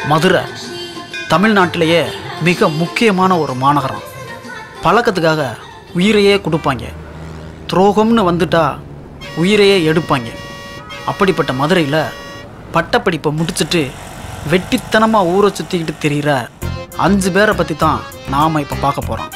மதுரை தமிழ்நாட்டிலேயே மிக முக்கியமான ஒரு மாநகரம் பழக்கத்துக்காக உயிரையே கொடுப்பாங்க துரோகம்னு வந்துட்டா உயிரையே எடுப்பாங்க அப்படிப்பட்ட மதுரையில் பட்டப்படிப்பை முடிச்சுட்டு வெட்டித்தனமாக ஊரை சுற்றிக்கிட்டு தெரிகிற அஞ்சு பேரை பற்றி தான் நாம் இப்போ பார்க்க போகிறோம்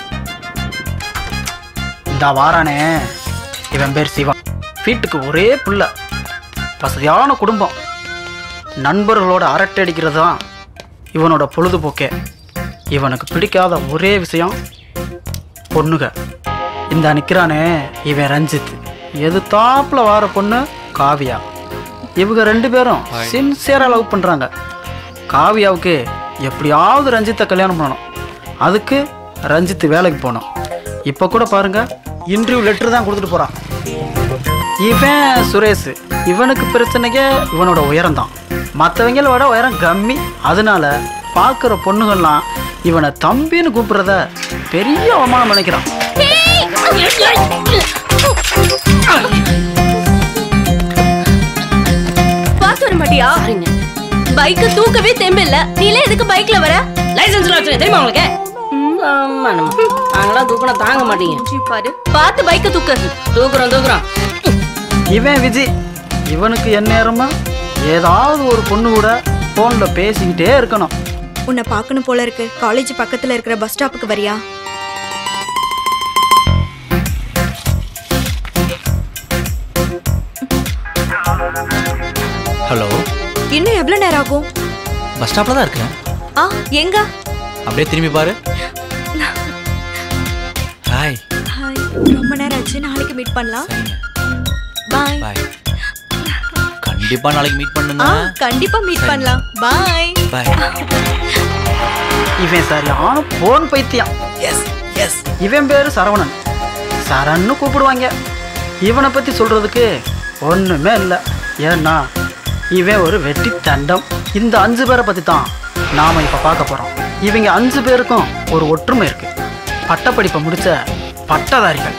இந்த வாரானே இவன் பேர் சிவா வீட்டுக்கு ஒரே புள்ள வசதியான குடும்பம் நண்பர்களோட அரட்டை அடிக்கிறது தான் இவனோட பொழுதுபோக்கே இவனுக்கு பிடிக்காத ஒரே விஷயம் பொண்ணுக இந்த நிற்கிறானே இவன் ரஞ்சித் எது தாப்புல வார பொண்ணு காவியா இவங்க ரெண்டு பேரும் சின்சியராக லவ் பண்ணுறாங்க காவியாவுக்கு எப்படியாவது ரஞ்சித்தை கல்யாணம் பண்ணணும் அதுக்கு ரஞ்சித் வேலைக்கு போகணும் இப்போ கூட பாருங்க இன்டர்வியூ லெட்டர் தான் கொடுத்துட்டு போகிறான் இவன் சுரேஷ் இவனுக்கு பிரச்சனைக்கே இவனோட உயரம் தான் மற்றவங்கள விட உயரம் கம்மி அதனால பார்க்குற பொண்ணுங்கள்லாம் இவனை தம்பின்னு கூப்பிடுறத பெரிய அவமானம் நினைக்கிறான் பாத்து வர மாட்டியா பைக்க தூக்கவே தெம்பில்ல நீல எதுக்கு பைக்ல வர லைசன்ஸ்ல வச்சு தெரியுமா உங்களுக்கு ஆமா நம்ம நாங்களாம் தூக்கினா தாங்க மாட்டீங்க பாரு பாத்து பைக்க தூக்கு தூக்குறோம் தூக்குறோம் இவன் விஜய் இவனுக்கு எந்நேரமும் ஏதாவது ஒரு பொண்ணு கூட ஃபோனில் பேசிக்கிட்டே இருக்கணும் உன்னை பார்க்கணும் போல இருக்கு காலேஜ் பக்கத்துல இருக்கிற பஸ் ஸ்டாப்புக்கு வரியா ஹலோ இன்னும் எவ்வளவு நேரம் ஆகும் பஸ் ஸ்டாப்ல தான் இருக்கேன் ஆ எங்க அப்படியே திரும்பி பாரு ஹாய் ஹாய் ரொம்ப நேரம் ஆச்சு நாளைக்கு மீட் பண்ணலாம் பாய் பாய் கண்டிப்பா நாளைக்கு மீட் பண்ணுங்க ஆ கண்டிப்பா மீட் பண்ணலாம் பாய் பாய் இவன் சரியான போன் பைத்தியம் எஸ் எஸ் இவன் பேரு சரவணன் சரண்னு கூப்பிடுவாங்க இவனை பற்றி சொல்கிறதுக்கு ஒன்றுமே இல்லை ஏன்னா இவன் ஒரு வெட்டி தண்டம் இந்த அஞ்சு பேரை பற்றி தான் நாம் இப்போ பார்க்க போகிறோம் இவங்க அஞ்சு பேருக்கும் ஒரு ஒற்றுமை இருக்குது பட்டப்படிப்பை முடித்த பட்டதாரிகள்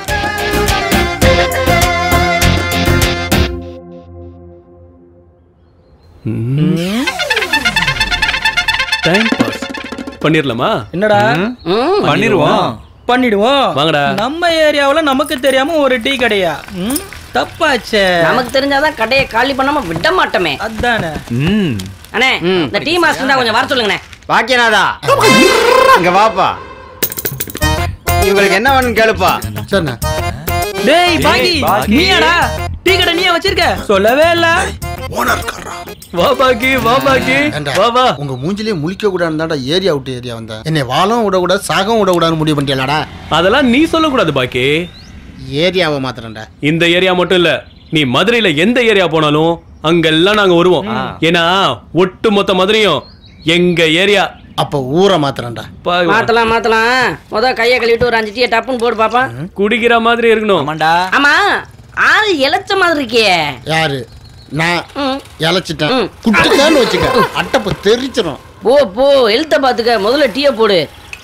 டைம் பாஸ் பண்ணிரலாமா என்னடா ம் பண்ணிருவோம் பண்ணிடுவோம் வாங்கடா. நம்ம ஏரியாவுல நமக்கு தெரியாம ஒரு டீ கடையா ம், தப்பாச்சே நமக்கு தெரிஞ்சாதான் கடையை காலி பண்ணாம விட மாட்டோமே அதானே ம் அண்ணே இந்த டீ மாஸ்டர் தான் கொஞ்சம் வர சொல்லுங்கண்ணே பாக்கியநாதா இங்க வாப்பா இவங்களுக்கு என்ன வேணும்னு கேளுப்பா சரிண்ணா டேய் பாக்கி நீயாடா டீ கடை நீயா வச்சிருக்க சொல்லவே இல்ல வா பாக்கி வா பாக்கி ஏண்டா, வா வா உங்க மூஞ்சிலே முழிக்க கூடாதுடா ஏரியா விட்டு ஏரியா வந்தேன் என்னை வாழவும் விடக்கூடாது சாகவும் விடக்கூடாதுன்னு முடிவு பண்ணிட்டீங்களாடா அதெல்லாம் நீ சொல்லக்கூடாது பாக்கி ஏரியாவை மாத்திரம்டா இந்த ஏரியா மட்டும் இல்ல நீ மதுரையில எந்த ஏரியா போனாலும் அங்கெல்லாம் நாங்க வருவோம் ஏன்னா ஒட்டு மொத்த மதுரையும் எங்க ஏரியா அப்ப ஊரை மாத்திரம்டா பா- மாத்தலாம் மாத்தலாம் முத கையை கழுவிட்டு ஒரு அஞ்சு டீயை டப்புன்னு போடு பாப்பா குடிக்கிற மாதிரி இருக்கணும் ஆமாண்டா ஆமா ஆள் இளைச்ச மாதிரி இருக்கியே யாரு நான் ம். இழைச்சிட்டேன் ம். குட்டுக்கான்னு வச்சுக்க அட்டப்பு தெரிச்சிடும் போ போ எழுத்த பாத்துக்க முதல்ல டீயை போடு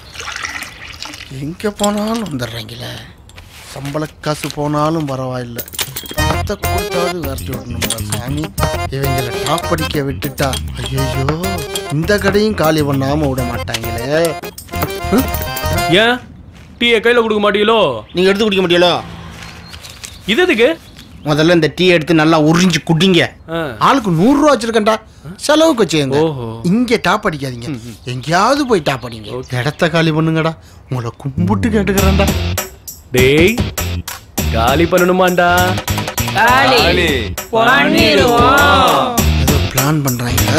எங்க போனாலும் வந்துடுறாங்களே சம்பள காசு போனாலும் பரவாயில்ல பணத்தை கொடுத்தாவது விரட்டி விடணும்டா சாமி இவங்களை டாப் படிக்க விட்டுட்டா ஐயோ இந்த கடையும் காலி பண்ணாம விட மாட்டாங்களே ஏன் டீயை கையில கொடுக்க மாட்டீங்களோ நீங்க எடுத்து குடிக்க முடியலோ இது எதுக்கு முதல்ல இந்த டீ எடுத்து நல்லா உறிஞ்சு குடிங்க ஆ. ஆளுக்கு நூறு ரூபா வச்சிருக்கேன்டா செலவுக்கு வச்சுக்கங்க ஓஹோ. இங்க டாப் அடிக்காதீங்க எங்கேயாவது போய் டாப் அடிங்க இடத்த காலி பண்ணுங்கடா உங்களை கும்பிட்டு கேட்டுக்கிறேன்டா டேய் காலி பண்ணணுமாண்டா காலி பண்ணிடுவோம் ஏதோ பிளான் பண்றாங்க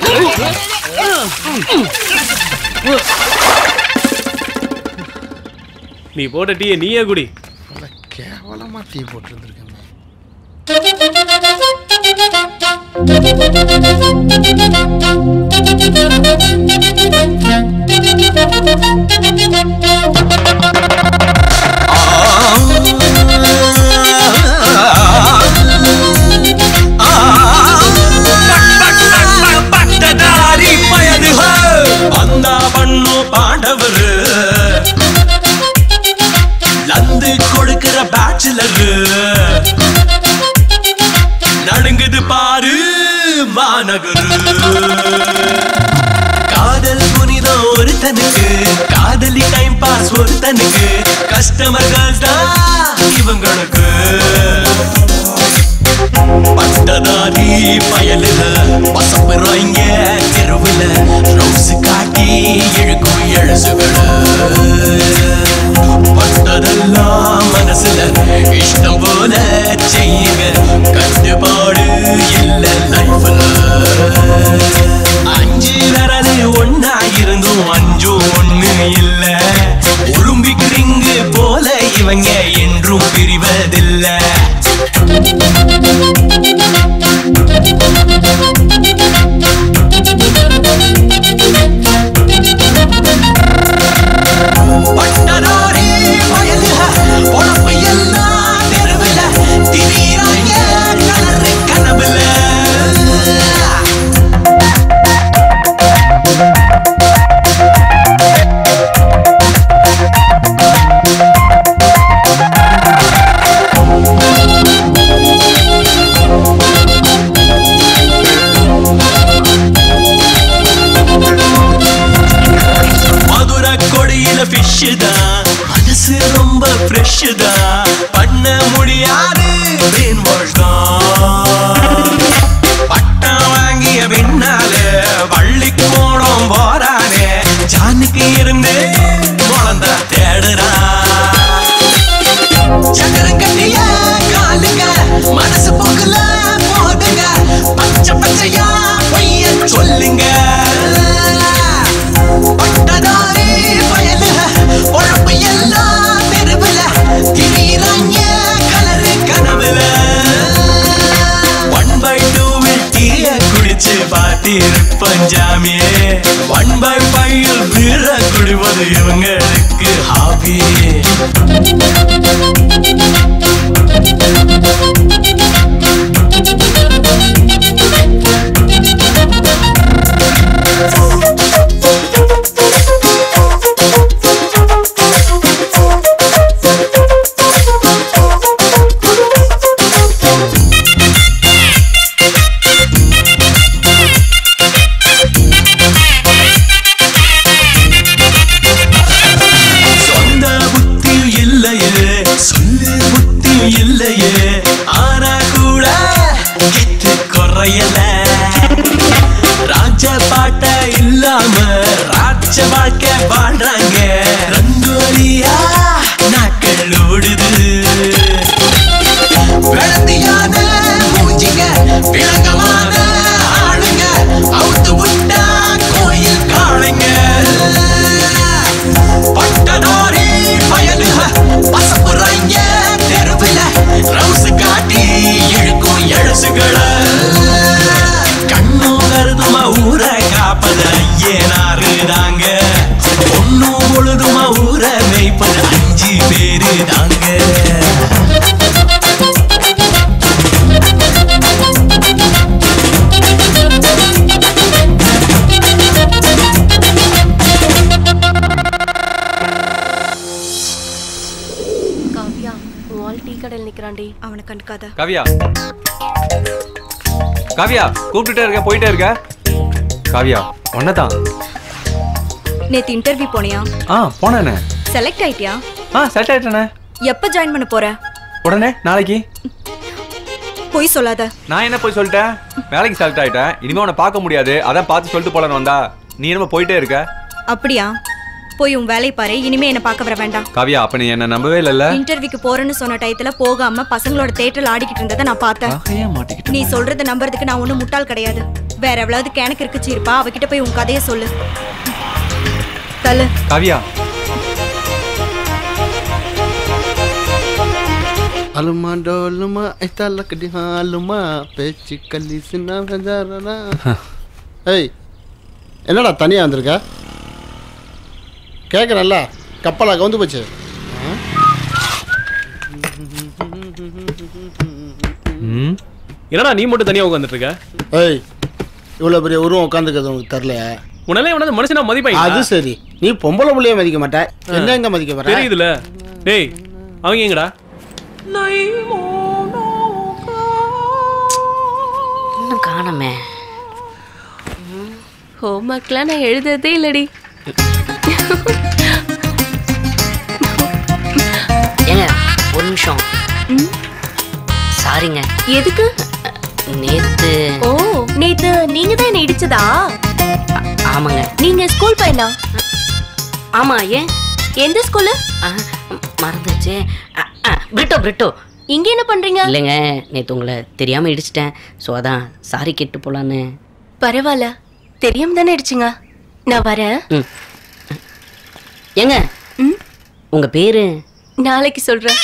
நீ போட்ட டீயை நீயே குடி நல்ல கேவலமா டீ போட்டுருந்துருக்கேன் பட்டதாரி பயலுக அந்த பண்ணு பாண்டவரு லந்து கொடுக்கிற பேச்சுலரு நடுங்குது பாரு மாநகரு ஒருத்தனுக்கு காதலி டைம் பாஸ் ஒருத்தனுக்கு கஸ்டமர் கேர்ள்ஸ் தான் இவங்களுக்கு பட்டதாரி பயலுல பசப்புறாங்க தெருவுல ரோஸ் காட்டி இழுக்கும் எழுசுகள பட்டதெல்லாம் மனசுல இஷ்டம் போல செய்யுங்க கட்டுப்பாடு இல்ல லைஃப்ல அஞ்சு விரல் ஒன்னா இருந்தும் அஞ்சும் ஒண்ணு இல்ல ஒலிம்பிக் ரிங்கு போல இவங்க என்றும் பிரிவதில்லை பட்டதாரி வயலுல பொழப்பு எல்லாம் தெருவுல திடீராங்க கலரு கனவுல மதுரை கொடியில ஃபிஷ் தான் மனசு ரொம்ப ஃப்ரெஷ் தான் பண்ண முடியாது brain wash தான் பட்டம் வாங்கிய பின்னால பள்ளிக்கூடம் போறானே ஜானுக்கு இருந்து குழந்த தேடுறான் சக்கரம் கட்டிய காலுங்க மனசு போக்குல போதுங்க பச்சை பச்சையா பொய்ய சொல்லுங்க பட்டதாரி வயலுல உழப்பு எல்லாம் தெருவுல திடீராங்க கலரு கனவுல ஒன் பை டூவில் டீய குடிச்சு பார்த்திருப்பேன் ஜாமியே ஒன் பை ஃபைவ் வீர குடிவது இவங்களுக்கு ஹாபி சொந்த புத்தி இல்லையே சொல்லு புத்தி இல்லையே ஆனா கூட கெத்து குறையல ராஜ பாட்ட இல்லாம ராஜ வாழ்க்கை வாழ்றாங்க ரங்கோலியா நாட்கள் ஓடுது விளந்தியான மூஞ்சிங்க விளங்கமான ஆளுங்க அவுத்து விட்டா கோயில் காளைங்க பட்டதாரி பயலுக பசப்புறாங்க தெருவுல ரவுசு காட்டி இழுக்கும் எழுசுகள கண்ணும் கருதுமா ஊரை காப்பது ஐயனாரு தாங்க ஒன்னும் பொழுதுமா ஊரை மேய்ப்பது அஞ்சு பேரு தாங்க காவ்யா உன் ஆள் டீ கடையில் நிக்கிறான்டி அவனை கண்டுக்காத காவியா காவியா கூப்பிட்டுட்டே இருக்க போயிட்டே இருக்க காவியா ஒன்னதான் நேத்து இன்டர்வியூ போனியா ஆ போனேண்ணே செலக்ட் ஆயிட்டியா ஆ செட் ஆயிட்டேண்ணே எப்ப ஜாயின் பண்ண போற உடனே நாளைக்கு பொய் சொல்லாத நான் என்ன போய் சொல்லிட்டேன் வேலைக்கு செலக்ட் ஆயிட்டேன் இனிமே உன்னை பார்க்க முடியாது அதான் பார்த்து சொல்லிட்டு போலன்னு வந்தா நீ என்னமோ போயிட்டே இருக்க அப்படியா போய் உன் வேலையை பாரு இனிமே என்ன பார்க்க வர வேண்டாம் காவியா அப்ப நீ என்ன நம்பவே இல்லைல்ல இன்டர்வியூக்கு போறேன்னு சொன்ன டயத்துல போகாம பசங்களோட தேட்டர்ல ஆடிக்கிட்டு இருந்ததை நான் பார்த்தேன் நகையா மாட்டிக்கிட்டு நீ சொல்றத நம்புறதுக்கு நான் ஒண்ணும் முட்டாள் கிடையாது வேற எவ்வளவு கிணக்கு இருக்குச்சு இருப்பா அவகிட்ட போய் உன் கதையை சொல்லு தள்ளு காவியா அலுமா டோலுமா ஐத்தாலக்கடி ஹாலுமா பேச்சு கல்லி சின்ன ஹஜாரனா. ஏய் என்னடா தனியாக வந்திருக்க கேட்குறல்ல கப்பலா கவுந்து போச்சு ம் என்னடா நீ மட்டும் தனியா உட்காந்துட்டு இருக்க ஏய் இவ்வளோ பெரிய உருவம் உட்காந்துக்கிறது உனக்கு தெரில உன்னால இவனது மனுஷனா மதிப்பாங்க அது சரி நீ பொம்பளை புள்ளைய மதிக்க மாட்ட என்ன எங்க மதிக்க வர தெரியுதுல டேய் அவங்க எங்கடா இன்னும் காணமே ஹோம்ஒர்க்லாம் நான் எழுதுறதே இல்லடி ஏங்க ஒரு நிமிஷம் சாரிங்க எதுக்கு நேத்து ஓ நேத்து நீங்க தான் என்ன இடிச்சதா ஆமாங்க நீங்க ஸ்கூல் பையனா ஆமா ஏன் எந்த ஸ்கூலு மறந்துச்சு பிரிட்டோ பிரிட்டோ இங்க என்ன பண்றீங்க இல்லைங்க நேத்து உங்களை தெரியாம இடிச்சிட்டேன் ஸோ அதான் சாரி கேட்டு போலான்னு பரவாயில்ல தெரியாம தானே இடிச்சிங்க நான் வரேன் ம் ஏங்க உங்க பேரு நாளைக்கு சொல்றேன்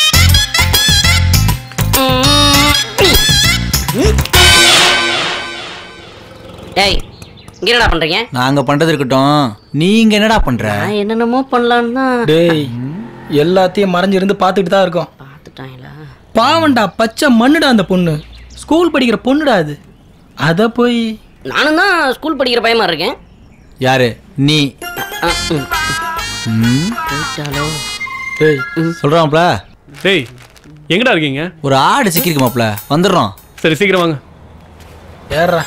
டேய் இங்க என்னடா பண்றீங்க நாங்க பண்றது இருக்கட்டும் நீங்க என்னடா பண்ற நான் என்னென்னமோ பண்ணலான்னு தான் டேய் எல்லாத்தையும் மறைஞ்சிருந்து பார்த்துட்டு தான் இருக்கோம் பார்த்துட்டாங்களா பாவண்டா பச்சை மண்ணுடா அந்த பொண்ணு ஸ்கூல் படிக்கிற பொண்ணுடா அது அத போய் நானும் தான் ஸ்கூல் படிக்கிற பயமா இருக்கேன் யாரு நீ ஆ, ம். ம், போயிட்டாலோ டேய் சொல்றான்ப்ல டேய் எங்கடா இருக்கீங்க ஒரு ஆடு சிக்கிருக்கு மாப்ள வந்துடுறோம் சரி சீக்கிரம் வாங்க ஏறா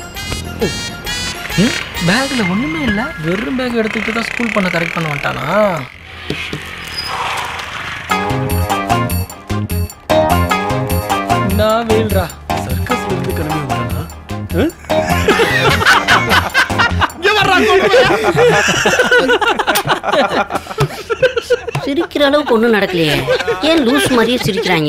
பேக்ல ஒண்ணுமே இல்ல வெறும் பேக் எடுத்துக்கிட்டு தான் ஸ்கூல் பண்ண கரெக்ட் பண்ண மாட்டானா நான் வேல்ரா சர்க்கஸ்ல இருந்து கிளம்பி வந்தானா சிரிக்கிற அளவுக்கு ஒன்றும் நடக்கலையே ஏன் லூஸ் மாதிரியே சிரிக்கிறாங்க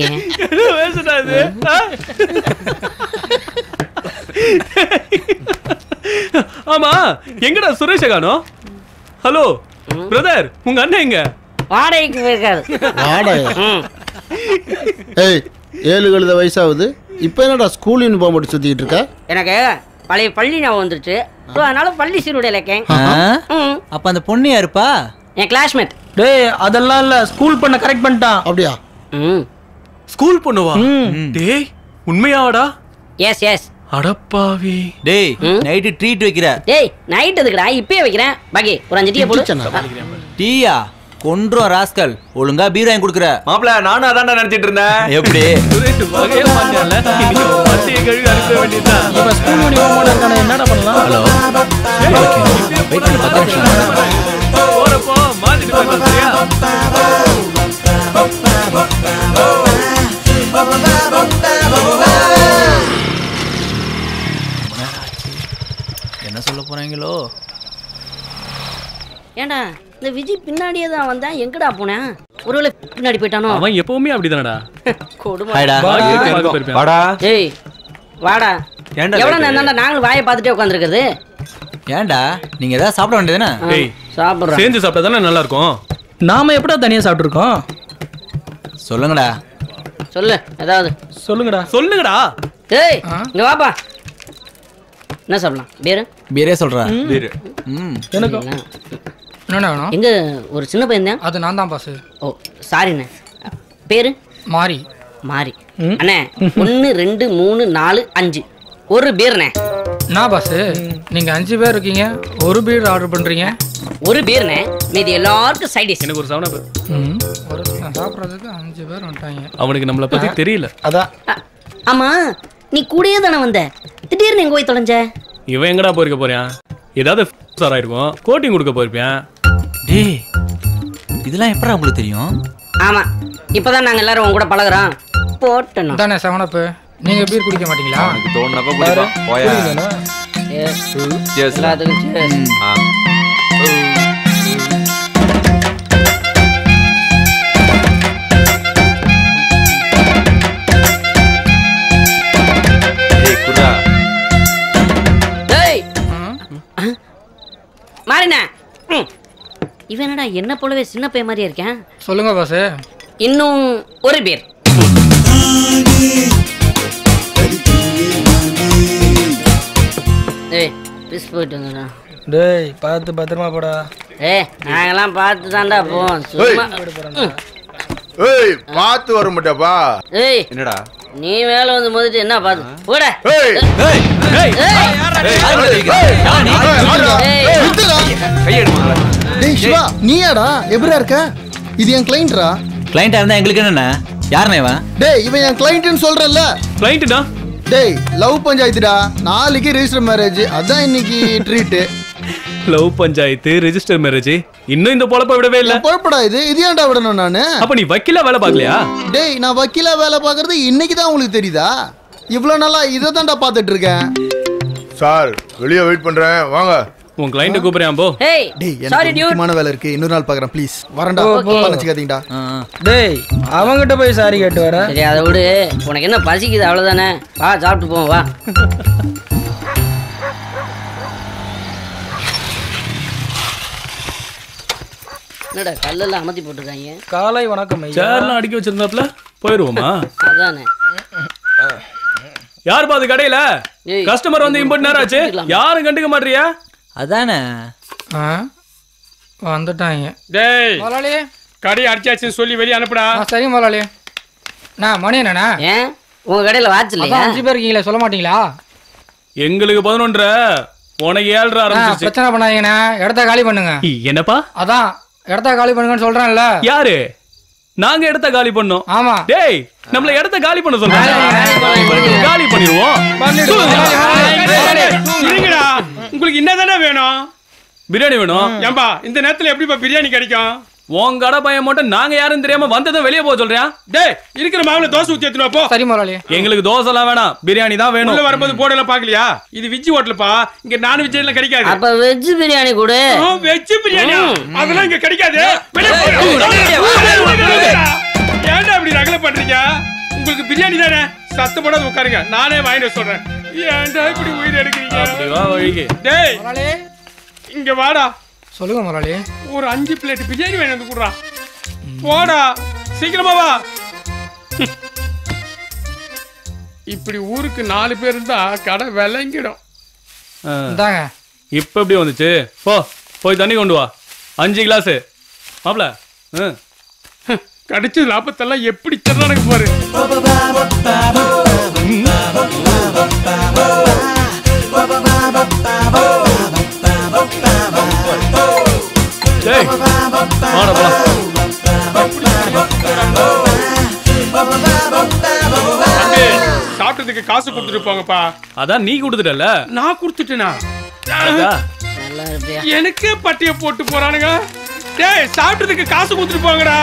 ஆமா எங்கடா சுரேஷ காணோம் ஹலோ பிரதர் உங்க அண்ணன் எங்க வாடகைக்கு போயிருக்காரு வாடகை ஏய் ஏழு கழுத வயசாகுது இப்போ என்னடா ஸ்கூல் யூனிஃபார்ம் போட்டு சுற்றிக்கிட்டு இருக்க எனக்கு பழைய பள்ளி ஞாபகம் வந்துருச்சு ஸோ அதனால பள்ளி சீருடையில் இருக்கேன் ஆ? அப்ப அந்த பொண்ணு யாருப்பா என் கிளாஸ்மேட் டேய் அதெல்லாம் இல்ல ஸ்கூல் பண்ண கரெக்ட் பண்ணிட்டான் அப்படியா ம் ஸ்கூல் பண்ணுவா டேய் உண்மையாவாடா எஸ் எஸ் அடப்பாவி டேய் நைட்டு ட்ரீட் வைக்கிற டேய் நைட் எதுக்குடா இப்பயே வைக்கிறேன் பாக்கி ஒரு அஞ்சு டீயை போடு கிச்சனா? டீயா கொன்றும் ராஸ்கல் ஒழுங்கா பீர் வாங்கி கொடுக்குற மாப்பிள நானும் அதான்டா நினைச்சிட்டு இருந்தேன் எப்படி சுரேஷ் வகையே மாட்டான்ல இன்னைக்கு பத்தியை கழுவி அனுப்ப வேண்டியதுதான் இப்ப ஸ்கூல் யூனிஃபார்மோட இருக்கானே என்னடா பண்ணலாம் ஹலோ வெயிட் பண்ணி பத்து நிமிஷம் போறப்போ மாத்திட்டு போயிட்டு சரியா என்ன சொல்ல போறாங்களோ ஏன்டா இந்த விஜய் பின்னாடியே தான் வந்தேன் எங்கடா போனேன் ஒருவேளை பின்னாடி போயிட்டானோ அவன் எப்பவுமே அப்படிதானடா கொடுமை ஹாய்டா பாக்கியத்தை பார்க்க போயிருப்பான். வாடா ஏய் வாடா ஏன்டா எவ்வளோ late? நேரம் தான்டா நாங்களும் வாயை பார்த்துட்டே உட்காந்துருக்குறது ஏன்டா நீங்க ஏதாவது சாப்பிட வேண்டியதுதானே ஏய் சாப்பிட்றோம் சேர்ந்து சாப்பிட்டா தானே நல்லா இருக்கும் நாம எப்படா தனியா சாப்பிட்டுருக்கோம் சொல்லுங்கடா சொல்லு ஏதாவது சொல்லுங்கடா சொல்லுங்கடா ஏய் இங்க வாப்பா என்ன சாப்பிடலாம் பேரு பீரே சொல்றா பீரு. ம் எனக்கும் என்னண்ணா வேணும் எங்க ஒரு சின்ன பையன் தான் அது நான் தான் பாஸ் ஓ சாரிண்ணே பேரு மாறி மாறி அண்ணே ஒன்று ரெண்டு மூணு நாலு அஞ்சு ஒரு பீர்ண்ணே நான் பாஸ் நீங்க அஞ்சு பேர் இருக்கீங்க ஒரு பீர் ஆர்டர் பண்றீங்க ஒரு பீர்ண்ணே மீதி எல்லாருக்கும் சைடிஷ் எனக்கு ஒரு சவன ஒரு சாப்பிட்றதுக்கு அஞ்சு பேர் வந்துட்டாங்க அவனுக்கு நம்மளை பத்தி தெரியல அதான் ஆமா நீ கூடயே தானே வந்த திடீர்னு எங்க போய் தொலைஞ்ச இவன் எங்கடா போயிருக்க போறான் ஏதாவது சார் ஆயிருக்கும் கோட்டிங் கொடுக்க போயிருப்பேன் டேய் இதெல்லாம் எப்படா உங்களுக்கு தெரியும் ஆமா இப்பதான் நாங்க எல்லாரும் உங்க கூட பழகுறோம் போட்டணும் தானே செவனப்பு நீங்க பீர் குடிக்க மாட்டீங்களா உனக்கு தோணுனப்ப குடிப்பான் போயா Cheers. எல்லாத்துக்கும் cheers. ஆ. ஏய், குர்ரா. டேய் மாறினா இவன் என்னடா என்ன போலவே சின்ன பையன் மாதிரியே இருக்கேன் சொல்லுங்க பாஸ் இன்னும் ஒரு பேர் ஏய் பிஸ் போயிட்டு வந்துடா டேய் பார்த்து பத்திரமா போடா ஏய் நாங்கெல்லாம் பார்த்து தான்டா போவோம் சும்மா ம். ஏய் பார்த்து வர மாட்டேப்பா ஏய் என்னடா நீ மேல வந்து மோதிட்டு என்ன பார்த்து போட ஏய் ஏய் நிறுத்துடா. கையெடுமா டேய் சிவா நீயாடா எப்படிடா இருக்க இது என் கிளைண்ட்ரா கிளைண்டா இருந்தா எங்களுக்கு என்னண்ணே யாருண்ணே இவன் டேய் இவன் என் கிளைண்ட்னு சொல்றேன்ல கிளைண்ட்டுடா டேய் லவ் பஞ்சாயத்துடா நாளைக்கு ரெஜிஸ்டர் மேரேஜ் அதான் இன்னைக்கு treat love panchayat register marriage இன்னும் இந்த பொழப்ப விடவே இல்ல பொழப்படா இது இது ஏன்டா விடணும் நானு அப்ப நீ வக்கீலா வேலை பார்க்கலையா டேய் நான் வக்கீலா வேலை பார்க்கறது இன்னைக்கு தான் உங்களுக்கு தெரியுதா இவ்வளவு நாளா இதை தான்டா பார்த்துட்டு இருக்கேன் சார் வெளியே வெயிட் பண்றேன் வாங்க உன் கிளைண்ட கூப்பிடுறேன் போ ஹேய் டேய் சாரி எனக்கு டியூட் முக்கியமான வேலை இருக்கு இன்னொரு நாள் பார்க்கறேன் ப்ளீஸ் வரேன்டா Okay. தப்பா நினைச்சுக்காதீங்கடா டேய் அவங்கிட்ட போய் சாரி கேட்டு வர சரி அதை விடு உனக்கு என்ன பசிக்குது அவ்வளவுதானே வா சாப்பிட்டு போவோம் வா என்னடா கல்லெல்லாம் அமர்த்தி போட்டிருக்காங்க காலை வணக்கம் ஐயா சேர்லாம் அடிக்க வச்சிருந்தாப்ல போயிருவோமா அதானே யார் பாது கடையில ஏய், கஸ்டமர் வந்து இம்பட் நேரம் ஆச்சு யாரும் கண்டுக்க மாட்டியா அதானே ஆ வந்துட்டாங்க டேய் முதலாளி கடை அடிச்சாச்சுன்னு சொல்லி வெளியே அனுப்புடா ஆ சரி முதலாளி நான் மணி என்னண்ணா ஏன் உங்க கடையில வாட்ச் இல்லையா அதான் அஞ்சு பேர் இருக்கீங்களே சொல்ல மாட்டீங்களா எங்களுக்கு பதினொன்றரை உனக்கு ஏழ்ரை ஆ, ஆரம்பிச்சிருச்சு பிரச்சனை பண்ணாதீங்கண்ணா இடத்த காலி பண்ணுங்க என்னப்பா அதான் இடத்த காலி பண்ணுங்கன்னு சொல்றேன்ல யாரு நாங்க இடத்த காலி பண்ணோம் ஆமா டேய் நம்மள இடத்த காலி பண்ண சொல்றாங்க காலி பண்ணிடுவோம் இருங்கடா உங்களுக்கு என்னதானே வேணும் பிரியாணி வேணும் ஏம்பா இந்த நேரத்துல எப்படிப்பா பிரியாணி கிடைக்கும் உன் கடை பையன் மட்டும் நாங்க யாரும் தெரியாம வந்ததும் வெளியே போக சொல்றியா டேய் இருக்கிற மாவுல தோசை ஊத்தி எடுத்துட்டு வா போ சரி முதலாளி எங்களுக்கு தோசை எல்லாம் வேணாம் பிரியாணி தான் உள்ள வேணும் வரும்போது போர்டெல்லாம் பாக்கலையா இது விஜி ஹோட்டலுப்பா இங்க நான் விஜய் எல்லாம் கிடைக்காது அப்ப வெஜ் பிரியாணி கொடு வெஜ் பிரியாணியா அதெல்லாம் இங்க கிடைக்காது வெளிய போ. ஏன்டா இப்படி ரகலை பண்றீங்க உங்களுக்கு பிரியாணி தானே சத்தம் போடாத உட்காருங்க நானே வாங்கிட்டு வர சொல்றேன் ஏன்டா இப்படி உயிர் எடுக்கிறீங்க அப்படி வா வழிக்கு டேய் முதலாளி இங்க வாடா சொல்லுங்க முதலாளி ஒரு அஞ்சு பிளேட் பிரியாணி வாங்கி வந்து குடுறா போடா சீக்கிரமா வா இப்படி ஊருக்கு நாலு பேர் இருந்தா கடை விளங்கிடும் ஆ. இந்தாங்க இப்ப எப்படி வந்துச்சு போ போய் தண்ணி கொண்டு வா அஞ்சு கிளாஸ் மாப்ள ம் கடிச்ச லாபத்தெல்லாம் எப்படி தர்றானுங்க பாரு டேய் வாடா போலாம் தம்பி, சாப்பிட்டதுக்கு காசு கொடுத்துட்டு போங்கப்பா அதான் நீ கொடுத்துட்டல நான் கொடுத்துட்டேனா அழகா. நல்லா இருப்பியா எனக்கே பட்டிய போட்டு போறானுங்க டேய் சாப்பிட்டதுக்கு காசு கொடுத்துட்டு போங்கடா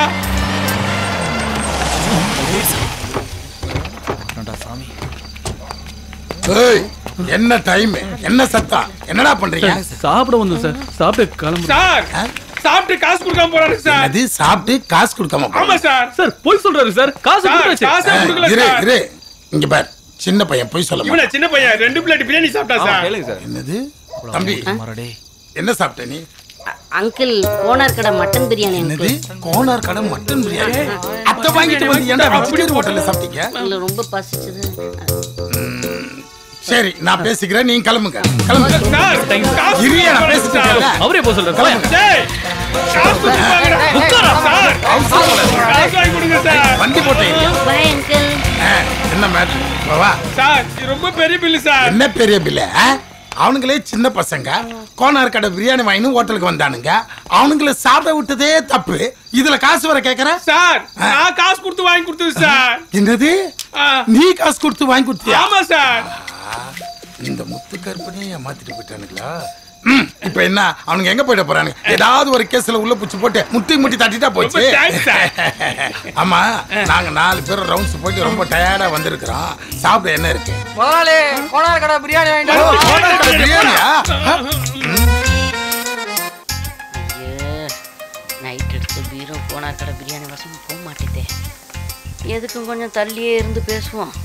ஏய் என்ன டைம் என்ன சத்தம் என்னடா பண்றீங்க சாப்பிட வந்தோம் சார் சாப்பிட்டு கிளம்பு சார் சாப்பிட்டு காசு கொடுக்காம போறானுங்க சார் அது சாப்பிட்டு காசு கொடுக்காம ஆமா சார் சார் போய் சொல்றாரு சார் காசு சார், கொடுத்தாச்சு. காசே கொடுக்கல இரு சார் இரு இங்க பார் சின்ன பையன் போய் சொல்ல இவன சின்ன பையன் ரெண்டு பிளேட் பிரியாணி சாப்பிட்டா சார் என்னது தம்பி என்ன சாப்பிட்ட நீ அங்கிள் ஓனர் கடை மட்டன் பிரியாணி என்னது அங்கிள் கோனார் கடை மட்டன் பிரியாணி அத்தை வாங்கிட்டு வந்து ஏன்டா வெஜிடேரியன் ஹோட்டல்ல சாப்பிட்டீங்க இல்ல ரொம்ப பசிச்சது சரி நான் பேசிக்கிறேன் நீங்க கிளம்புங்க கிளம்புங்க சார் காசு இரியா நான் பேசிட்டு இருக்கேன்ல. அவரே போய் சொல்றாரு கிளம்புங்க. டேய் காசு கொடுத்து போங்கடா. சார் காசு வாங்கி கொடுங்க சார் வண்டி போட்ட ஏரியா பாய் அங்கிள் என்ன மேட்ரு வா சார் இது ரொம்ப பெரிய பில்லு சார் என்ன பெரிய பில்ல அவனுங்களே சின்ன பசங்க கோனார் கடை பிரியாணி வாங்கினு ஹோட்டலுக்கு வந்தானுங்க அவனுங்களை சாப்பிட விட்டதே தப்பு இதுல காசு வர கேக்குற சார் நான் காசு கொடுத்து வாங்கி கொடுத்தது சார் என்னது ஆ. நீ காசு கொடுத்து வாங்கி கொடுத்தியா ஆமா சார் இந்த முத்து கருப்பனையே ஏமாத்திட்டு போயிட்டானுங்களா ம், இப்ப என்ன அவனுங்க எங்க போயிட போறானுங்க ஏதாவது ஒரு கேஸ்ல உள்ள புடிச்சு போட்டு முட்டி முட்டி தட்டிட்டா போச்சு ரொம்ப thanks, sir. ஆமா நாங்க நாலு பேர் ரவுண்ட்ஸ் போயிட்டு ரொம்ப டயர்டா வந்திருக்கிறோம் சாப்பிட என்ன இருக்கு முதலாளி கோனார் கடை பிரியாணி வாங்கிட்டு கோனார் கடை பிரியாணியா நைட் எடுத்து பீரோ போனார் கடை பிரியாணி வசம் போக மாட்டேதே எதுக்கும் கொஞ்சம் தள்ளியே இருந்து பேசுவோம்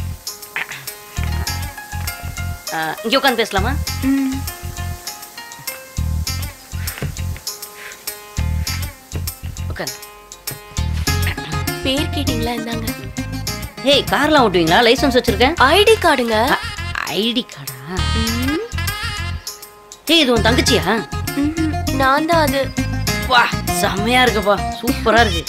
ஆ, இங்க உட்காந்து பேசலாமா உட்காந்து பேர் கேட்டிங்களா இந்தாங்க ஏய் கார்லாம் ஓட்டுவீங்களா லைசென்ஸ் வச்சிருக்கேன் ஐடி கார்டுங்க ஐடி கார்டா ஏய் இது உன் தங்கச்சியா ம்ஹும். நான் தான் அது வா செம்மையா இருக்குப்பா சூப்பரா இருக்கு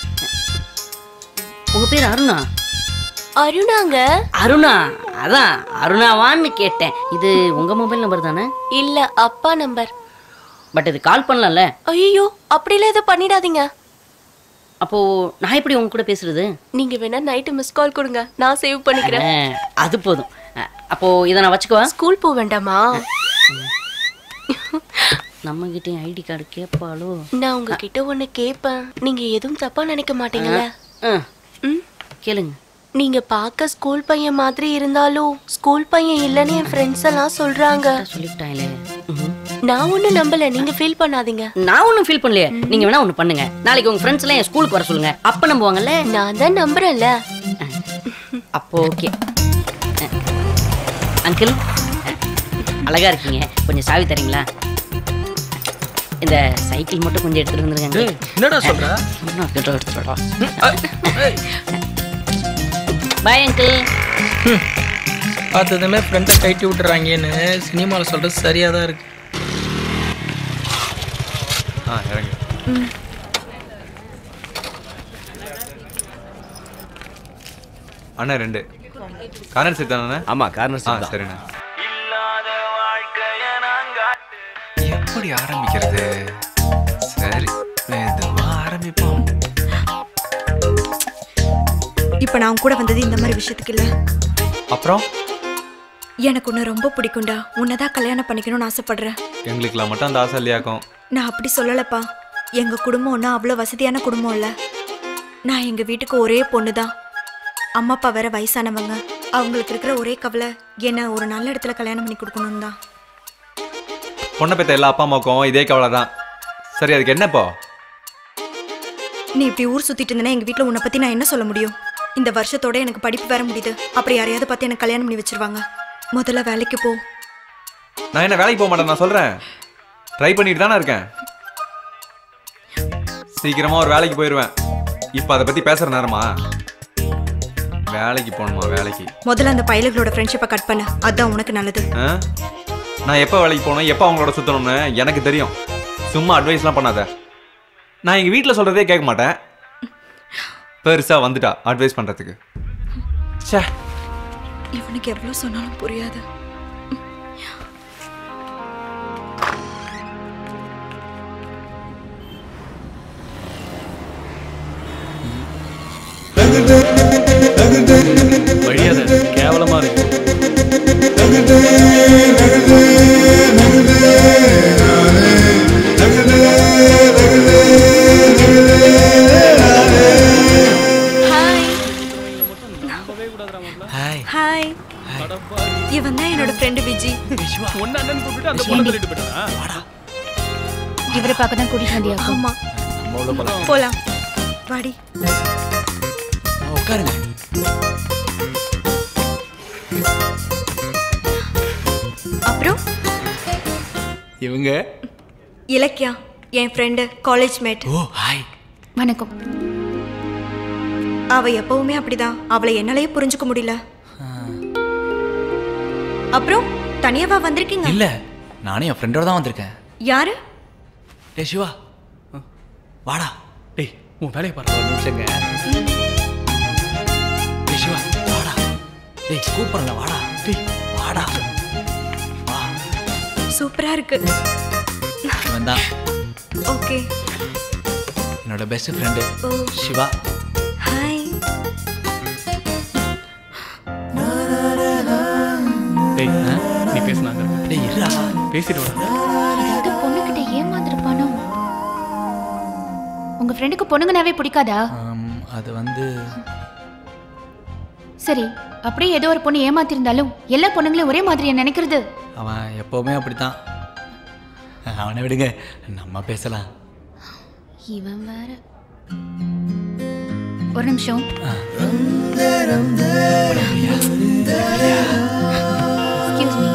உங்க பேர் அருணா அருணாங்க அருணா அதான் அருணாவான்னு கேட்டேன் இது உங்க மொபைல் நம்பர் தானே இல்ல அப்பா நம்பர் பட் இது கால் பண்ணலாம்ல ஐயோ அப்படிலாம் எதுவும் பண்ணிடாதீங்க அப்போ நான் எப்படி உங்க கூட பேசுறது நீங்க வேணா நைட்டு மிஸ் கால் கொடுங்க நான் சேவ் பண்ணிக்கிறேன் அஹ், அது போதும் அஹ், அப்போ இதை நான் வச்சுக்குவா ஸ்கூல் போக வேண்டாமா நம்ம கிட்டயும் ஐடி கார்டு கேட்பாளோ நான் உங்ககிட்ட ஒண்ணு கேட்பேன் நீங்க எதுவும் தப்பா நினைக்க மாட்டீங்கல்ல ம்? கேளுங்க நீங்க பார்க்க ஸ்கூல் பையன் மாதிரி இருந்தாலும் ஸ்கூல் பையன் இல்லைன்னு என் ஃப்ரெண்ட்ஸ் எல்லாம் சொல்றாங்க சொல்லிட்டாங்களே நான் ஒண்ணும் நம்பல நீங்க ஃபீல் பண்ணாதீங்க நான் ஒன்றும் ஃபீல் பண்ணலையே நீங்க வேணா ஒன்று பண்ணுங்க நாளைக்கு உங்க ஃப்ரெண்ட்ஸ் எல்லாம் என் ஸ்கூலுக்கு வர சொல்லுங்க அப்ப நம்புவாங்கல்ல நான் தான் நம்புறேன்ல அப்போ ஓகே அங்கிள் அழகா இருக்கீங்க கொஞ்சம் சாவி தரீங்களா இந்த சைக்கிள் மட்டும் கொஞ்சம் எடுத்துட்டு வந்துருங்க என்னடா சொல்ற? எடுத்துடா பாய் அங்கிள் பார்த்ததுமே ஃப்ரெண்டை கைட்டி விட்டுறாங்கன்னு சினிமாவில் சொல்கிறது சரியாக தான் இருக்கு ஆ இறங்கு அண்ணா ரெண்டு கார்னர் செட் தானே ஆமா கார்னர் ஆ சரிண்ணா எப்படி ஆரம்பிக்கிறது சரி மெதுவா ஆரம்பிப்போம் இப்ப நான் உன் கூட வந்தது இந்த மாதிரி விஷயத்துக்கு இல்ல அப்புறம் எனக்கு உன்னை ரொம்ப பிடிக்கும்டா உன்னதான் கல்யாணம் பண்ணிக்கணும்னு ஆசைப்படுறேன் எங்களுக்குலாம் மட்டும் அந்த ஆசை இல்லையாக்கும் நான் அப்படி சொல்லலப்பா எங்க குடும்பம் ஒன்றும் அவ்வளோ வசதியான குடும்பம் இல்ல நான் எங்க வீட்டுக்கு ஒரே பொண்ணு தான் அம்மா அப்பா வேற வயசானவங்க அவங்களுக்கு இருக்கிற ஒரே கவலை என்ன ஒரு நல்ல இடத்துல கல்யாணம் பண்ணி கொடுக்கணும் தான் பொண்ணை பெற்ற எல்லா அப்பா அம்மாவுக்கும் இதே கவலை தான் சரி அதுக்கு என்னப்போ நீ இப்படி ஊர் சுத்திட்டு இருந்தனா எங்க வீட்ல உன்னை பத்தி நான் என்ன சொல்ல முடியும் இந்த வருஷத்தோட எனக்கு படிப்பு வேற முடியுது அப்புறம் யாரையாவது பார்த்து எனக்கு கல்யாணம் பண்ணி வச்சிருவாங்க முதல்ல வேலைக்கு போ நான் என்ன வேலைக்கு போக மாட்டேன் நான் சொல்றேன் ட்ரை பண்ணிட்டு தானே இருக்கேன் சீக்கிரமா ஒரு வேலைக்கு போயிடுவேன் இப்போ அதை பத்தி பேசுற நேரமா வேலைக்கு போகணுமா வேலைக்கு முதல்ல அந்த பயலுகளோட ஃப்ரெண்ட்ஷிப்பை கட் பண்ணு அதான் உனக்கு நல்லது ஆ? நான் எப்போ வேலைக்கு போகணும் எப்போ அவங்களோட சுற்றணும்னு எனக்கு தெரியும் சும்மா அட்வைஸ்லாம் பண்ணாத நான் எங்கள் வீட்டில் சொல்கிறதே கேட்க மாட்டேன் பெருசாக வந்துட்டா அட்வைஸ் பண்ணுறதுக்கு ச்சே இவனுக்கு எவ்வளவு சொன்னாலும் புரியாது வழியாத கேவலமா இருக்கு ஹாய் இவன் தான் என்னோட ஃப்ரெண்டு விஜி ஒன்னு அண்ணன் கூப்பிட்டு அந்த பொண்ணு தள்ளிட்டு போயிட்டானா இவரை பார்க்க தான் கூட்டிட்டு வந்தியா ஆமா போலாம் வாடி உட்காருங்க அப்புறம் இவங்க இலக்கியா என் friend college mate oh hi வணக்கம் அவ எப்பவுமே அப்படிதான் அவளை என்னாலயே புரிஞ்சுக்க முடியல அப்புறம் தனியாவா வந்திருக்கீங்க இல்ல நானே என் ஃப்ரெண்டோட தான் வந்திருக்கேன் யாரு டேய் சிவா வாடா டேய் உன் வேலையை பாரு ஒரு நிமிஷங்க டேய் சிவா வாடா டேய் கூப்பிடல வாடா டேய் வாடா சூப்பரா இருக்கு இவன் தான் ஓகே என்னோட best friend oh Siva hi டேய் நீ பேசுனாங்க டேய் இருடா பேசிட்டு வாடா ஏதாவது பொண்ணுகிட்ட ஏமாந்துருப்பானோ உங்க ஃப்ரெண்டுக்கு பொண்ணுங்கனாவே பிடிக்காதா ஆம், அது வந்து சரி அப்படியே ஏதோ ஒரு பொண்ணு ஏமாத்திருந்தாலும் எல்லா பொண்ணுங்களும் ஒரே மாதிரியா நினைக்கிறது அவன் எப்பவுமே அப்படித்தான் அவனை விடுங்க நம்ம பேசலாம் இவன் வேற ஒரு நிமிஷம் Excuse me.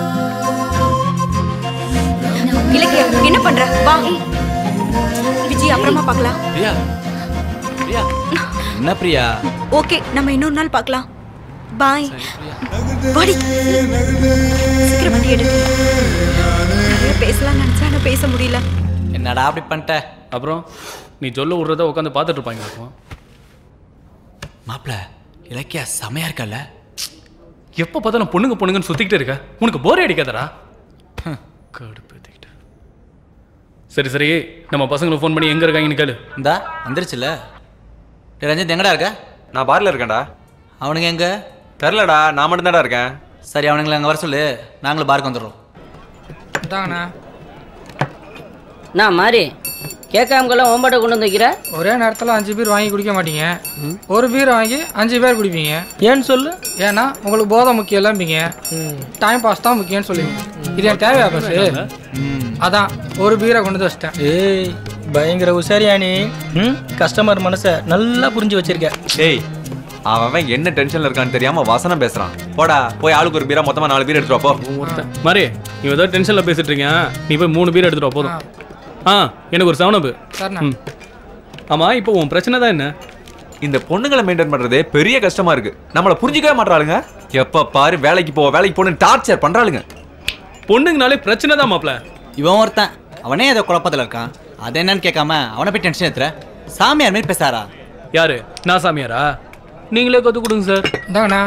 இலக்கியா என்ன பண்ற வா விஜய் அப்புறமா பார்க்கலாம் பிரியா பிரியா என்ன பிரியா ஓகே நம்ம இன்னொரு நாள் பார்க்கலாம் பாய் வாடி சீக்கிரம் வண்டி எடு நிறைய பேசலாம் நினைச்சா ஆனா பேச முடியல என்னடா அப்படி பண்ணிட்ட அப்புறம் நீ சொல்ல விடுறத உட்காந்து பார்த்துட்டு இருப்பாங்க மாப்பிள இலக்கியா செமையா இருக்கல்ல எப்போ பார்த்தாலும் பொண்ணுங்க பொண்ணுங்கன்னு சுத்திக்கிட்டே இருக்க உனக்கு போரே அடிக்காதடா கடுப்பேத்திக்கிட்டு சரி சரி நம்ம பசங்களுக்கு ஃபோன் பண்ணி எங்க இருக்காங்கன்னு கேளு இந்தா வந்துருச்சுல டேய் ரஞ்சித் எங்கடா இருக்க நான் பார்ல இருக்கேன்டா அவனுங்க எங்க தெரிலடா நான் மட்டும்தான்டா இருக்கேன் சரி அவனுங்களை அங்கே வர சொல்லு நாங்களும் பார்க்கு வந்துடுறோம் இந்தாங்கண்ணா நான் மாதிரி கேட்காமக்கெல்லாம் ஓம்பாட்டை கொண்டு வந்து வைக்கிற ஒரே நேரத்தில் அஞ்சு பீர் வாங்கி குடிக்க மாட்டீங்க ஒரு பீர் வாங்கி அஞ்சு பேர் குடிப்பீங்க ஏன்னு சொல்லு ஏன்னா உங்களுக்கு போதை முக்கியம் இல்லைம்பீங்க டைம் பாஸ் தான் முக்கியம்னு சொல்லுவீங்க இது எனக்கு தேவையா பஸ் அதான் ஒரு பீரை கொண்டு வந்து வச்சிட்டேன் ஏய் பயங்கர உசாரியானி ம் கஸ்டமர் மனசை நல்லா புரிஞ்சு வச்சிருக்க டேய் அவன் அவன் என்ன டென்ஷன்ல இருக்கான்னு தெரியாம வசனம் பேசுறான் போடா போய் ஆளுக்கு ஒரு பீரா மொத்தமா நாலு பீர் எடுத்துட்டு வா, போ மாதிரி நீ ஏதோ டென்ஷன்ல பேசிட்டு இருக்கீங்க நீ போய் மூணு பீர் எடுத்துட்டு வா போதும் ஆ எனக்கு ஒரு செவன் அப் சரிண்ணா. ஆமா இப்போ உன் பிரச்சனை தான் என்ன இந்த பொண்ணுங்களை மெயின்டைன் பண்றதே பெரிய கஷ்டமா இருக்கு நம்மள புரிஞ்சுக்கவே மாட்டாளுங்க எப்ப பாரு வேலைக்கு போ வேலைக்கு போன்னு டார்ச்சர் பண்றாளுங்க பொண்ணுங்கனாலே பிரச்சனை தான் மாப்ள இவன் ஒருத்தன் அவனே ஏதோ குழப்பத்தில் இருக்கான் அது என்னன்னு கேட்காம அவனை போய் டென்ஷன் ஏத்துற சாமியார் மாதிரி பேசாரா யாரு நான் சாமியாரா நீங்களே கத்து கொடுங்க சார் இந்தாங்கண்ணா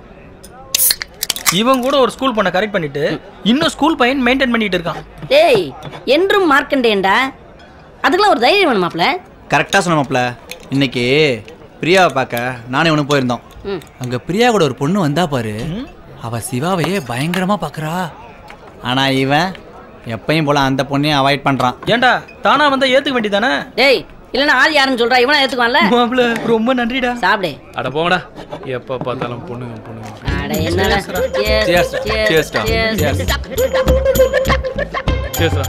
இவன் கூட ஒரு ஸ்கூல் பொண்ணை கரெக்ட் பண்ணிட்டு இன்னும் ஸ்கூல் பையன் மெயின்டைன் பண்ணிட்டு இருக்கான் டேய் என்றும் மார்க்கண்டேன்டா அதுக்கெல்லாம் ஒரு தைரியம் வேணுமாப்ல கரெக்டாக சொன்னமாப்ல இன்னைக்கு பிரியாவை பார்க்க நானே இவனும் போயிருந்தோம் ம். அங்க பிரியா கூட ஒரு பொண்ணு வந்தா பாரு அவ சிவாவையே பயங்கரமா பார்க்கறா ஆனா இவன் எப்பயும் போல அந்த பொண்ணையும் அவாய்ட் பண்றான் ஏன்டா தானா வந்தா ஏத்துக்க வேண்டியதானே டேய் இல்லைன்னா ஆள் யாருன்னு சொல்றா இவனா ஏத்துக்குவான்ல மாப்ள ரொம்ப நன்றிடா சாப்பிடு அட போங்கடா எப்ப பார்த்தாலும் பொண்ணுங்க பொண்ணுங்க அட என்னடா Cheers, cheers, டா. Cheers. சேஸ்ரா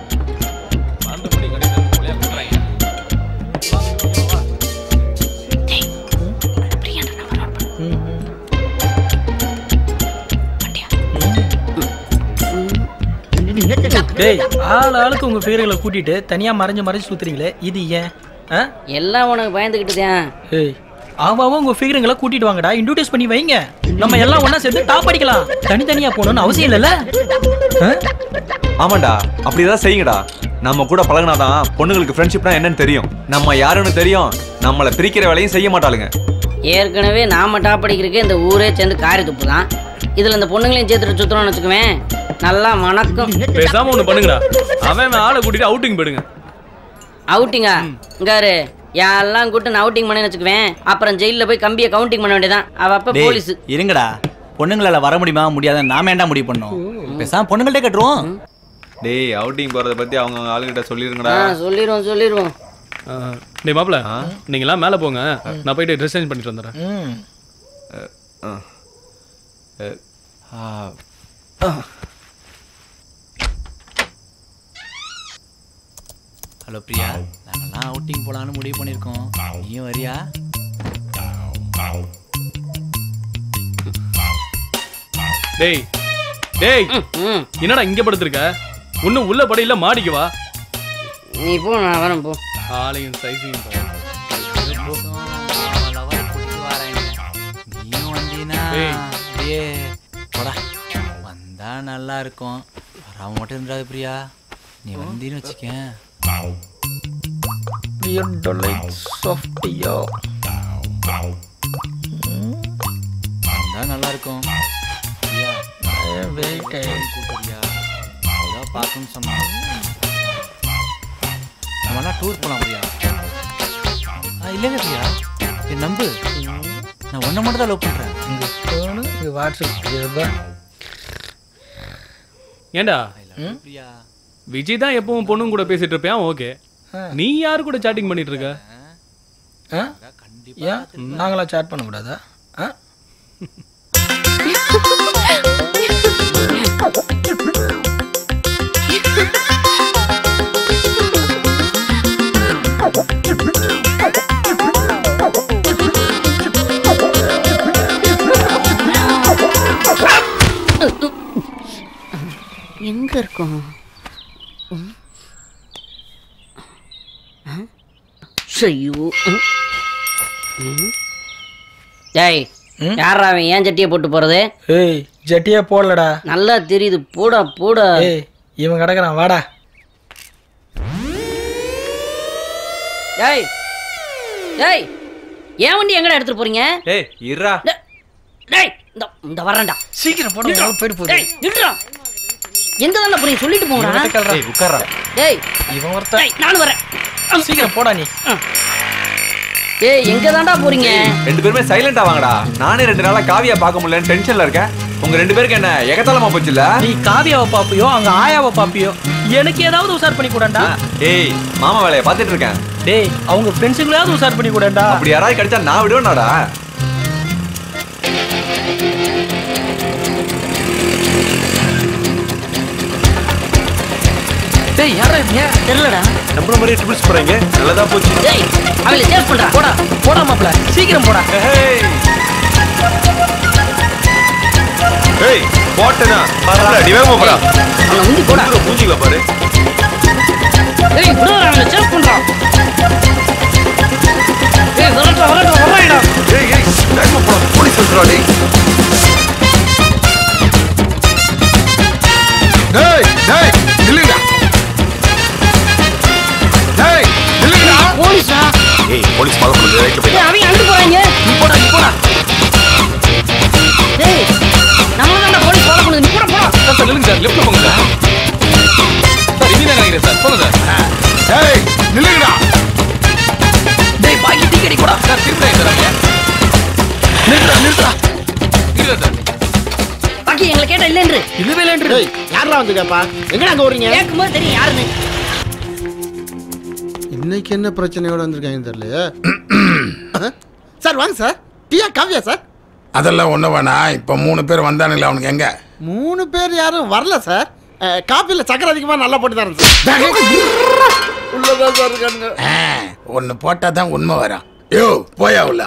டேய் ஆள் ஆளுக்கு உங்க ஃபிகர்களை கூட்டிட்டு தனியா மறைஞ்சு மறைஞ்சு சுத்துறீங்களே இது ஏன் ஆ? எல்லாம் உனக்கு பயந்துக்கிட்டுதான் ஏய் அவன் உங்க ஃபிகருங்களை கூட்டிட்டு வாங்கடா இன்ட்ரோடியூஸ் பண்ணி வைங்க நம்ம எல்லாம் ஒண்ணா சேர்ந்து டாப் அடிக்கலாம் தனித்தனியா போகணும்னு அவசியம் இல்லைல்ல ஆ? ஆமாண்டா அப்படிதான் செய்யுங்கடா நம்ம கூட பழகுனாதான் பொண்ணுங்களுக்கு ஃப்ரெண்ட்ஷிப்னா என்னன்னு தெரியும் நம்ம யாருன்னு தெரியும் நம்மளை பிரிக்கிற வேலையும் செய்ய மாட்டாளுங்க ஏற்கனவே நாம டாப் அடிக்கிறதுக்கு இந்த ஊரே சேர்ந்து காரி துப்பு தான் இதுல இந்த பொண்ணுங்களையும் சேர்த்துட்டு சுத்துறோம்னு வச்சுக்குவேன் நல்லா மணக்கும் பேசாம ஒண்ணு பண்ணுங்கடா அவன் அவன் ஆளை கூட்டிட்டு அவுட்டிங் போயிடுங்க அவுட்டிங்கா இங்காரு யாரெல்லாம் கூட்டு நான் அவுட்டிங் பண்ணேன்னு வச்சுக்குவேன் அப்புறம் ஜெயிலில் போய் கம்பியை கவுண்டிங் பண்ண வேண்டியதான் அவ அப்ப டேய், போலீஸ் இருங்கடா பொண்ணுங்களால வர முடியுமா முடியாதுன்னு நாம ஏன்டா முடிவு பண்ணோம் பேசாம பொண்ணுங்கள்ட்டே கட்டுருவோம் டேய் அவுட்டிங் போறத பத்தி அவங்க ஆளுகிட்ட சொல்லிருங்கடா ஆ சொல்லிடுவோம் சொல்லிடுவோம் டேய் மாப்ள நீங்களாம் மேல போங்க நான் போயிட்டு ட்ரெஸ் சேஞ்ச் பண்ணிட்டு வந்துடுறேன் ம். ஹலோ பிரியா நாங்கெல்லாம் அவுட்டிங் போலான்னு முடிவு பண்ணியிருக்கோம் நீயும் வரியா டேய் டேய் என்னடா இங்க படுத்திருக்க ஒன்னும் உள்ள படையில மாடிக்கு வா நீ போ நான் வரேன் போ ஆளையும் சைஸையும் நீயும் வந்தீனா டேய். அப்படியே போடா வந்தா நல்லா இருக்கும் வராம மட்டும் இருந்துடாது பிரியா நீ வந்தீன்னு வச்சுக்கேன் Dear delight softia. வந்தா நல்லா இருக்கும் பிரியா கூப்பிடுறியா ஏதாவது பார்க்கணும்னு சொன்னா நம்மலாம் டூர் போலாம் பிரியா ஆ இல்லைங்க பிரியா என் நம்பு நான் ஒன்றை மட்டும் தான் லவ் பண்ணுறேன் இங்க phone, இங்க வாட்ஸ்அப் இதுதான் ஏண்டா விஜய் தான் எப்பவும் பொண்ணுங்க கூட பேசிட்டு இருப்பியான் ஓகே நீ யாரு கூட சாட்டிங் பண்ணிட்டு இருக்க ஆ? ஏன் நாங்களா சாட் பண்ணக்கூடாதா ஆ எங்க இருக்கும் ம். ஆ? ஐயோ ம். ம். டேய் யாரா அவன் ஏன் சட்டியை போட்டு போறது ஏய் ஜட்டியே போடலடா நல்லா தெரியுது போடா போடா ஏய் இவன் கிடக்குறான் வாடா டேய் டேய் ஏன் வண்டி எங்கடா எடுத்துட்டு போறீங்க டேய் இருடா டேய் இந்த இந்த வரேன்டா சீக்கிரம் போடு நில்றா. எவ்வளவு போயிட்டு போகுது. டேய் நில்றா எங்க தானே போறீங்க சொல்லிட்டு போங்கடா இவன்கிட்ட கேளுடா. டேய் உட்கார்றா டேய் இவன் ஒருத்தன் டேய் நானும் வரேன் சீக்கிரம் போடா நீ டேய் எங்க தான்டா போறீங்க ரெண்டு பேருமே சைலண்டா வாங்கடா நானே ரெண்டு நாளா காவியா பார்க்க முடியலன்னு டென்ஷன்ல இருக்கேன் உங்க ரெண்டு பேருக்கு என்ன எகத்தாலமா போச்சுல்ல நீ காவியாவை பாப்பியோ அங்க ஆயாவை பாப்பியோ எனக்கு ஏதாவது உசார் பண்ணி கூடண்டா டேய் மாமா வேலையை பார்த்துட்டு இருக்கேன் டேய் அவங்க ஃப்ரெண்ட்ஸுங்களாவது உசார் பண்ணி கூடண்டா அப்படி யாராவது கிடைச்சா நான் விடுவேனாடா டேய் யாரா இவங்க தெரியலடா நம்மள மாதிரி ட்ரிபிள்ஸ் போறீங்க நல்லதா போச்சு டேய் அவளை சேஸ் பண்றா போடா போடா மாப்ள சீக்கிரம் போடா ஏய் போட்டனா பரவாயில்ல அடி வேகமா போடா அவனை உந்தி போடா மூஞ்சில பாரு டேய் bro அவளை சேஸ் பண்றா டேய் வரட்டா வரட்டா வரடா ஏய் ஏய் வேகமா போடா போலீஸ் வந்துடா டேய் டேய் டேய் நில்லுங்க டேய் நில்லுங்கடா போலீஸா ஏய் போலீஸ் ஃபாலோ பண்ணுங்க ரைட்ல போய் டேய் அவங்க அங்க போறாங்க நீ போடா நீ போடா டேய் நம்ம தான் போலீஸ் ஃபாலோ பண்ணுது நீ போடா போடா சார் சார் இல்லைங்க சார் லெஃப்ட்ல போங்க சார் சார் இனி தான் நினைக்கிறேன் சார் போங்க சார் டேய் நில்லுங்கடா டேய் பாக்கி டீ கடி போடா சார் திரும்ப சார் அவங்க நிறுத்துடா நிறுத்துடா இருங்க சார் பாக்கி எங்களை கேட்ட இல்லைன்று இல்லவே இல்லைன்று யாரா வந்துக்கப்பா எங்கடா அங்க வரீங்க கேட்கும்போது தெரியும் யாருன்னு இன்னைக்கு என்ன பிரச்சனையோட வந்திருக்காங்கன்னு தெரியலையே சார் வாங்க சார் டீயா காவியா சார் அதெல்லாம் ஒண்ணு வேணாம் இப்ப மூணு பேர் வந்தானுங்களே அவனுக்கு எங்க மூணு பேர் யாரும் வரல சார் அஹ், காப்பில சக்கரை அதிகமா நல்லா போட்டு தரேன் சார் உள்ளதான் சார் இருக்கானுங்க ஒன்னு போட்டா தான் உண்மை வரும் யோ போயா உள்ள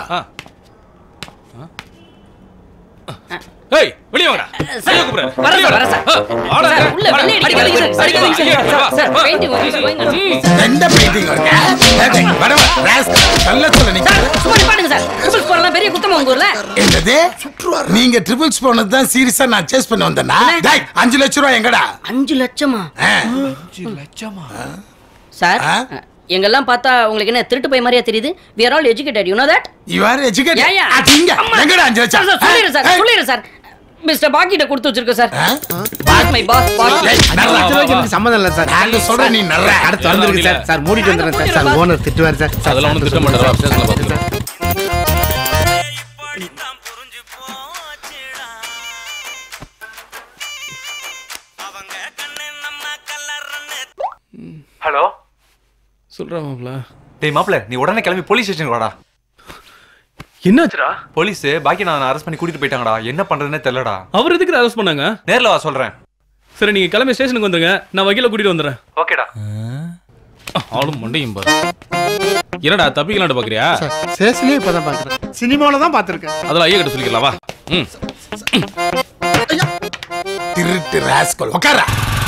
ஏய் வெளிய வாடா வெளிய கூப்பிடுறேன் வர வெளிய சார் வர வாடா. சார் ஆ, வாடா. சார் உள்ள வெள்ளை அடிக்காதீங்க சார் அடிக்காதீங்க அடிக்காதீங்க சார் சார் பெயிண்டிங் வைங்க எந்த பெயிண்டிங் நல்ல சொல்ல நீங்க சும்மா நிப்பாட்டுங்க சார் ட்ரிபிள்ஸ் போறலாம் பெரிய குத்தமா உங்க ஊர்ல என்னது நீங்க ட்ரிபிள்ஸ் போனது தான் சீரியஸா நான் சேஸ் பண்ண வந்தேனா டேய் அஞ்சு லட்சம் ரூபாய் எங்கடா அஞ்சு லட்சமா அஞ்சு லட்சமா சார் எங்கெல்லாம் பார்த்தா உங்களுக்கு என்ன திருட்டு போய் மாதிரியா தெரியுது we are all educated you know that you are educated ஏன், ஏன்? அது இங்க அம்மா. எங்கடா அஞ்சு லட்சம் சார், சார், சொல்லிடுறேன் சார் ஏய். சொல்லிடுறேன் சார் மிஸ்டர் பாக்கிட்ட கொடுத்து வச்சிருக்கேன் sir boss my boss boss ஏய், நல்லா. எனக்கு சம்மந்தம் இல்லை சார் நாங்க சொல்றேன் நீ நல்ல அடுத்து வந்துருக்கு சார் சார் மூடிட்டு வந்துடுறேன் சார் சார் ஓனர் திட்டுவார் சார் சார் அதெல்லாம் ஒன்றும் திட்ட மாட்டாரா ஸ்டேஷன்ல பார்த்துக்கலாம் ஹலோ சொல்றேன் மாப்ள டேய் மாப்ள நீ உடனே கிளம்பி போலீஸ் ஸ்டேஷனுக்கு வாடா என்னாச்சுடா போலீஸ் பாக்கி நான் அரெஸ்ட் பண்ணி கூட்டிட்டு போயிட்டாங்கடா என்ன பண்றதுன்னே தெரியலடா அவர் எதுக்கு அரெஸ்ட் பண்ணாங்க நேர்ல வா சொல்றேன் சரி நீங்க கிளம்பி ஸ்டேஷனுக்கு வந்துருங்க நான் வக்கீல கூட்டிட்டு வந்துடுறேன் ஓகேடா ஆளும் மண்டையும் பாரு என்னடா தப்பிக்கலாம்னு பாக்குறியா சார் சேஸ்லயே இப்பதான் பாக்குறேன் சினிமாவில் தான் பார்த்துருக்கேன் அதெல்லாம் ஐயா கிட்ட சொல்லிக்கலாம் வா ம் திருட்டு ராஸ்கல் உட்காரா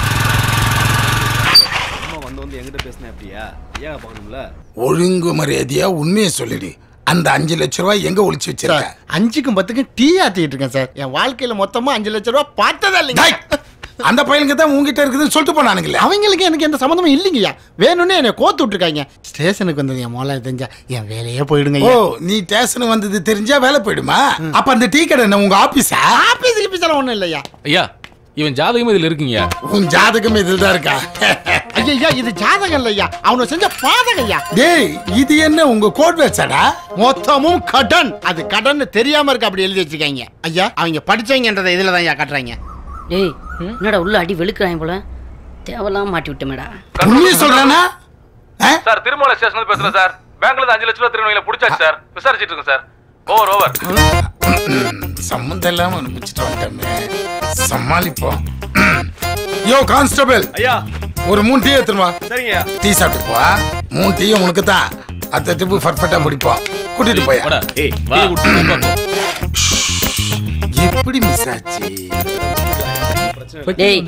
வந்து வந்து என்கிட்ட பேசினேன் அப்படியா ஏன் பார்க்கணும்ல ஒழுங்கு மரியாதையா உண்மையை சொல்லிடு அந்த அஞ்சு லட்சம் ரூபாய் எங்க ஒளிச்சு வச்சிருக்க சார் அஞ்சுக்கும் பத்துக்கும் டீ ஆத்திட்டு இருக்கேன் சார் என் வாழ்க்கையில மொத்தமா அஞ்சு லட்சம் ரூபாய் பார்த்ததா இல்லைங்க அந்த பையனுக்கு தான் உங்ககிட்ட இருக்குதுன்னு சொல்லிட்டு போனானுங்களே அவங்களுக்கு எனக்கு எந்த சம்மந்தமும் இல்லைங்கய்யா வேணும்னே என்னை கோத்து விட்டுருக்காங்க ஸ்டேஷனுக்கு வந்தது என் மோளம் தெரிஞ்சா என் வேலையே போயிடுங்க ஓ நீ ஸ்டேஷனுக்கு வந்தது தெரிஞ்சா வேலை போயிடுமா அப்ப அந்த டீ கடை என்ன உங்க ஆபீஸா ஆபீஸ் கிபீஸ் ஒன்றும் இல்லையா ஐயா இவன் ஜாதகம் இதுல இருக்குங்க உன் ஜாதகம் இதில் தான் இருக்கா ஐயா இது ஜாதகம் இல்லையா அவனை செஞ்ச பாதகம் ஐயா டேய் இது என்ன உங்க கோட் வேர்ட்ஸாடா மொத்தமும் கடன் அது கடன் தெரியாம இருக்க அப்படி எழுதி வச்சிருக்காங்க ஐயா அவங்க படிச்சவங்கன்றதை இதுல தான் ஐயா கட்டுறாங்க டேய் என்னடா உள்ள அடி வெளுக்குறாங்க போல தேவலாம் மாட்டி விட்டமேடா உண்மையை சொல்றானா சார் திருமலை ஸ்டேஷன்ல பேசுறேன் சார் பேங்க்ல இருந்து அஞ்சு லட்ச ரூபா திருநெல்வேலியில புடிச்சாச்சு சார் விசாரிச்சிட்டு இருக்கேன் சார் ஓவர் ஓவர் சம்மந்தம் இல்லாம அனுப்பிச்சிட்டு வந்துட்டோமே சமாளிப்போம் யோ கான்ஸ்டபிள் ஐயா ஒரு மூணு டீ எடுத்துருமா சரிங்க டீ சாப்பிட்டு போ மூணு டீயும் உனக்கு தான் அத்த டிப்பு பர்ஃபெக்டா பிடிப்போம் கூட்டிட்டு போய் ஏய் வா எப்படி மிஸ் ஆச்சு டேய்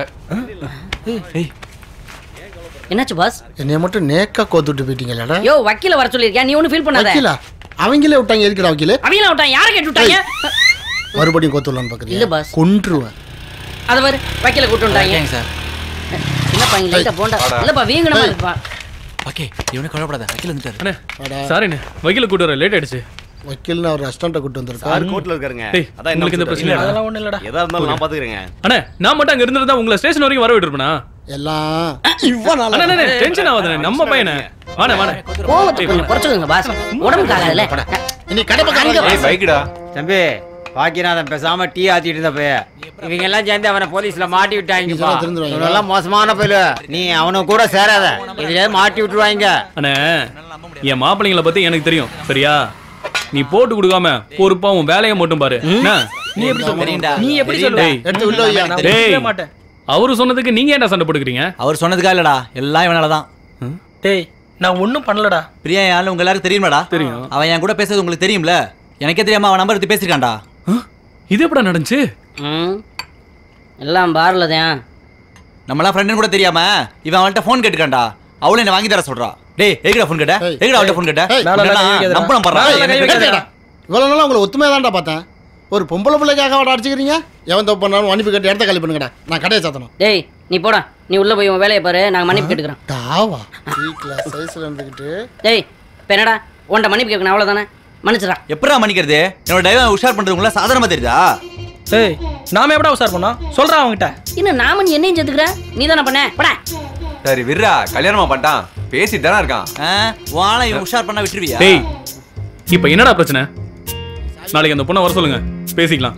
என்னாச்சு பாஸ் என்னைய மட்டும் நேக்கா கோத்து விட்டு போயிட்டீங்களா யோ வக்கீல வர சொல்லிருக்கியா நீ ஒன்றும் ஃபீல் பண்ணாத வக்கீலா அவங்களே விட்டாங்க எதுக்குடா வக்கீல அவங்கள விட்டான் யாரை கேட்டு விட்டாங்க மறுபடியும் கோத்து விடலான்னு இல்ல பாக்குறீங்க பாஸ். கொன்றுவேன் அது பாரு வக்கீல கூட்டு விட்டாங்க சார் இல்லப்பா இங்க லைட்டா போண்டா இல்லப்பா வீங்கணுமா இருப்பா ஓகே இவனே குழப்படாத வக்கீல் வந்துட்டாரு அண்ணே சாரிண்ணே வக்கீல கூட்டு வர லேட் ஆயிடுச்சு வக்கீல்னு அவர் அஸ்டண்ட்டை கூட்டு சார் வந்திருக்காரு கோர்ட்ல இருக்காருங்க டேய், அதான் உங்களுக்கு இந்த பிரச்சனை இல்ல? அதெல்லாம் ஒண்ணும் இல்லடா எதா இருந்தாலும் நான் பாத்துக்கிறேங்க அண்ணே நான் மட்டும் அங்க இருந்திருந்தா உங்களை ஸ்டேஷன் வரைக்கும் வர விட்டுருப்பேனா எல்லாம் இவனால அண்ணே அண்ணே, டென்ஷன் ஆகாதண்ணே நம்ம பையனே வாணே வாணே கோவத்தை கொஞ்சம் குறைச்சுக்கோங்க பாஸ் உடம்புக்கு ஆகாதுல்ல நீ கடை பக்கம் ஏய் பைக்குடா தம்பி பாக்கியநாதன் பேசாம டீ ஆத்திட்டு இருந்த பைய இவங்க எல்லாம் சேர்ந்து அவனை போலீஸ்ல மாட்டி விட்டாங்கப்பா சொல்ல திருந்துருவாங்க. இவனெல்லாம் மோசமான பையலு நீ அவனை கூட சேராத இதுல மாட்டி விட்டுருவாங்க அண்ணே என் மாப்பிள்ளைங்களை பத்தி எனக்கு தெரியும் சரியா நீ போட்டு கொடுக்காம பொறுப்பா உன் வேலையை மட்டும் பாரு என்ன? நீ எப்படி சொல்லுவ? தெரியும்டா. நீ எப்படி தெரியும்டா. சொல்லுவ? டேய். எடுத்து உள்ள வையா. நான் டேய் ஒத்துக்கவே மாட்டேன் அவரு சொன்னதுக்கு நீங்க என்ன சண்டை போட்டுக்கிறீங்க அவர் சொன்னதுக்கா இல்லடா எல்லாம் இவனால தான் டேய் நான் ஒன்றும் பண்ணலடா பிரியா யாரு உங்க எல்லாருக்கும் தெரியுமாடா தெரியும். அவன் என் கூட பேசுறது உங்களுக்கு தெரியும்ல எனக்கே தெரியாம அவன் நம்பர் எடுத்து பேசிருக்கான்டா இது எப்படா நடந்துச்சு ம் எல்லாம் பார்ல தான் நம்மளாம் ஃப்ரெண்டுன்னு கூட தெரியாம இவன் அவன்கிட்ட ஃபோன் கேட்டுக்கான்டா அவளும் என்ன வாங்கி தர சொல்றா டேய் எங்கடா ஃபோன் கேட்ட எங்கடா அவள்கிட்ட ஃபோன் கேட்ட ஏய், மேல எல்லாம் கை வைக்காதடா. நம்பணும் மேல எல்லாம் கை பாரு வைக்காதடா. இவ்வளோ நாளாக உங்களை ஒத்துமையாக தான்டா பார்த்தேன் ஒரு பொம்பளை பிள்ளைக்காக அவட அடிச்சுக்கிறீங்க எவன் தப்பு பண்ணாலும் மன்னிப்பு கட்டி இடத்த காலி பண்ணுங்கடா நான் கடையை சாத்தணும் டேய் நீ போடா நீ உள்ள போய் உன் வேலையை பாரு நாங்கள் மன்னிப்பு கேட்டுக்கிறோம் டாவா டீ கிளாஸ் சைஸில் இருந்துக்கிட்டு டேய் இப்போ என்னடா உன்ட்ட மன்னிப்பு கேட்கணும் அவ்வளோதானே மன்னிச்சிடா எப்படா மன்னிக்கிறது என்னோட டிரைவர் உஷார் பண்றது உங்கள சாதாரணமா தெரியுதா ஏய் நாம எப்படா உசார் பண்ணோம் சொல்றா அவன்கிட்ட இன்னும் நாம நீ என்னையும் சேர்த்துக்கிற நீ தானே பண்ண படா சரி விர்ரா கல்யாணமா பண்ணிட்டான் பேசிட்டு தானே இருக்கான் வாழை இவன் உஷார் பண்ணா விட்டுருவியா டேய் இப்போ என்னடா பிரச்சனை நாளைக்கு அந்த பொண்ணை வர சொல்லுங்க பேசிக்கலாம்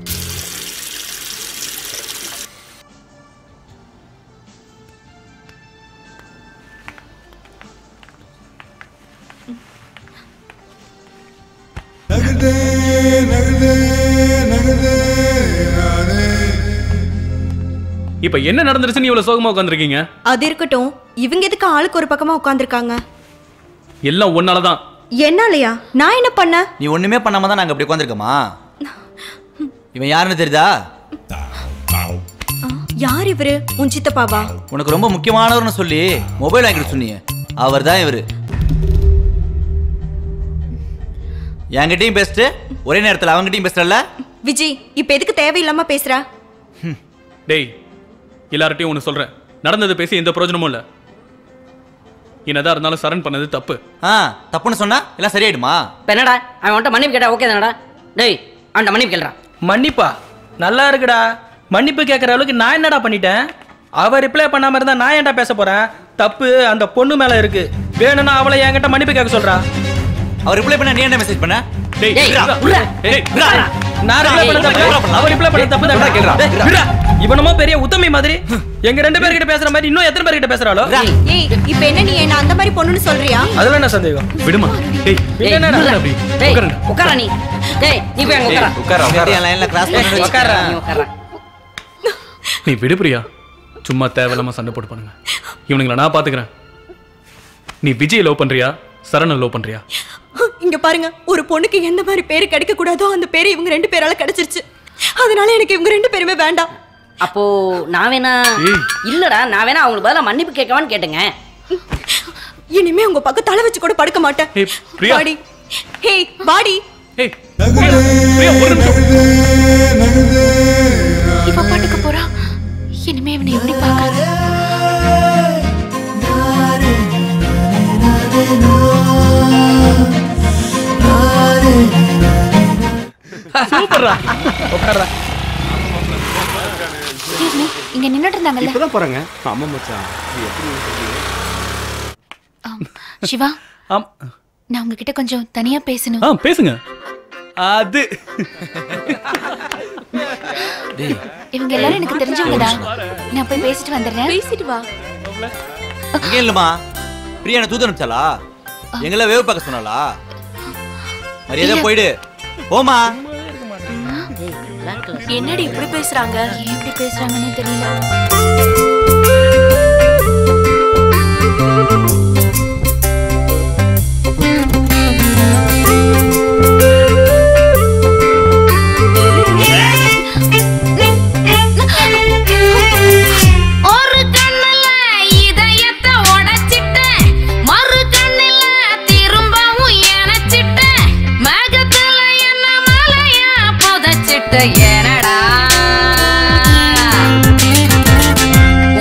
இப்போ என்ன நடந்துருச்சுன்னு இவ்வளவு சோகமா உட்காந்துருக்கீங்க அது இருக்கட்டும் இவங்க எதுக்கு ஆளுக்கு ஒரு பக்கமா உட்காந்துருக்காங்க எல்லாம் ஒன்னால தான் என்னாலயா நான் என்ன பண்ணேன் நீ ஒண்ணுமே பண்ணாம தான் நாங்க இப்படி உட்காந்துருக்கோமா இவன் யாருன்னு தெரியுதா யார் இவரு உன் சித்தப்பாவா உனக்கு ரொம்ப முக்கியமானவர்னு சொல்லி மொபைல் வாங்கிட்டு சொன்னீங்க அவர் தான் இவரு என்கிட்டயும் பேசிட்டு ஒரே நேரத்தில் அவங்ககிட்டயும் பேசுறல்ல விஜய் இப்ப எதுக்கு தேவையில்லாம பேசுற டேய் எல்லார்ட்டையும் ஒன்று சொல்கிறேன் நடந்தது பேசி எந்த பிரயோஜனமும் இல்லை என்னதான் இருந்தாலும் சரண் பண்ணது தப்பு ஆ தப்புன்னு சொன்னா எல்லாம் சரியாயிடுமா இப்போ என்னடா அவன் வந்துட்டு மன்னிப்பு கேட்டா ஓகே தானடா டேய் அவன்கிட்ட மன்னிப்பு கேள்றான் மன்னிப்பா நல்லா இருக்குடா மன்னிப்பு கேட்குற அளவுக்கு நான் என்னடா பண்ணிட்டேன் அவ ரிப்ளை பண்ணாம இருந்தா நான் ஏன்டா பேச போறேன் தப்பு அந்த பொண்ணு மேல இருக்கு வேணும்னா அவளை என்கிட்ட மன்னிப்பு கேட்க சொல்றா அவர் ரிப்ளை பண்ண நீ என்ன மெசேஜ் பண்ண டேய் டேய், விட்றா. விட்றா. டேய், விட்றா. நான் ரிப்ளை பண்ண தப்பு அவ ரிப்ளை பண்ண தப்பு தான் கேளுடா. டேய், விட்றா. இவனுமோ பெரிய உத்தமி மாதிரி எங்க ரெண்டு பேர்கிட்ட பேசுற மாதிரி இன்னும் எத்தனை பேர்கிட்ட பேசுறாளோ ஏய் இப்ப என்ன நீ என்ன அந்த மாதிரி பொண்ணுன்னு சொல்றியா அதுல என்ன சந்தேகம் விடுமா டேய் டேய், என்னடா விட்றா. அப்படி டேய் உட்காருங்க. உட்காரா நீ டேய் நீ போய் அங்க உட்காரா உட்கார உட்கார லைன்ல கிராஸ் டேய், பண்ணி உட்காரா நீ உட்காரா நீ விடு பிரியா சும்மா தேவையில்லாம சண்டை போட்டு பண்ணுங்க இவனுங்களை நான் பாத்துக்கிறேன் நீ விஜய் லவ் பண்றியா சரணை லவ் பண்றியா இங்க பாருங்க ஒரு பொண்ணுக்கு எந்த மாதிரி பேரு கிடைக்க கூடாதோ அந்த பேரு இவங்க ரெண்டு பேரால கிடைச்சிருச்சு அதனால எனக்கு இவங்க ரெண்டு பேருமே வேண்டாம் அப்போ நான் வேணா ஏய். இல்லடா நான் வேணா அவங்களுக்கு பதிலா மன்னிப்பு கேட்கவான்னு கேட்டேங்க இனிமே உங்க பக்கம் தலை வச்சு கூட படுக்க மாட்டேன் ஏய், பிரியா. பாடி ஹே பாடி ஏய் பிரியா, பிரியா, ஒரு நிமிஷம் இவ பாட்டுக்கு போறா இனிமே இவனை எப்படி பாக்குறது சூப்பர்ரா உட்கார்றா Excuse me, இங்க நின்னுட்டு இருந்தாங்கல்ல இப்பதான் போறாங்க ஆமா மச்சான் இது எப்படி ஆம். சிவா ஆம் நான் உங்ககிட்ட கொஞ்சம் தனியா பேசணும் ஆ பேசுங்க அது டேய் இவங்க எல்லாரும் எனக்கு தெரிஞ்சவங்க தான் நான் போய் பேசிட்டு வந்துடுறேன் பேசிட்டு வா இங்கே இல்லம்மா பிரியா என்ன தூத்து அனுப்பிச்சாளா எங்களை வேவு பார்க்க சொன்னாளா மரியாதை போயிடு போமா என்னடி இப்படி பேசுறாங்க ஏன் இப்படி பேசுறாங்கன்னு தெரியல ஒரு கண்ணுல இதயத்தை உடைச்சிட்டேன் மறு கண்ணுல திரும்பவும் இணைச்சிட்டேன் மேகத்துல என்ன மலையா புதைச்சிட்ட ஏனடா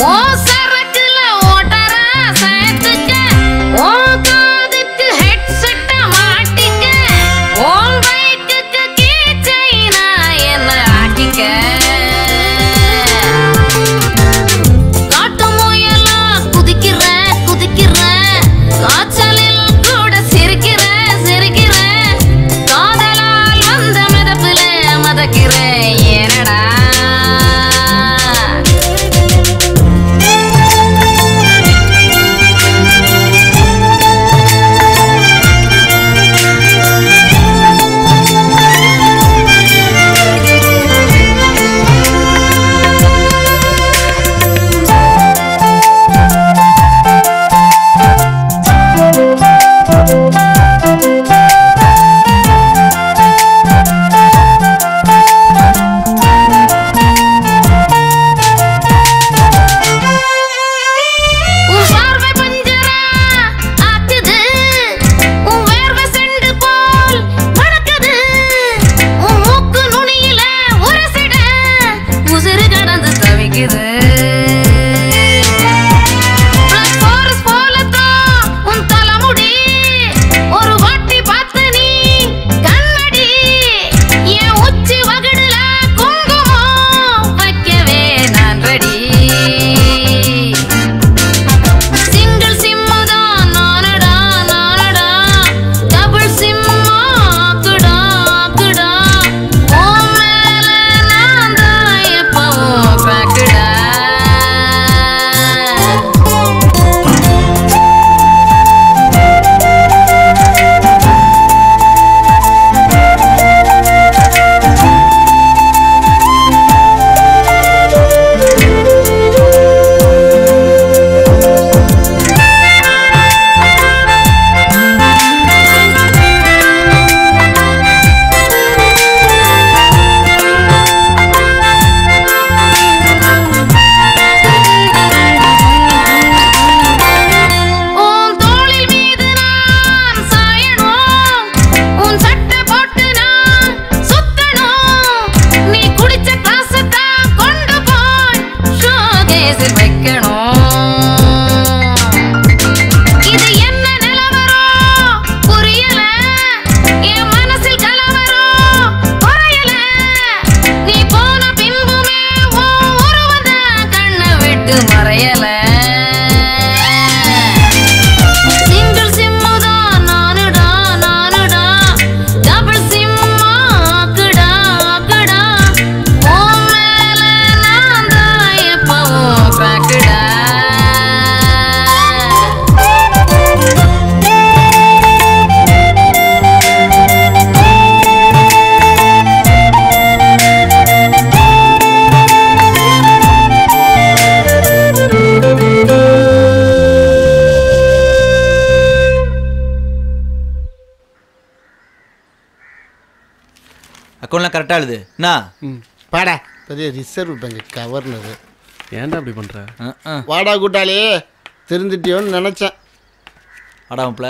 அக்கௌண்ட்லாம் கரெக்டாக எழுது என்ன பாடா பெரிய ரிசர்வ் பேங்க் கவர்னர் ஏன்டா அப்படி பண்ற வாடா கூட்டாளி திருந்துட்டியோன்னு நினைச்சேன் அடாமப்ல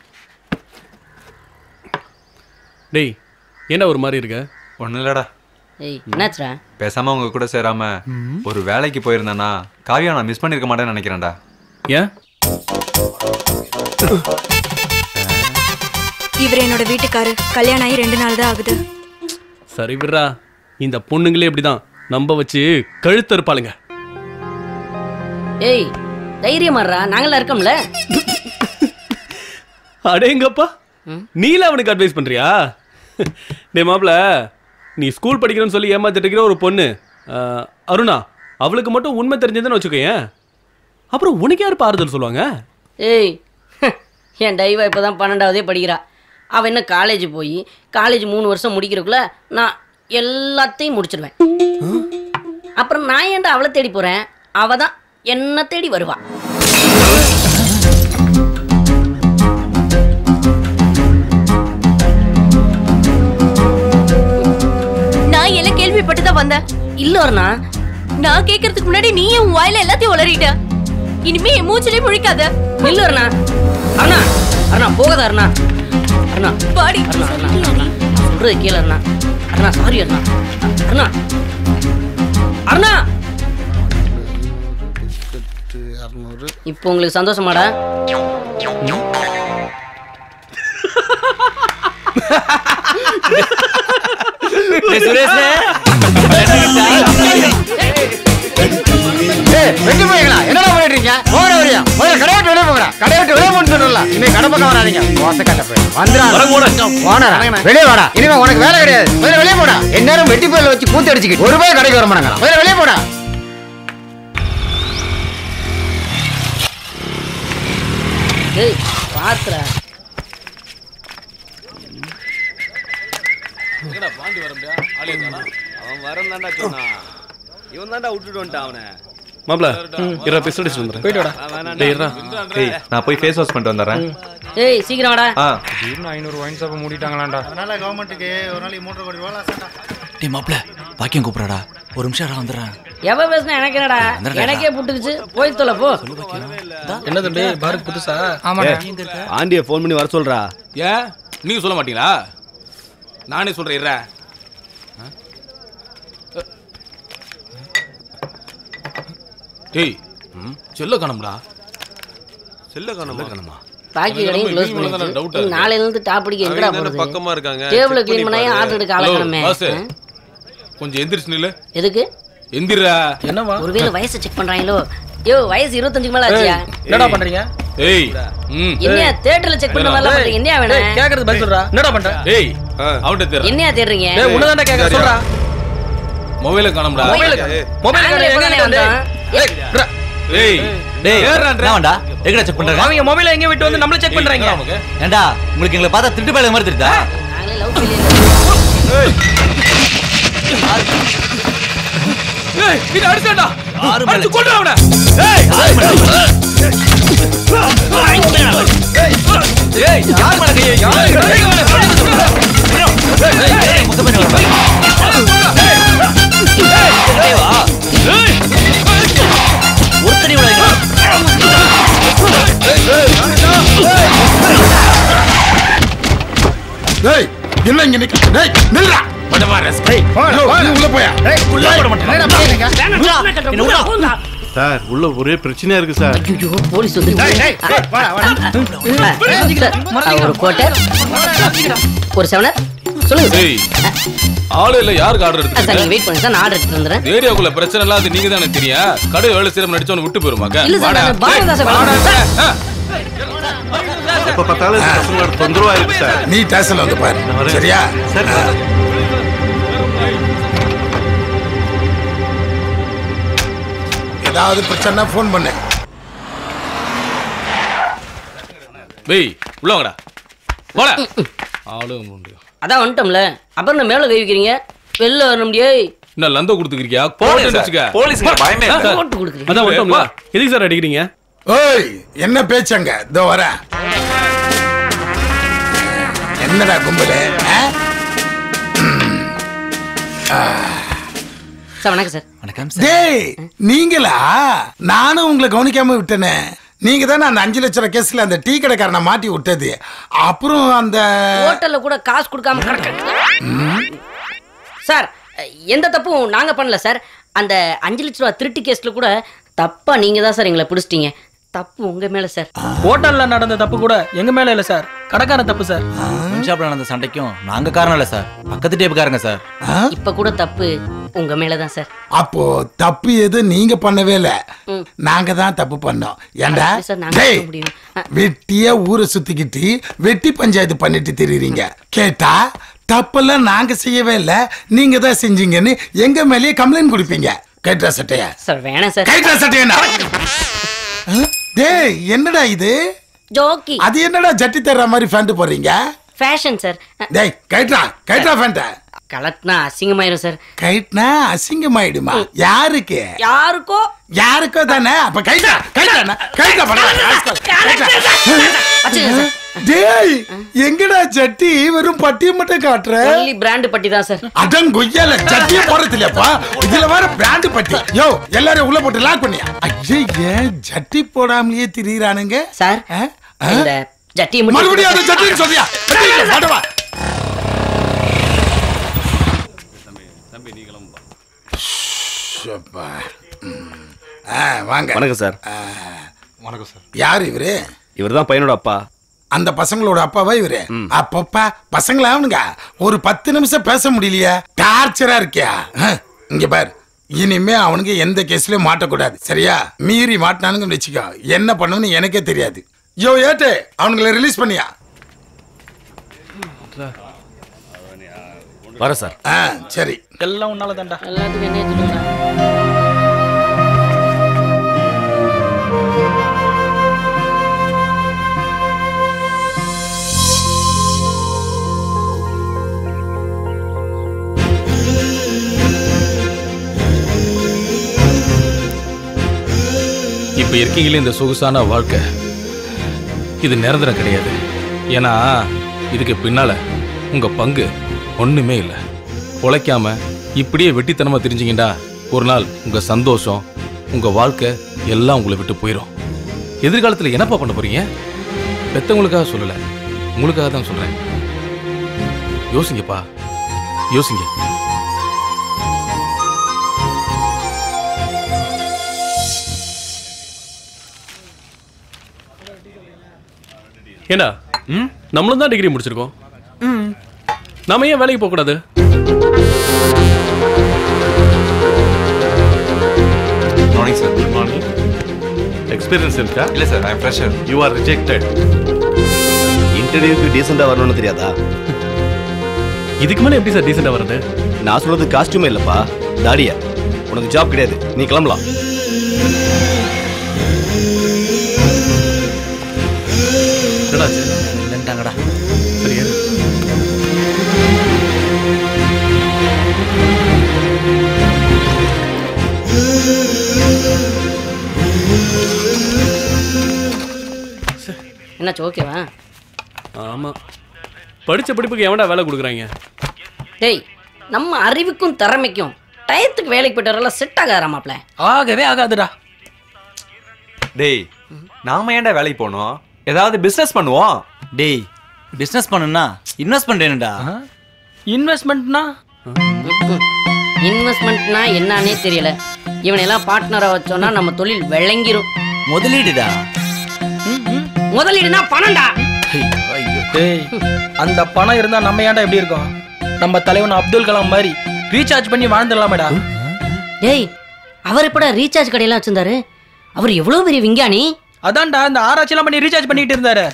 டேய் ஏன்டா ஒரு மாதிரி இருக்க ஒன்றும் இல்லடா ஏய் என்னாச்சுடா பேசாம உங்க கூட சேராம ஒரு வேலைக்கு போயிருந்தேனா காவியா நான் மிஸ் பண்ணிருக்க மாட்டேன்னு நினைக்கிறேன்டா ஏன் இவர் என்னோட வீட்டுக்காரு கல்யாணம் ஆகி ரெண்டு நாள் தான் ஆகுது சரி விட்றா இந்த பொண்ணுங்களே இப்படிதான் நம்ப வச்சு கழுத்து இருப்பாளுங்க ஏய் தைரியமாடுறா நாங்களாம் இருக்கோம்ல அடேங்கப்பா நீல அவனுக்கு அட்வைஸ் பண்றியா டேய் மாப்ள நீ ஸ்கூல் படிக்கிறேன்னு சொல்லி ஏமாத்திட்டு இருக்கிற ஒரு பொண்ணு அஹ், அருணா அவளுக்கு மட்டும் உண்மை தெரிஞ்சதுன்னு வச்சுக்கோயேன் அப்புறம் உனக்கு யார் பாருதல் சொல்லுவாங்க ஏய் என் டைவா இப்போ தான் பன்னெண்டாவதே படிக்கிறா அவள் என்ன காலேஜ் போய் காலேஜ் மூணு வருஷம் முடிக்கிறதுக்குள்ள நான் எல்லாத்தையும் முடிச்சிடுவேன் அப்புறம் நான் ஏன்டா அவளை தேடி போகிறேன் அவள் தான் என்ன தேடி வருவா நான் எல்லாம் கேள்விப்பட்டு தான் வந்தேன் இல்ல அருணா நான் கேட்கறதுக்கு முன்னாடி நீ உன் வாயில எல்லாத்தையும் உளறிட்ட இனிமே என் மூச்சிலே முழிக்காத இல்ல அருணா அருணா அருணா போகாத அருணா அருணா பாடி அருணா அருணா அருணா சொல்றது கேளு அருணா அருணா சாரி அருணா அருணா அருணா இரநூறு இப்போ உங்களுக்கு சந்தோஷமாடா வெட்டி போய்களா என்னடா பண்ணிட்டு இருக்கீங்க போகிற வரையா போய் கடை விட்டு வெளியே போங்கடா கடை விட்டு வெளியே போன்னு சொல்லல இன்னைக்கு கடை பக்கம் வராதீங்க மோச கட்ட போய் வந்துடா போனடா வெளியே வாடா இனிமே உனக்கு வேலை கிடையாது முதல்ல வெளியே போடா எந்நேரம் வெட்டி போயில வச்சு கூத்து அடிச்சுக்கிட்டு ஒரு ரூபாய் கடைக்கு வர மாட்டாங்க முதல்ல வெளியே போடா ஏய் பாத்துறா அவன் வரந்தாண்டா சொன்னான் இவன் தாண்டா விட்டுட்டு வந்துட்டான் அவனை மாப்ள இரா பிஸ்ட் அடிச்சு வந்துடுறேன் போயிட்டு வாடா. டேய் இருடா. டேய் நான் போய் ஃபேஸ் வாஷ் பண்ணிட்டு வந்துடுறேன் ஏய் சீக்கிரம் வாடா ஆ திடீர்னு ஐநூறு ஒயின் ஷாப்பை மூடிட்டாங்களாண்டா அதனால கவர்மெண்ட்டுக்கு ஒரு நாளைக்கு மூன்றரை கோடி ரூபா லாசம்டா டே மாப்ள பாக்கியம் கூப்பிடாடா ஒரு நிமிஷம் இடம் வந்துடுறேன் எவ பேசுனா எனக்கு என்னடா வந்துடுறேன்டா. எனக்கே புட்டுக்குச்சு போய் தொலை போ என்ன தம்பி பாருக்கு புதுசா ஆமாண்ணே ஆண்டியை ஃபோன் பண்ணி வர சொல்றா ஏன் நீங்க சொல்ல மாட்டீங்களா நானே சொல்றேன் இருடா. டேய் செல்ல காணும்டா செல்ல காணோமா காணுமா பாக்கி கடையும் க்ளோஸ் பண்ணிச்சு நாளையில இருந்து டாப் அடிக்க எங்கடா அவங்க தானே போறது பக்கமா இருக்காங்க. டேபிள check க்ளீன் பண்ணி பண்ணா பாரு. ஆர்டர் எடுக்க ஹலோ, ஆளக்கணுமே பாஸ் கொஞ்சம் எந்திரிச்சு நில்லு எதுக்கு எந்திரா என்னவா ஒருவேளை வயசை செக் பண்றாங்களோ யோ வயசு இருபத்தஞ்சுக்கு மேல ஆச்சியா என்னடா பண்றீங்க ஏய் ம் என்னையா தேட்டர்ல செக் பண்ண மாதிரிலாம் பண்றீங்க என்னையா டேய், வேணும் கேக்குறது பதில் சொல்றா என்னடா பண்ற ஏய் அவன்கிட்ட தேடுறேன் என்னையா தேடுறீங்க டேய் உன்னதான்டா கேக்குற சொல்றா மொபைல காணும்டா மொபைல் மொபைல் நாங்களே கடை இப்பதானே எங்க வந்தோம். வந்தோம் ஏய் டேய் ஏறான்றேன். என்னடா எங்கடா செக் பண்றாங்க அவங்க மொபைல எங்க விட்டு வந்து நம்மள செக் பண்றாங்க ஏண்டா உங்களுக்கு எங்களை பார்த்தா திருட்டு பையன் மாதிரி தெரியுதா நாங்களே லவ் ஃபெயிலியர் ஏய் இது அடிச்சடா யாரு மேல அடிச்சு கொல்றா அவனை ஏய் யார் மேல ஏய் யார் மேல கையை யார் ஒருத்தடி விடாதீங்க டேய் என்ன இங்க நிக்க டேய் நில்றா படமா ரஸ் டேய் நீ உள்ள போயா உள்ள போட மாட்டேன் சார் உள்ள ஒரே பிரச்சனையா இருக்கு சார் ஐயோ போலீஸ் வந்து ஒரு கோட்டை ஒரு செவனர் சொல்லுங்க ஏய் ஆளு இல்ல யாருக்கு ஆர்டர் சார் எடுத்து நீங்க வெயிட் பண்ணுங்க சார் நான் ஆர்டர் எடுத்து வந்துடுறேன் ஏரியாக்குள்ள பிரச்சனை எல்லாம் அது நீங்க தானே தெரியும் கடை வேலை சிரம் நடிச்சவன விட்டு போயிருமாக்க இல்ல சார் நான் பாரதாச எப்ப பார்த்தாலும் இந்த பசங்களோட தொந்தரவா இருக்கு சார் நீ ஸ்டேஷன்ல வந்து பாரு சரியா சார் ஏதாவது பிரச்சனை ஃபோன் பண்ணு வெய் உள்ள வாங்கடா போட ஆளு முடியும் அதான் வந்துட்டோம்ல அப்புறம் நான் மேல கை வைக்கிறீங்க வெளில வர முடியாது என்ன லந்த கொடுத்துக்கிறியா போடு போட்டு சார். வச்சுக்க போலீஸ்ங்க பயமே இல்ல. போட்டு கொடுக்குறீங்க அதான் வந்துட்டோம்ல எதுக்கு சார் அடிக்கிறீங்க ஓய் என்ன பேச்சங்க இதோ வரேன் என்னடா கும்பலு ஆ? ம். சார் வணக்கம் சார் வணக்கம் டேய் நீங்களா நானும் உங்களை கவனிக்காம விட்டேனே நீங்க தானே அந்த அஞ்சு லட்சம் ரூபாய் கேஸ்ல அந்த டீ கடைக்காரனை மாட்டி விட்டது அப்புறம் அந்த ஹோட்டல்ல கூட காசு கொடுக்காம கிடக்கு சார் எந்த தப்பும் நாங்க பண்ணல சார் அந்த அஞ்சு லட்ச ரூபா திருட்டு கேஸ்ல கூட தப்பா நீங்க தான் சார் எங்களை பிடிச்சிட்டீங்க தப்பு உங்க மேல சார் ஹோட்டல்ல நடந்த தப்பு கூட எங்க மேல இல்ல சார் கடைக்காரன் தப்பு சார் ஷாப்ல நடந்த சண்டைக்கும் நாங்க காரணம் இல்ல சார் பக்கத்து டேப்புக்காரங்க சார் இப்ப கூட தப்பு உங்க மேல தான் சார் அப்போ தப்பு எதுவும் நீங்க பண்ணவே இல்ல நாங்க தான் தப்பு பண்ணோம் ஏண்டா எப்படி சார் நாங்க டேய் பண்ண முடியும்? வெட்டியா ஊரை சுத்திக்கிட்டு வெட்டி பஞ்சாயத்து பண்ணிட்டு திரியுறீங்க கேட்டா தப்பெல்லாம் நாங்க செய்யவே இல்ல நீங்க தான் செஞ்சீங்கன்னு எங்க மேலேயே கம்ப்ளைண்ட் கொடுப்பீங்க கேட்டா சட்டைய சார் வேணாம் சார் கைட்டா சட்டையண்ணா டேய் என்னடா இது ஜோக்கி அது என்னடா ஜட்டி தர்ற மாதிரி ஃபேண்ட் போடுறீங்க ஃபேஷன் சார் டேய் கைட்ரா கைட்ரா ஃபேண்ட கலட்டினா அசிங்கமாயிரும் சார் கைட்னா அசிங்கமாயிடுமா யாருக்கு யாருக்கோ யாருக்கோ தானே அப்ப கைட்டா கைட்டா கைட்டா டேய் எங்கடா ஜட்டி வெறும் பட்டியை மட்டும் காட்டுற ஒன்லி பிராண்ட் பட்டி தான் சார் அடம் கொய்யால சட்டியே போறது இல்லையாப்பா இதுல வேற பிராண்ட் பட்டி யோ எல்லாரும் உள்ள போட்டு லாக் பண்ணியா ஐயே ஏன் ஜட்டி போடாமலேயே திரியிறானுங்க சார் இந்த ஜட்டியை மட்டும் மறுபடியும் அந்த ஜட்டின்னு சொல்றியா ஜட்டி மாட்டவா ஷப்பா. ம். ஆ, வாங்க வணக்கம் சார் ஆ, வணக்கம் சார் யார் இவரு இவர் தான் பையனோட அப்பா அந்த பசங்களோட அப்பாவா இவரு அப்பப்பா பசங்களா அவனுங்க ஒரு பத்து நிமிஷம் பேச முடியலையா டார்ச்சரா இருக்கியா ஆ, இங்க பார் இனிமே அவனுங்க எந்த கேஸ்லயும் மாட்டக்கூடாது சரியா மீறி மாட்டினானுங்கன்னு வச்சுக்கோ என்ன பண்ணுன்னு எனக்கே தெரியாது யோ ஏட்டு அவனுங்களை ரிலீஸ் பண்ணியா வர சார் ஆ சரி எல்லாம் உன்னால தான்டா எல்லாத்துக்கும் என்ன சொல்லுங்க இப்போ இருக்கீங்களே இந்த சொகுசான வாழ்க்கை இது நிரந்தரம் கிடையாது ஏன்னா இதுக்கு பின்னால உங்க பங்கு ஒண்ணுமே இல்லை உழைக்காம இப்படியே வெட்டித்தனமா தெரிஞ்சிங்கடா ஒரு நாள் உங்க சந்தோஷம் உங்க வாழ்க்கை எல்லாம் உங்களை விட்டு போயிடும் எதிர்காலத்தில் என்னப்பா பண்ண போறீங்க பெத்தவங்களுக்காக சொல்லல உங்களுக்காக தான் சொல்றேன் யோசிங்கப்பா யோசிங்க ஏண்டா நம்மளும் தான் டிகிரி முடிச்சிருக்கோம் நாம ஏன் வேலைக்கு போகக்கூடாது morning sir good morning experience இருக்கா இல்ல sir I fresher you are rejected இன்டர்வியூக்கு டீசெண்டாக வரணும்னு தெரியாதா இதுக்கு மேலே எப்படி சார் டீசெண்டாக வர்றது நான் சொல்றது காஸ்டியூமே இல்லைப்பா தாடியா உனக்கு ஜாப் கிடையாது நீ கிளம்பலாம் என்னடா ஆச்சு? இல்லைன்ட்டாங்கடா சரியா என்னாச்சு ஓகேவா ஆமா படிச்ச படிப்புக்கு எவன்டா வேலை கொடுக்குறாங்க டேய் நம்ம அறிவுக்கும் திறமைக்கும் டயத்துக்கு வேலைக்கு போயிட்டு வரலாம் செட் ஆகாதா மாப்ள ஆகவே ஆகாதுடா டேய் நாம ஏன்டா வேலைக்கு போனோம் ஏதாவது பிசினஸ் பண்ணுவோம் டேய் பிசினஸ் பண்ணுனா இன்வெஸ்ட்மெண்ட் வேணும்டா இன்வெஸ்ட்மெண்ட்னா இன்வெஸ்ட்மெண்ட்னா என்னன்னே தெரியல இவனையெல்லாம் பார்ட்னரா வச்சோம்னா நம்ம தொழில் விளங்கிரும் முதலீடுடா முதலீடுனா பணம்டா டேய் அந்த பணம் இருந்தா நம்ம ஏன்டா எப்படி இருக்கோம் நம்ம தலைவன் அப்துல் கலாம் மாதிரி ரீசார்ஜ் பண்ணி வாழ்ந்துடலாமேடா டேய் அவர் எப்படா ரீசார்ஜ் கடையெல்லாம் வச்சிருந்தாரு அவர் எவ்வளவு பெரிய விஞ்ஞானி அதான்டா இந்த ஆராய்ச்சிலாம் பண்ணி ரீசார்ஜ் பண்ணிட்டு இருந்தாரு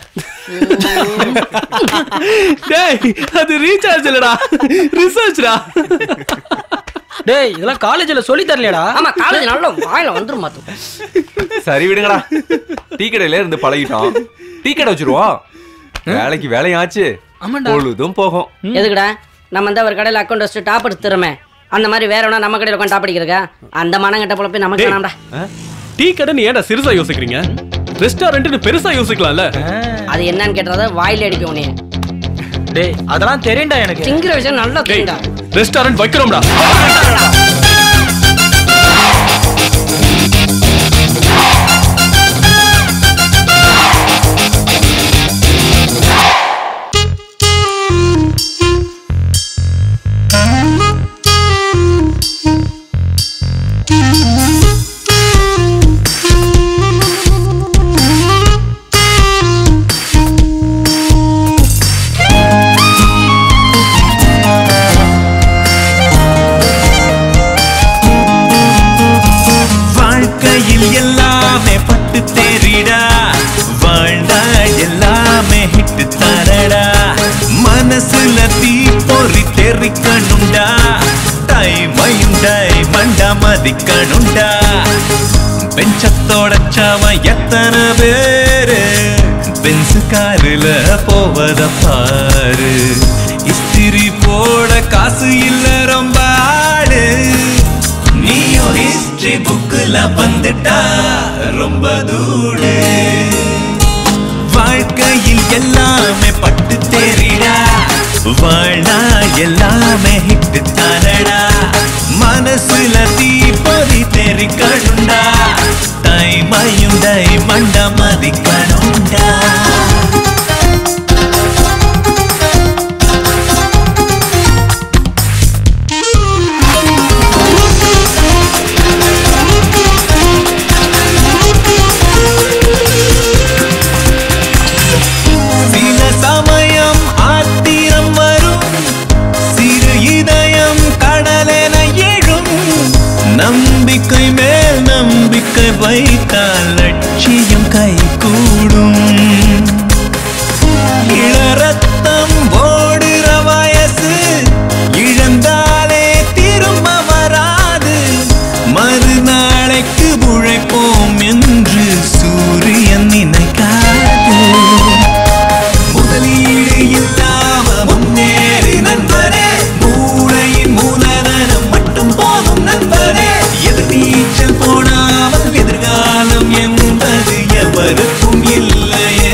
டேய் அது ரீசார்ஜ் இல்லடா ரிசர்ச்டா டேய் இதெல்லாம் காலேஜ்ல சொல்லி தரலையடா ஆமா காலேஜ் நல்ல வாயில வந்துரும் மாத்து சரி விடுங்கடா டீ கடையில இருந்து பழகிட்டோம் டீ கடை வச்சிருவோம் வேலைக்கு வேலையாச்சு ஆமாண்டா. பொழுதும் போகும் எதுக்குடா நம்ம வந்து அவர் கடையில் அக்கௌண்ட் வச்சுட்டு டாப் எடுத்துறோமே அந்த மாதிரி வேற வேணா நம்ம கடையில் உட்காந்து டாப் அடிக்கிறக்கா அந்த மனங்கட்ட போல போய் நமக்கு வேணாம்டா டீ கடை நீ ஏன்டா சிறுசா யோசிக்கிறீங்க ரெஸ்டாரண்ட்னு பெருசா யோசிக்கலாம்ல அது என்னன்னு கேட்டத வாயில அடிப்பேன் உன்னைய டேய் அதெல்லாம் தெரியும்டா எனக்கு திங்கிற விஷயம் நல்லா தெரியும்டா ரெஸ்டாரண்ட் வைக்கிறோம்டா வாழ்க்கையில் எல்லாமே பட்டு தேறிடா வாழ்ந்தா எல்லாமே ஹிட்டு தரடா மனசுல தீ பொறி தெரிக்கணுண்டா டைமையும் டைமண்டா மதிக்கணுண்டா பெஞ்சத்தோட சாம எத்தனை பேரு பென்சு காருல போவத பாரு இஸ்திரி போட காசு இல்ல ரொம்ப ஆடு நீயும் ஹிஸ்டரி புக்குல வந்துட்டா ரொம்ப தூடு வாழ்க்கையில் எல்லாமே பட்டு தேறிடா வாழ்நா எல்லாமே ஹிட்டு தானடா மனசுல தீ பொறி தெரிக்கணுண்டா டைமையும் டைமண்ட மதிக்கணுண்டா சில சமயம் ஆத்திரம் வரும் சிறு இதயம் கடலென எழும் நம்பிக்கை மேல் நம்பிக்கை வைத்தால் லட்சியம் கை கூடும் இளரத்தம் ஓடுற வயசு இழந்தாலே திரும்ப வராது மறுநாளைக்கு உழைப்போம் என்று சூரியன் நினைக்காது முதலீடு இல்லாம முன்னேறி நண்பரே மூளையின் மூலதனம் மட்டும் போதும் நண்பரே எதிர் நீச்சல் போடாமல் எதிர்காலம் என்பது எவருக்கும் இல்லையே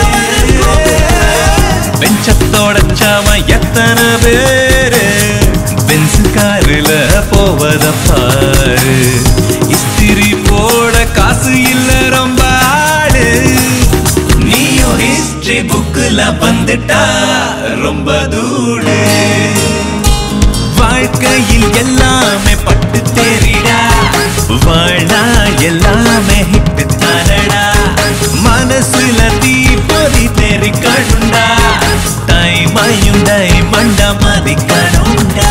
பெஞ்சத்தோட சாம எத்தனை பேரு பென்சு காருல போவத பாரு இஸ்திரி போட காசு இல்ல ரொம்ப ஆடு நீயும் ஹிஸ்டரி புக்குல வந்துட்டா ரொம்ப தூடு வாழ்க்கையில் எல்லாமே பட்டு தேறிடா வாழ்நா எல்லாமே ஹிட்டு தானடா மனசுல தீ பொறி தெரிக்கணுண்டா டைமையும் டைமண்ட மதிக்கணுண்டா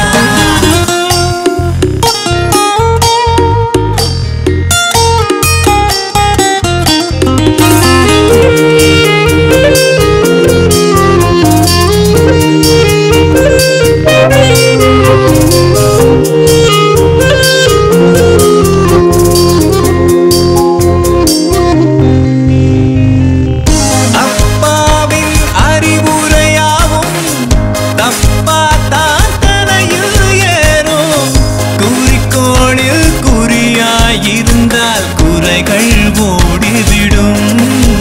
அப்பாவின் அறிவுரையாவும் தப்பா தான் தனையில் ஏறும் குறிக்கோளில் குறியாயிருந்தால் குறைகள் ஓடிவிடும்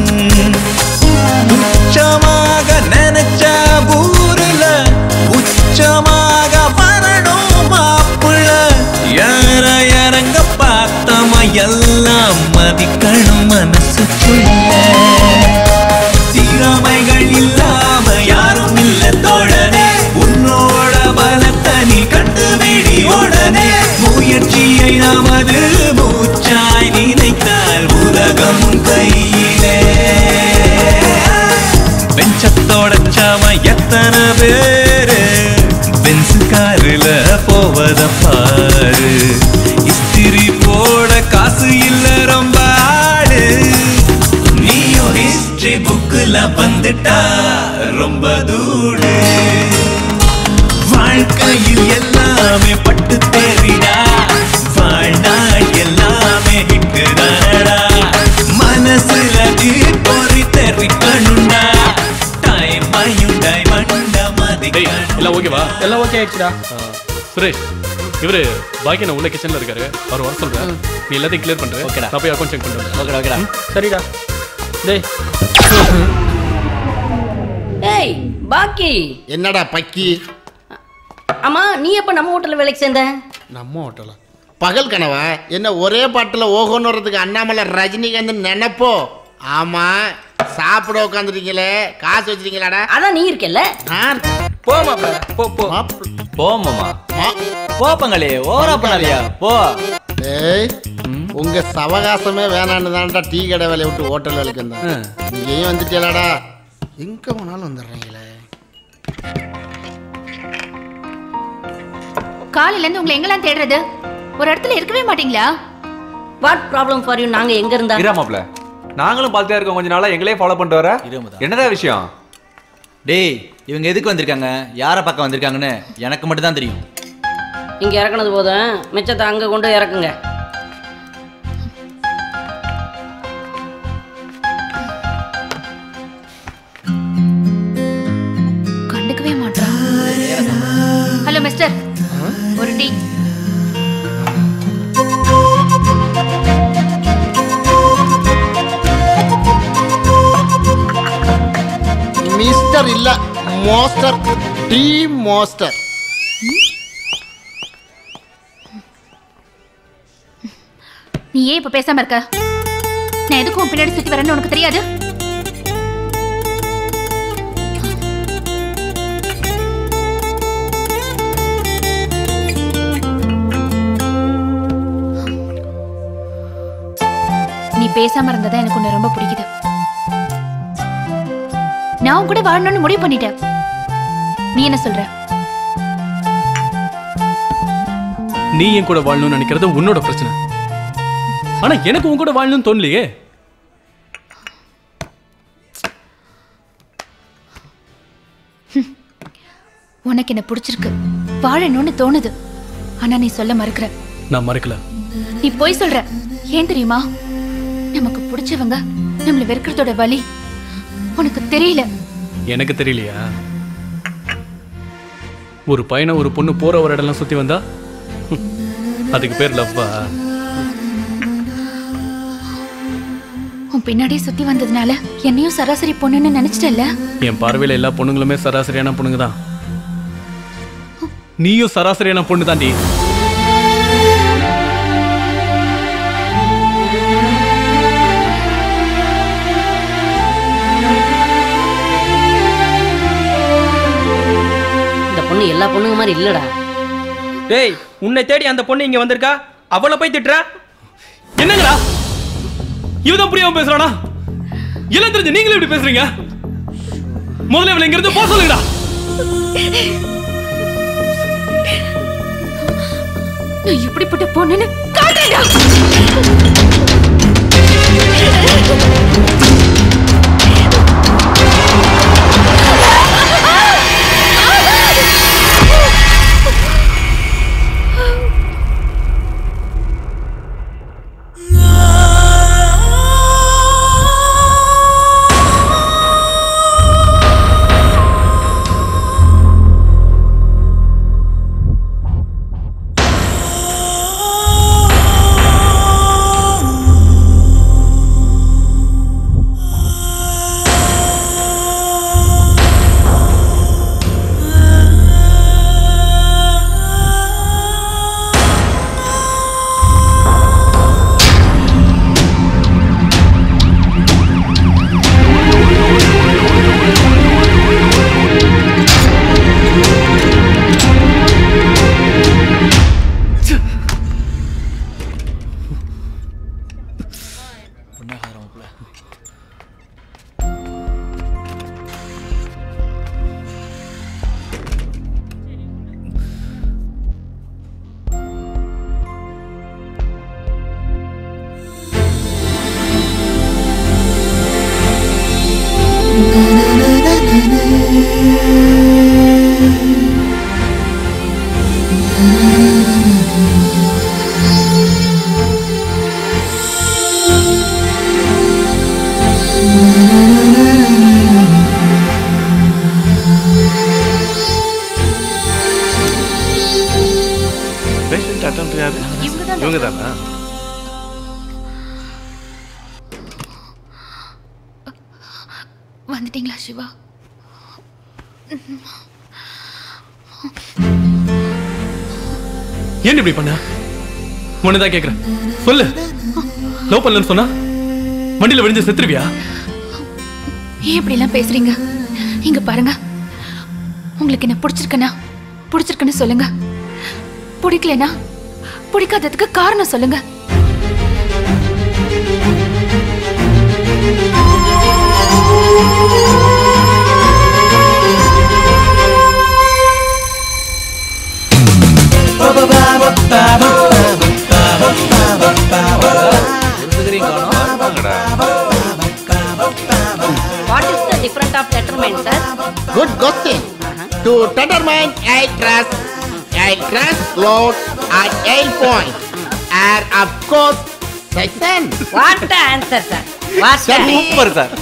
துச்சமாக நினைச்ச ஊருல உச்சமாக வரணும் மாப்பிள்ள யார இறங்க பார்த்தம எல்லாம் மதிக்கணும் மனசுக்குள்ள திறமைகள் இல்லாம யாரும் இல்ல தோழனே உன்னோட பலத்தை நீ கண்டுபிடி உடனே முயற்சியை நமது மூச்சாய் நினைத்தால் உலகம் கையிலே பெஞ்சத்தோட சாம எத்தனை பேரு பென்சு காருல போவத பாரு இஸ்திரி போட காசு இல்ல ரொம்ப ஆடு நீயும் ஹிஸ்டரி புக்குல வந்துட்டா ரொம்ப தூடு வாழ்க்கையில் எல்லாமே பட்டு தேறிடா வாழ்நாள் எல்லாமே ஹிட்டுதானடா மனசுல பொறி தெரிக்கணுண்டா டைமையும் டைமண்ட மதிக்கணும் எல்லாம் ஓகேவா எல்லாம் ஓகே ஆயிடுச்சுடா சுரேஷ் இவரு பாக்கியண்ணா உள்ள கிச்சன்ல இருக்காரு அவர் வர சொல்றேன் நீ எல்லாத்தையும் கிளியர் பண்ற ஓகேடா நான் போய் அக்கௌண்ட் செக் பண்ணுறேன் ஓகேடா ஓகேடா சரிடா டேய் ஏய் டேய் பாக்கி என்னடா பக்கி ஆமா நீ எப்ப நம்ம ஹோட்டல்ல வேலைக்கு சேர்ந்த நம்ம ஹோட்டலா பகல் கனவா என்ன ஒரே பாட்டில் ஓகோன்னு வர்றதுக்கு அண்ணாமலை ரஜினிகாந்த் நினைப்போ ஆமா சாப்பிட உட்காந்துருக்கீங்களே காசு வச்சிருக்கீங்களாடா அதான் நீ இருக்கல்ல போமா போ போ போமாமா போ பங்களே ஓவரா பண்ணாலியா போ ஏய் உங்க சவகாசமே வேணான்னு தான்டா டீ கடை வேலையை விட்டு ஹோட்டல் வேலைக்கு வந்தேன் நீங்க வந்துட்டீங்களாடா எங்க போனாலும் வந்துடுறீங்களே காலையில இருந்து உங்களை எங்கெல்லாம் தேடுறது ஒரு இடத்துல இருக்கவே மாட்டீங்களா வாட் ப்ராப்ளம் ஃபார் யூ நாங்க எங்க இருந்தா இரா மாப்ள நாங்களும் பார்த்துட்டே இருக்கோம் கொஞ்ச நாளா எங்களே ஃபாலோ பண்ணிட்டு வர என்னதான் விஷயம் டேய் இவங்க எதுக்கு வந்திருக்காங்க யாரை பார்க்க வந்திருக்காங்கன்னு எனக்கு மட்டும் தான் தெரியும் இங்க இறக்குனது போதும் மிச்சத்தை அங்க கொண்டு இறக்குங்க கண்டுக்கவே மாட்டான் ஹலோ மிஸ்டர் ஒரு டீ மிஸ்டர் இல்ல மோஸ்டர் டீ மோஸ்டர் நீ ஏன் இப்ப பேசாம இருக்க நான் எதுக்கும் உன் பின்னாடி சுத்தி வரேன்னு உனக்கு தெரியாது நீ பேசாம இருந்ததா எனக்கு உன்னை ரொம்ப பிடிக்குது நான் உன் கூட வாழணும்னு முடிவு பண்ணிட்டேன் நீ என்ன சொல்ற நீ என் கூட வாழணும்னு நினைக்கிறது உன்னோட பிரச்சனை ஆனா எனக்கு உன் கூட வாழணும்னு தோணலையே உனக்கு என்ன பிடிச்சிருக்கு வாழணும்னு தோணுது ஆனா நீ சொல்ல மறுக்கிற நான் மறுக்கல நீ போய் சொல்ற ஏன் தெரியுமா நமக்கு பிடிச்சவங்க நம்மள வெறுக்கிறதோட வலி உனக்கு தெரியல எனக்கு தெரியலையா ஒரு பையனை ஒரு பொண்ணு போற ஒரு இடம்லாம் சுத்தி வந்தா ஹம், அதுக்கு பேர் லவ்வா உன் பின்னாடியே சுத்தி வந்ததுனால என்னையும் சராசரி பொண்ணுன்னு நினைச்சிட்டல்ல என் பார்வையில எல்லா பொண்ணுங்களுமே சராசரியான பொண்ணுங்க தான் நீயும் சராசரியான பொண்ணு தாண்டி இந்த பொண்ணு எல்லா பொண்ணுங்க மாதிரி இல்லடா டேய் உன்னை தேடி அந்த பொண்ணு இங்க வந்திருக்கா அவளை போய் திட்டுற என்னங்கடா இவதான் புரியாம பேசுறானா எல்லாம் தெரிஞ்சு நீங்களே இப்படி பேசுறீங்க முதல்ல இவளை இங்க இருந்து போக சொல்லுங்கடா நான் இப்படிப்பட்ட பொண்ணுன்னு காட்டேன்டா பேஷண்ட் அட்டன் யாரு இவங்கதான் இவங்க தானா வந்துட்டீங்களா சிவா ஏன் இப்படி பண்ண உன்னதான் கேக்குறேன் சொல்லு லவ் பண்ணலன்னு சொன்னா வண்டியில விழுந்து செத்துருவியா ஏன் இப்படி எல்லாம் பேசுறீங்க இங்க பாருங்க உங்களுக்கு என்ன பிடிச்சிருக்கனா பிடிச்சிருக்குன்னு சொல்லுங்க பிடிக்கலனா பிடிக்காததுக்கு காரணம் சொல்லுங்க what is the different of determent sir Good question. To determine air thrust, air thrust load at air point are of course section. What the answer sir what Super, sir.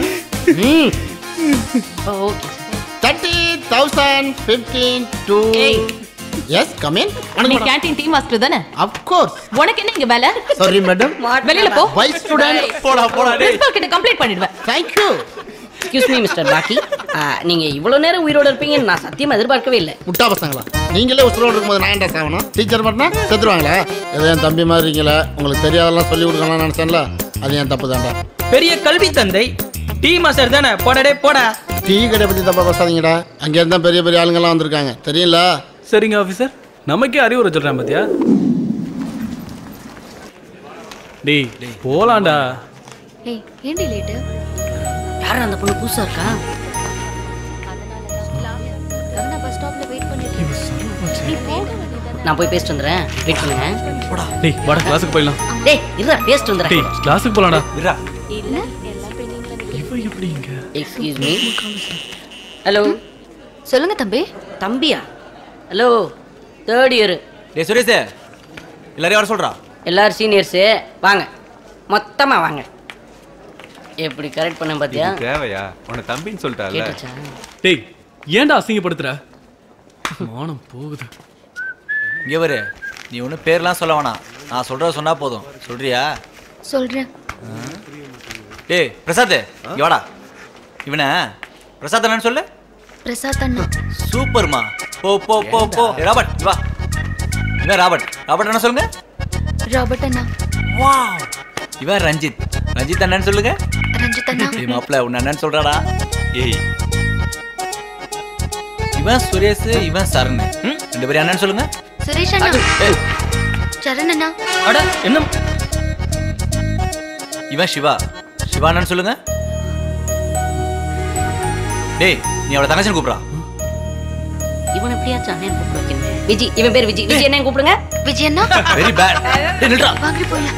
Okay Thirty thousand fifteen to. Yes, come in. நீ canteen tea master தானே Of course. உனக்கு என்ன இங்க வேலை Sorry, madam. வெளியில போ Vice student. போடா போடா பிரின்சிபல் கிட்ட கம்ப்ளைண்ட் பண்ணிடுவேன் Thank you. Excuse me mister Baaki நீங்க இவ்வளவு நேரம் உயிரோட இருப்பீங்கன்னு நான் சத்தியமா எதிர்பார்க்கவே இல்லை முட்டா பசங்களா நீங்களே உசுரோடு இருக்கும்போது நான் என்ன சாகணும் டீச்சர் பண்ணா செத்துருவாங்களா ஏதோ என் தம்பி மாதிரி இருக்கீங்களே உங்களுக்கு தெரியாதெல்லாம் சொல்லி கொடுக்கலாம்னு நினைச்சேன்ல அது என் தப்பு தான்டா பெரிய கல்வி தந்தை டீ மாஸ்டர் தானே போடடே போடா டீ கடை பத்தி தப்பா பேசாதீங்கடா அங்க இருந்தா பெரிய பெரிய ஆளுங்கெல்லாம் வந்திருக்காங்க தெரியல சரிங்க ஆபீசர் நமக்கே அறிவுரை சொல்றேன் பாத்தியா டேய் போலாம்டா ஏய் ஏண்டி லேட்டு யாரும் அந்த பொண்ணு புதுசா இருக்கா ரவணா பஸ் ஸ்டாப்ல வெயிட் பண்ணிட்டு நீ போக வேண்டியதானே நான் போய் பேசிட்டு வந்துடுறேன் வெயிட் பண்ணுங்க போடா டேய் வாடா கிளாஸுக்கு போயிடலாம் டேய் இருடா பேசிட்டு டேய் வந்துடுறேன் கிளாஸுக்கு போலாம்டா இருடா இல்ல எல்லா பெண்ணிங்களும் இவ எப்படி இங்க எக்ஸ்கியூஸ் மீ ஹலோ சொல்லுங்க தம்பி தம்பியா ஹலோ தேர்ட் இயர் டேய் சுரேஷ் எல்லாரையும் வர சொல்றா எல்லாரும் சீனியர்ஸு வாங்க மொத்தமா வாங்க எப்படி கரெக்ட் பண்ண பாத்தியா இது தேவையா உன்னை தம்பின்னு சொல்லிட்டால கேட்டுச்சா டேய் ஏன்டா அசிங்கப்படுத்துற மானம் போகுது இங்கே வரு நீ ஒன்றும் பேர்லாம் சொல்ல வேணாம் நான் சொல்கிறத சொன்னா போதும் சொல்றியா சொல்றேன் டேய் பிரசாத் இங்க வாடா இவனை பிரசாத் என்னன்னு சொல்லு பிரசாத் அண்ணா சூப்பர்மா போ போ போ போ ஏய், ராபர்ட் இங்க வா இவன் ராபர்ட் ராபர்ட் என்ன சொல்லுங்க ராபர்ட் அண்ணா இவன் ரஞ்சித் ரஞ்சித் அண்ணன் சொல்லுங்க ரஞ்சித் அண்ணா ஏய் மாப்பிள்ள உன் அண்ணன் சொல்றாடா ஏய் இவன் சுரேஷ் இவன் சரண் ம்? ரெண்டு பேரும் அண்ணன் சொல்லுங்க சுரேஷ் அண்ணா ஏய், சரண் அண்ணா அட என்ன இவன் சிவா சிவா அண்ணன் சொல்லுங்க டேய் நீ அவளை தங்கச்சின்னு கூப்பிடா இவன் எப்படியாச்சும் அண்ணன் கூப்பிட வைக்கணும் விஜி இவன் பேர் விஜி விஜய் என்ன கூப்பிடுங்க விஜய் அண்ணா வெரி பேட் டேய் நில்றா வாங்கி போயிடலாம்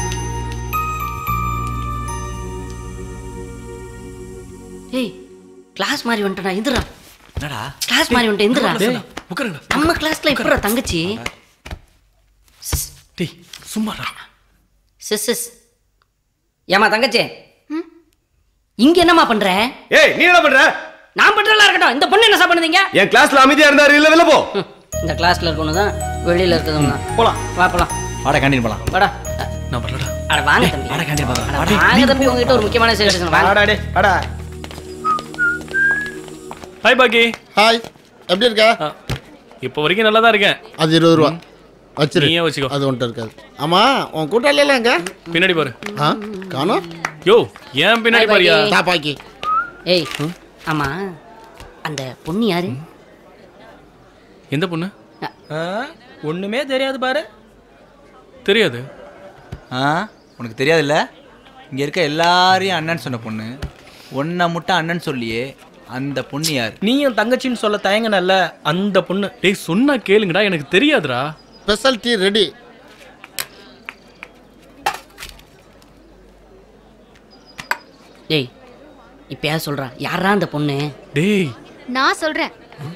ஏய் கிளாஸ் மாதிரி வந்துட்டா இந்துரா என்னடா கிளாஸ் மாதிரி வந்துட்டு இந்துரா டேய், உட்காருங்க நம்ம கிளாஸ்ல இப்ப தங்கச்சி டேய் சும்மாடா சிஸ் சிஸ் ஏமா தங்கச்சி இங்க என்னம்மா பண்ற ஏய் நீ என்ன பண்ற நான் பண்றதெல்லாம் இருக்கட்டும் இந்த பொண்ணு என்ன சார் பண்ணுதீங்க என் கிளாஸ்ல அமைதியா இருந்தாரு இல்ல வெளில போ இந்த கிளாஸ்ல இருக்கணும் தான் வெளியில இருக்கிறவங்க தான் போலாம் வா போலாம் வாடா கேண்டீன் போலாம் வாடா நான் வரலடா அட வாங்க தம்பி வாடா கேண்டீன் போலாம் அட வாங்க தம்பி உங்ககிட்ட ஒரு முக்கியமான விஷயம் பேசணும் வாங்க அடா டே அடா ஹாய் பாக்கி ஹாய் எப்படி இருக்க இப்போ வரைக்கும் நல்லா தான் இருக்கேன் அது இருபது ரூபா வச்சிரு நீயே வச்சுக்கோ அது ஒன்ட்டு இருக்காது ஆமா உன் கூட்டாளி எல்லாம் எங்க பின்னாடி பாரு ஆ காணோம் யோ ஏன் பின்னாடி Bye, bye. பாரியா தாப்பாக்கி ஏய் ஆமா அந்த பொண்ணு யாரு எந்த பொண்ணு ஆ, ஒண்ணுமே தெரியாது பாரு தெரியாது ஆ உனக்கு தெரியாதுல்ல இங்க இருக்க எல்லாரையும் அண்ணன் சொன்ன பொண்ணு ஒன்றை மட்டும் அண்ணன் சொல்லியே அந்த பொண்ணு யார் நீயும் தங்கச்சின்னு சொல்ல தயங்கினல்ல அந்த பொண்ணு டேய் சொன்னா கேளுங்கடா எனக்கு தெரியாதுடா ஸ்பெஷல் டீ ரெடி டேய் இப்பயா சொல்றா யாரா அந்த பொண்ணு டேய் நான் சொல்றேன்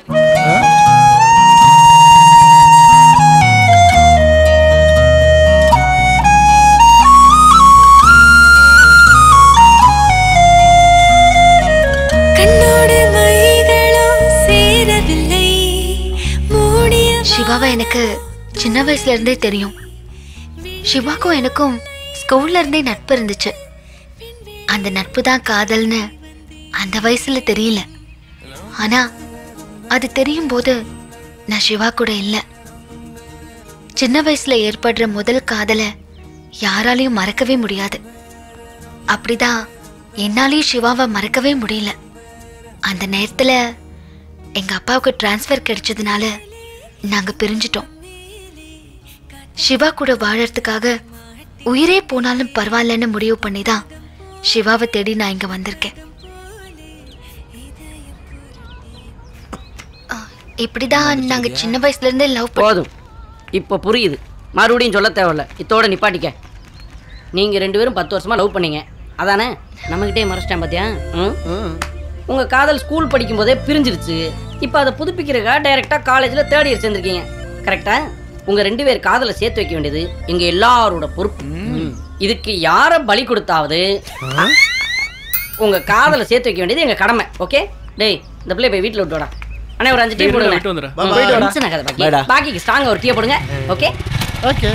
கண்ணோடு மைகளோ சேரவில்லை மூடிய சிவாவை எனக்கு சின்ன வயசுல இருந்தே தெரியும் சிவாக்கும் எனக்கும் ஸ்கூல்ல இருந்தே நட்பு இருந்துச்சு அந்த நட்பு தான் காதல்னு அந்த வயசுல தெரியல ஆனா அது தெரியும் போது நான் சிவா கூட இல்லை சின்ன வயசுல ஏற்படுற முதல் காதலை யாராலையும் மறக்கவே முடியாது அப்படிதான் என்னாலையும் சிவாவை மறக்கவே முடியல அந்த நேரத்துல எங்க அப்பாவுக்கு டிரான்ஸ்ஃபர் கிடைச்சதுனால நாங்க பிரிஞ்சிட்டோம் சிவா கூட வாழறதுக்காக உயிரே போனாலும் பரவாயில்லன்னு முடிவு பண்ணி தான் சிவாவை தேடி நான் இங்க வந்திருக்கேன் ஆ, இப்படிதான் நாங்க சின்ன வயசுல இருந்தே லவ் போதும் இப்போ புரியுது மறுபடியும் சொல்ல தேவையில்ல இத்தோட நிப்பாட்டிக்க நீங்கள் ரெண்டு பேரும் பத்து வருஷமா லவ் பண்ணீங்க அதானே நம்மகிட்டே மறைச்சிட்டேன் பார்த்தியா ம் உங்கள் காதல் ஸ்கூல் படிக்கும் போதே பிரிஞ்சிருச்சு இப்போ அதை புதுப்பிக்கிறதுக்காக டைரெக்டாக காலேஜில் தேர்ட் இயர் சேர்ந்துருக்கீங்க கரெக்டா உங்கள் ரெண்டு பேர் காதலை சேர்த்து வைக்க வேண்டியது எங்கள் எல்லாரோட பொறுப்பு இதுக்கு யாரை பலி கொடுத்தாவது உங்கள் காதலை சேர்த்து வைக்க வேண்டியது எங்கள் கடமை ஓகே டேய் இந்த பிள்ளை போய் வீட்டில் விட்டு வாடா அண்ணே ஒரு அஞ்சு டீ டேய், போடுங்க விட்டு வந்துடுறேன். ம், போயிட்டு வாடா. டென்ஷன் ஆகாத பாக்கி பாய்டா. பாக்கிக்கு ஸ்ட்ராங்காக ஒரு டீயை போடுங்க ஓகே ஓகே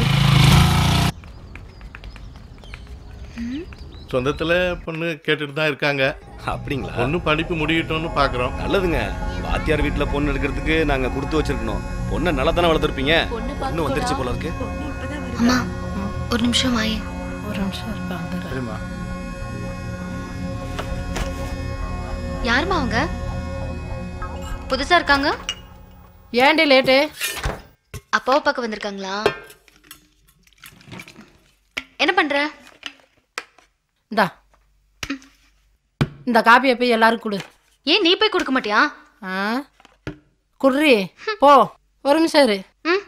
சொந்தத்துல பொண்ணு கேட்டுட்டு தான் இருக்காங்க அப்படிங்களா பொண்ணு படிப்பு முடியட்டும்னு பாக்குறோம் நல்லதுங்க வாத்தியார் வீட்டுல பொண்ணு எடுக்கிறதுக்கு நாங்க கொடுத்து வச்சிருக்கணும் பொண்ணை நல்லா தானே வளர்த்துருப்பீங்க பொண்ணு வந்துருச்சு போல இருக்கு அம்மா ஒரு நிமிஷம் வாயே ஒரு நிமிஷம் இருப்பாங்க யாரும்மா அவங்க புதுசா இருக்காங்க ஏன்டி லேட்டு அப்பாவை பார்க்க வந்திருக்காங்களா என்ன பண்ற இந்தா இந்த காப்பியை போய் எல்லாரும் கொடு ஏன் நீ போய் கொடுக்க மாட்டியா ஆ குர்ரி போ ஒரு நிமிஷம் இரு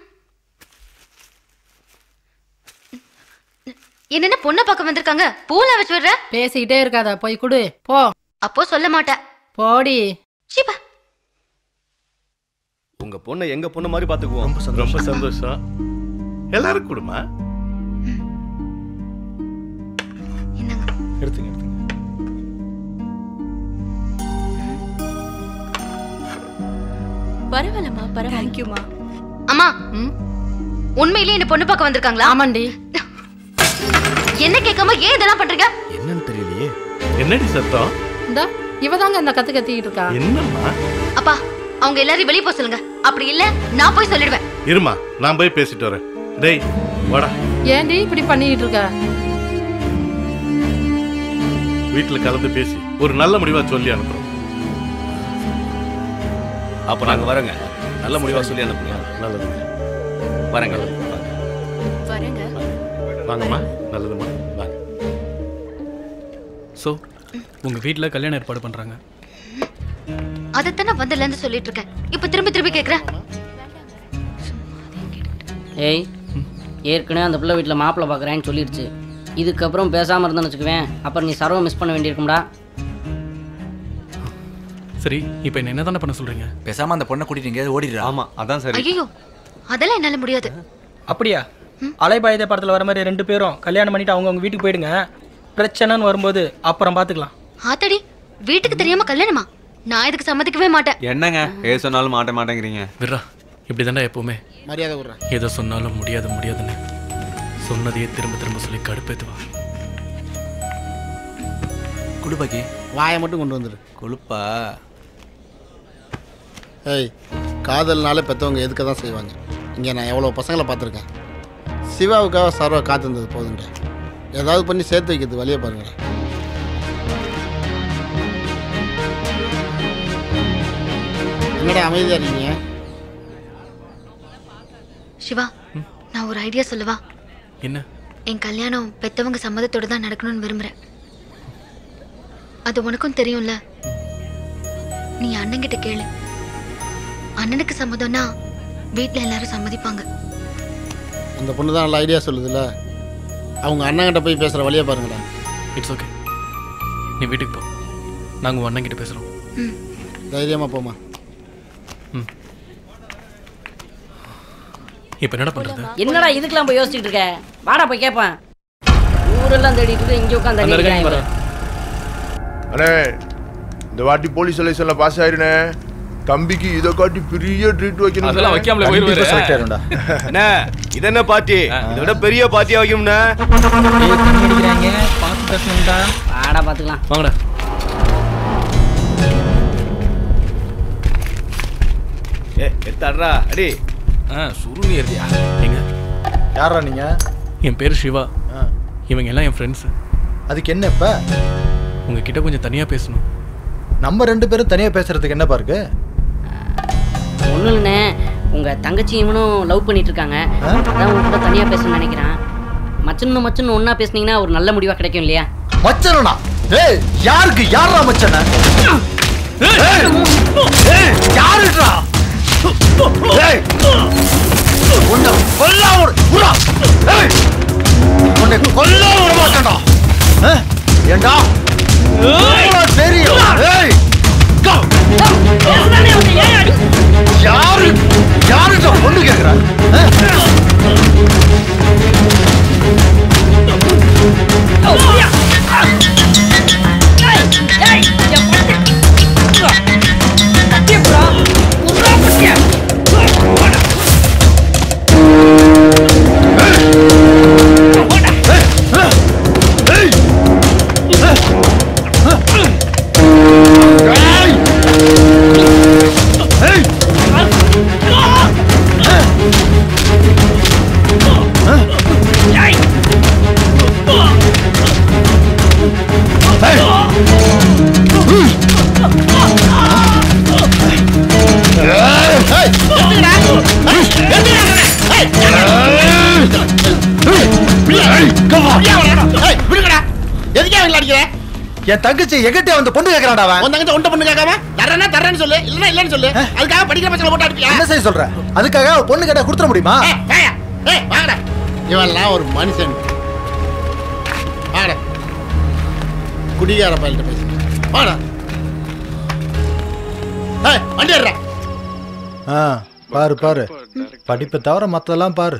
என்னென்ன பொண்ணை பார்க்க வந்திருக்காங்க பூலாம் வச்சு விடுற பேசிக்கிட்டே இருக்காத போய் கொடு போ அப்போ சொல்ல மாட்டேன் போடி உங்க பொண்ணை எங்க பொண்ணு மாதிரி பாத்துக்குவோம் ரொம்ப சந்தோஷம் எல்லாரும் கொடுமா எடுத்துங்க எடுத்துங்க பரவாயில்லம்மா பரவாயில்ல தேங்க்யூமா அம்மா உண்மையிலேயே என்ன பொண்ணு பார்க்க வந்திருக்காங்களா ஆமாண்டி என்ன கேட்காம ஏன் இதெல்லாம் பண்றீங்க என்னன்னு தெரியலையே என்னடி சத்தம் இந்த இவ தாங்க இந்த கத்து கத்திக்கிட்டு இருக்கா என்னம்மா அப்பா அவங்க எல்லாரையும் வெளியே போக சொல்லுங்க அப்படி இல்ல நான் போய் சொல்லிடுவேன் இருமா நான் போய் பேசிட்டு வரேன் டேய் வாடா ஏன்டி இப்படி பண்ணிக்கிட்டு இருக்க வீட்டுல கலந்து பேசி ஒரு நல்ல முடிவா சொல்லி அனுப்புறோம் அப்ப நாங்க வரோங்க நல்ல முடிவா சொல்லி அனுப்புங்க நல்லது வரேங்க வரேங்க வாங்கம்மா நல்லதும்மா வாங்க ஸோ உங்க வீட்டில் கல்யாணம் ஏற்பாடு பண்றாங்க அதைத்தானே வந்ததுல இருந்து சொல்லிட்டு இருக்கேன் இப்ப திரும்பி திரும்பி கேக்குறேன் ஏய் ஏற்கனவே அந்த பிள்ளை வீட்டில் மாப்பிள்ளை பார்க்குறேன்னு சொல்லிடுச்சு இதுக்கப்புறம் பேசாமல் இருந்தேன்னு வச்சுக்குவேன் அப்புறம் நீ சர்வம் மிஸ் பண்ண வேண்டியிருக்கும்டா சரி இப்போ என்ன என்ன தானே பண்ண சொல்றீங்க பேசாம அந்த பொண்ணை கூட்டிட்டு எங்கேயாவது ஓடிடுறா ஆமா அதான் ஐயோ அதெல்லாம் என்னால முடியாது அப்படியா அலைபாயுத படத்தில் வர மாதிரி ரெண்டு பேரும் கல்யாணம் பண்ணிட்டு அவங்கவுங்க வீட்டுக்கு போயிடுங்க பிரச்சனைன்னு வரும்போது அப்புறம் பார்த்துக்கலாம் ஆத்தடி வீட்டுக்கு தெரியாம கல்யாணமா நான் இதுக்கு சம்மதிக்கவே மாட்டேன் என்னங்க ஏ சொன்னாலும் மாட்ட மாட்டேங்கிறீங்க விட்றா இப்படி தானே எப்பவுமே மரியாதை விடுறேன் எதை சொன்னாலும் முடியாது முடியாதுன்னு சொன்னதையே திரும்ப திரும்ப சொல்லி கடுப்பேத்துவா குடுபாக்கி வாயை மட்டும் கொண்டு வந்துரு கொழுப்பா ஏய் காதல்னாலே பெற்றவங்க எதுக்க தான் செய்வாங்க இங்கே நான் எவ்வளோ பசங்களை பார்த்துருக்கேன் சிவாவுக்காக சர்வா காத்திருந்தது போதுங்க ஏதாவது பண்ணி சேர்த்து வைக்கிறது வழியை பாருங்க என்னடா அமைதியாக இருக்கீங்க சிவா நான் ஒரு ஐடியா சொல்லவா என்ன என் கல்யாணம் பெத்தவங்க சம்மதத்தோட தான் நடக்கணும்னு விரும்புறேன் அது உனக்கும் தெரியும்ல நீ அண்ணன்கிட்ட கேளு அண்ணனுக்கு சம்மதம்னா வீட்ல எல்லாரும் சம்மதிப்பாங்க அந்த பொண்ணு தான் நல்ல ஐடியா சொல்லுதுல்ல அவங்க அண்ணங்கிட்ட போய் பேசுகிற வழியை பாருங்கடா இட்ஸ் ஓகே நீ வீட்டுக்கு போ நாங்கள் உன் அண்ணன் கிட்ட பேசுகிறோம் தைரியமாக போமா இப்போ என்னடா பண்ணுறது என்னடா இதுக்கெல்லாம் போய் யோசிச்சுட்டு இருக்க வாடா போய் கேட்பேன் ஊரெல்லாம் தேடிட்டு இருக்க இங்கே உட்காந்து அந்த இருக்காங்க அடிக்கிறாங்க பாரு. அண்ணே இந்த வாட்டி போலீஸ் எலெக்ஷன்ல பாஸ் ஆயிருனே தம்பிக்கு இதை காட்டி பெரிய ட்ரீட் வைக்கணும் அதெல்லாம் வைக்காமலே போயிருவாரு அண்ணா இது என்ன பார்ட்டி இதை விட பெரிய பார்ட்டியா வைக்கும்ண்ணா அடிக்கிறாங்க பார்த்து பேசணும்டா வாடா பார்த்துக்கலாம் வாங்கடா யாரா அடி ஆ சுருங்கி இருக்கியா எங்க யாரா நீங்க என் பேர் சிவா இவங்க எல்லாம் என் ஃப்ரெண்ட்ஸ் அதுக்கு என்ன இப்ப உங்ககிட்ட கொஞ்சம் தனியாக பேசணும் நம்ம ரெண்டு பேரும் தனியா பேசுறதுக்கு என்ன பாருக்கு ஒன்றும் இல்லைண்ணே உங்கள் தங்கச்சி இவனும் லவ் பண்ணிட்டு இருக்காங்க அதான் உங்க கூட தனியாக பேசணும்னு நினைக்கிறான் மச்சன்னு மச்சன்னு ஒன்றா பேசுனீங்கன்னா ஒரு நல்ல முடிவாக கிடைக்கும் இல்லையா மச்சனா ஏய் யாருக்கு யாரா மச்சன யாருடா ஏய் உன்னை கொல்ல ஒரு உரா ஏய் உன்னை கொல்ல விட மாட்டேன்டா ஆ? ஏண்டா உனக்கு தெரியும் ஏய் go. யாரு யாருடா பொண்ணு கேக்குற ஆ? என் தங்கச்சி எகிட்ட வந்து பொண்ணு கேக்குறான்டா அவன் உன் தங்கச்சி உண்ட பொண்ணு கேட்காம தரேன்னா தரேன்னு சொல்லு இல்லைன்னா இல்லைன்னு சொல்லு அதுக்காக படிக்கிற பசங்களை போட்டு அனுப்பியா என்ன செய்ய சொல்ற அதுக்காக அவ பொண்ணு கேட்டா கொடுத்துட முடியுமா ஏய் வாங்கடா இவன்லாம் ஒரு மனுஷன் வாங்கடா குடிகார பயில்கிட்ட பேசு வாடா ஏய் வண்டி ஏறுடா ஆ பாரு பாரு படிப்பை தவிர மத்ததெல்லாம் பாரு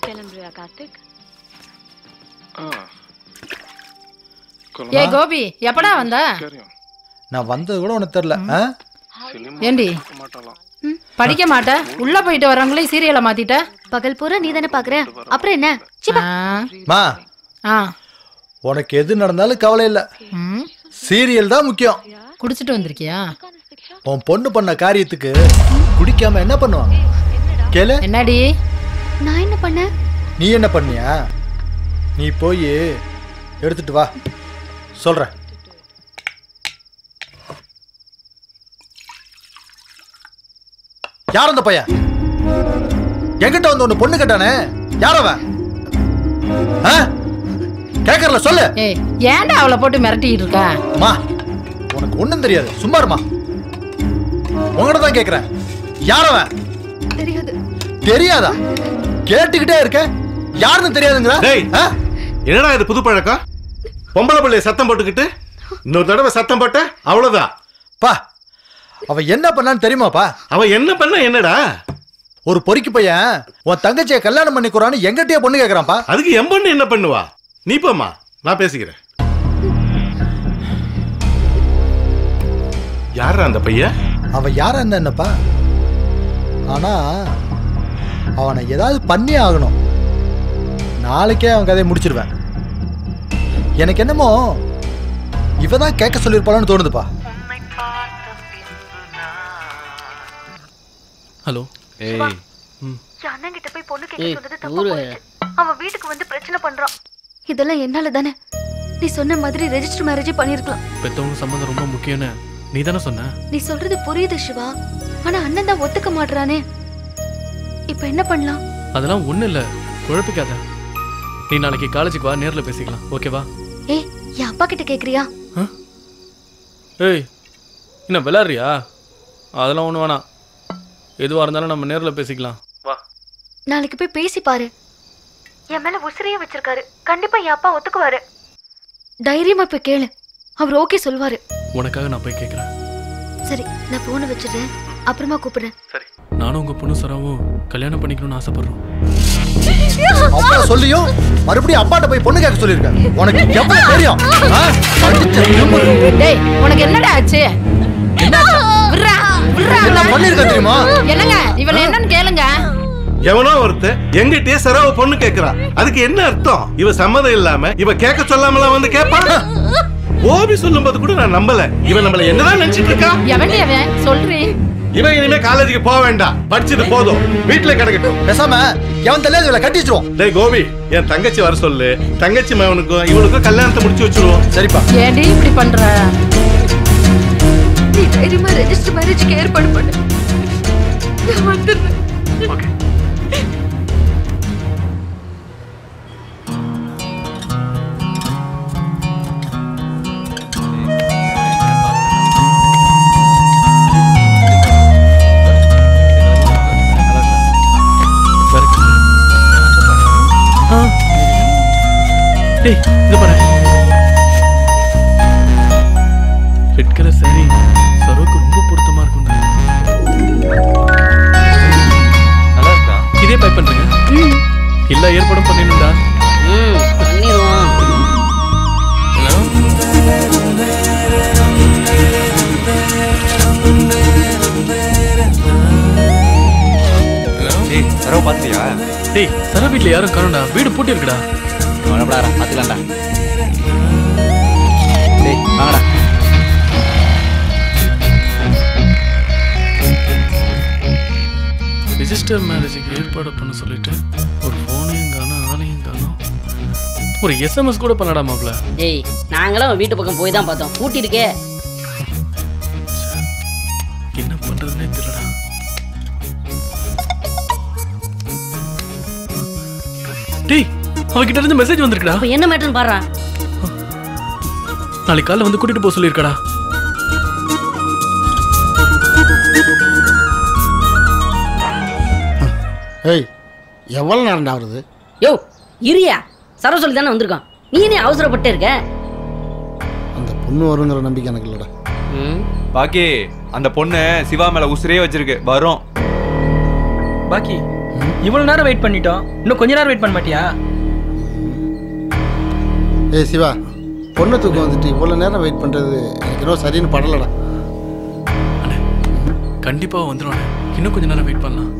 ஏ கோபி எப்படா வந்த நான் வந்தது கூட உனக்கு தெரியல ஆ? ஏண்டி படிக்க மாட்ட உள்ள போயிட்டு வர்றவங்களே சீரியலை மாத்திட்ட பகல் பூரா நீ தானே பாக்குற அப்புறம் என்ன மா ஆ உனக்கு எது நடந்தாலும் கவலை இல்ல சீரியல் தான் முக்கியம் குடிச்சிட்டு வந்திருக்கியா உன் பொண்ணு பண்ண காரியத்துக்கு குடிக்காம என்ன பண்ணுவாங்க கேளு என்னடி நான் என்ன பண்ண நீ என்ன பண்ணியா நீ போய் எடுத்துட்டு வா சொல்றேன் யார் அந்த பையன் என்கிட்ட வந்து ஒண்ணு பொண்ணு கேட்டானே யார் அவன் ஆ? கேக்கறல சொல்லு ஏய் ஏன்டா அவளை போட்டு மிரட்டிட்டு இருக்க அம்மா உனக்கு ஒண்ணும் தெரியாது சும்மா இருமா உங்ககிட்ட தான் கேக்குறேன் யார் அவன் தெரியாது தெரியாதா கேட்டுக்கிட்டே இருக்க யாருன்னு தெரியாதுங்களா டேய் என்னடா இது புது பழக்கம் பொம்பளை பிள்ளைய சத்தம் போட்டுக்கிட்டு இன்னொரு தடவை சத்தம் போட்ட அவ்வளவுதான் பா அவ என்ன பண்ணான்னு தெரியுமாப்பா அவ என்ன பண்ண என்னடா ஒரு பொறுக்கி பையன் உன் தங்கச்சியை கல்யாணம் பண்ணிக்கிறான்னு எங்கிட்டயே பொண்ணு கேக்குறான்ப்பா அதுக்கு என் பொண்ணு என்ன பண்ணுவா நீ போம்மா நான் பேசிக்கிறேன் யாரா அந்த பையன் அவ யாரா இருந்தா என்னப்பா ஆனா அவனை ஏதாவது பண்ணியே ஆகணும் நாளைக்கே அவன் கதையை முடிச்சிருவேன் எனக்கு என்னமோ இவ தான் கேட்க சொல்லியிருப்பாளான்னு தோணுதுப்பா ஹலோ ஏய் அண்ணன் கிட்ட போய் பொண்ணு ஏய், கேட்க சொன்னது தப்பா ஊரு. போயிடுச்சு அவன் வீட்டுக்கு வந்து பிரச்சனை பண்றான் இதெல்லாம் என்னால தானே நீ சொன்ன மாதிரி ரெஜிஸ்டர் மேரேஜே பண்ணிருக்கலாம் பெத்தவங்க சம்மந்தம் ரொம்ப முக்கியம்னு நீ தானே சொன்ன நீ சொல்றது புரியுது சிவா ஆனா அண்ணன் தான் ஒத்துக்க மாட்றானே இப்ப என்ன பண்ணலாம் அதெல்லாம் ஒண்ணும் இல்ல குழப்பிக்காத நீ நாளைக்கு காலேஜுக்கு வா நேர்ல பேசிக்கலாம் ஓகேவா ஏய் என் அப்பா கிட்ட கேக்குறியா ஏய் என்ன விளாட்றியா அதெல்லாம் ஒன்றும் வேணாம் எதுவாக இருந்தாலும் நம்ம நேரில் பேசிக்கலாம் வா நாளைக்கு போய் பேசி பாரு என் மேல உசிரியே வச்சிருக்காரு கண்டிப்பா என் அப்பா ஒத்துக்குவாரு தைரியமா போய் கேளு அவர் ஓகே சொல்வாரு உனக்காக நான் போய் கேட்குறேன் சரி நான் போனை வச்சிடுறேன் அப்புறமா கூப்பிடுறேன் நானும் உங்கள் பொண்ணு சராவும் கல்யாணம் பண்ணிக்கணும்னு ஆசைப்படுறோம் அப்பா சொல்லியும் மறுபடியும் அப்பாட்ட போய் பொண்ணு கேட்க சொல்லியிருக்கேன் உனக்கு எவ்வளவு தெரியும் ஆ? படிச்ச எறும்பு. டேய் உனக்கு என்னடா ஆச்சு விட்றா, விட்றா என்ன அவளை. பண்ணிருக்க தெரியுமா என்னங்க இவள என்னன்னு கேளுங்க எவனோ ஒருத்தன் எங்கிட்டயே சரவ பொண்ணு கேக்குறா அதுக்கு என்ன அர்த்தம் இவ சம்மதம் இல்லாம இவ கேட்க சொல்லாமலாம் வந்து கேட்பான் கோபி சொல்லும்போது கூட நான் நம்பல இவன் நம்மள என்னதான் நினைச்சிட்டு இருக்கா எவன்டி அவன் சொல்றேன் இவன் இனிமே காலேஜுக்கு போக வேண்டாம் படிச்சது போதும் வீட்டுல கிடக்கட்டும் பேசாம எவன் தலையில இவளை கட்டி வச்சிருவோம் டேய் கோபி என் தங்கச்சி வர சொல்லு தங்கச்சி மகனுக்கும் இவனுக்கும் கல்யாணத்தை முடிச்சு வச்சிருவோம் சரிப்பா ஏன்டி இப்படி பண்ற நீ தைரியமா ரெஜிஸ்டர் மேரேஜ்க்கு ஏற்பாடு பண்ணு நான் வந்துடுறேன் டேய் இது பாரு ரெட் கலர் saree சரோக்கு ரொம்ப பொருத்தமா இருக்கும்டா நல்லா இருக்கா இதே பை பண்றீங்க எல்லா ஏற்பாடும் பண்ணிடணும்டா ம் பண்ணிடுவோம் டேய் சரோ பாத்தியா டேய் சரோ வீட்ல யாரும் காணும்டா வீடு பூட்டி இருக்குடா கவலைப்படாத பாத்துக்கலாம்டா டேய் வாங்கடா ரிஜிஸ்டர் மேரேஜுக்கு ஏற்பாடு பண்ண சொல்லிட்டு ஒரு ஃபோனையும் காணும் ஆளையும் காணும் ஒரு எஸ்எம்எஸ் கூட பண்ணடா மாப்ள ஏய் நாங்களும் வீட்டு பக்கம் போய் தான் பார்த்தோம் பூட்டி இருக்கே என்ன பண்றதுன்னே தெரியலடா டேய் அவகிட்ட இருந்து மெசேஜ் வந்திருக்குடா அப்ப என்ன மேட்டர்னு பாடுறா நாளைக்கு காலைல வந்து கூட்டிட்டு போக சொல்லியிருக்கடா ஏய் எவ்வளவு நேரம்டா வருது யோ இரியா சரோ சொல்லி தானே வந்திருக்கான் நீ என்ன அவசரப்பட்டு இருக்க அந்த பொண்ணு வருங்கிற நம்பிக்கை எனக்கு இல்லடா பாக்கி அந்த பொண்ணு சிவா மேல உசுரே வச்சிருக்கு வரும் பாக்கி இவ்வளவு நேரம் வெயிட் பண்ணிட்டோம் இன்னும் கொஞ்ச நேரம் வெயிட் பண்ண மாட்டியா ஏய் சிவா பொண்ணு தூக்கம் வந்துட்டு இவ்வளோ நேரம் வெயிட் பண்ணுறது எனக்கு இன்னும் சரின்னு படலடா கண்டிப்பா வந்துருவானே இன்னும் கொஞ்ச நேரம் வெயிட் பண்ணலாம்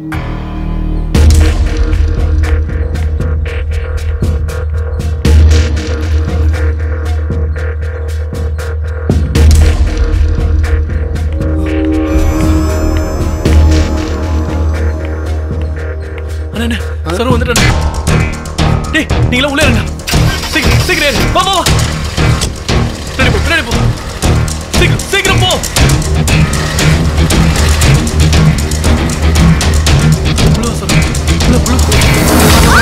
அண்ணா, அண்ணா, சரோ வந்துட்டானே டேய் நீங்களா உள்ளே இருங்க சீக்கிரம் சீக்கிரம் ஏறு. வா வா வா பின்னாடி போ பின்னாடி போ சீக்கிரம் சீக்கிரம் போ உள்ள வா சரோ. உள்ள, உள்ள.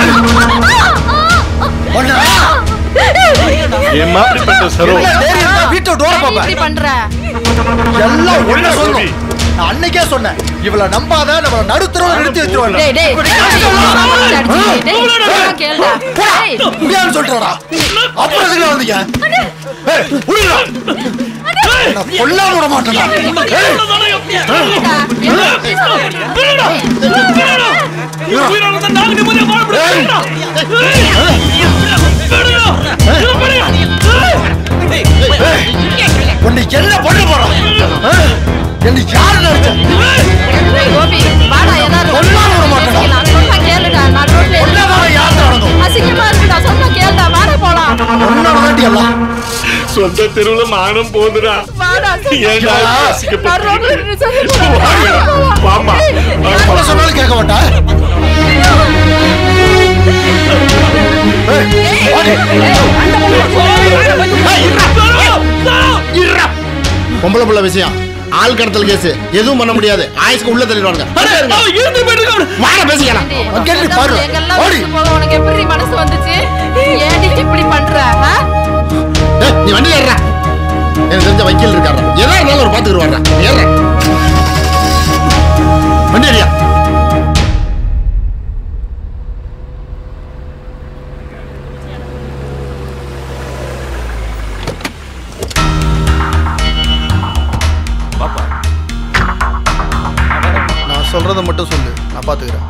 என் மாப்பிள்ளை சரோ வீட்டை டோர இப்படி பாப்பேன் பண்ற எல்லாம் ஒண்ணு சொல்லணும் நான் அன்னைக்கே சொன்னேன் இவள நம்பாத நம்ம நடுத்தரவுல நிறுத்தி வச்சிருவாங்க டேய் டேய் டேய், டேய், சொன்னா கேளுடா டேய் முடியாதுன்னு சொல்றா அப்புறம் எதுக்கு வந்தீங்க ஏய், விடுடா. நான் கொல்லாம விட மாட்டேன்டா ஏய், உன்னை என்ன பண்ண போறான் என்ன யாரு நினைச்ச டேய், கோபி வாடா ஏதாவது கொல்லாம விட மாட்டேன்டா. நான் சொன்னா கேளுடா நான் ரோட்ல கொல்லாம யாத்திரை நடக்கும் அசிங்கமா இருக்குடா சொன்னா கேளுடா வாடா போலாம் உன்னாலதாண்டி எல்லாம் சொந்த தெருவுல மானம் போகுதுடா வாடா ஏன்டா நான் அசிங்கப்படுறீங்க? ரோட்ல நின்னு சொல்லி வாமா என்ன சொன்னாலும் கேட்க மாட்டா பொம்பளை புள்ள விஷயம் ஆள் கடத்தல் கேஸ் எதுவும் பண்ண முடியாது ஆயுஸ்க்கு உள்ள தள்ளிடுவாங்க வாட பேசிக்கலாம் கேட்டு பாரு எங்கெல்லாம் ஓடி விட்டு போக உனக்கு எப்படி மனசு வந்துச்சு ஏன்டி இப்படி பண்ற ஆ? ஏய், நீ வண்டி ஏறா எனக்கு தெரிஞ்ச வக்கீல் இருக்காரா எதா இருந்தாலும் ஒரு பாத்துக்கு வர்றா ஏற வண்டி ஏறியா பாப்பா நான் சொல்றத மட்டும் சொல்லு நான் பாத்துக்கிறேன்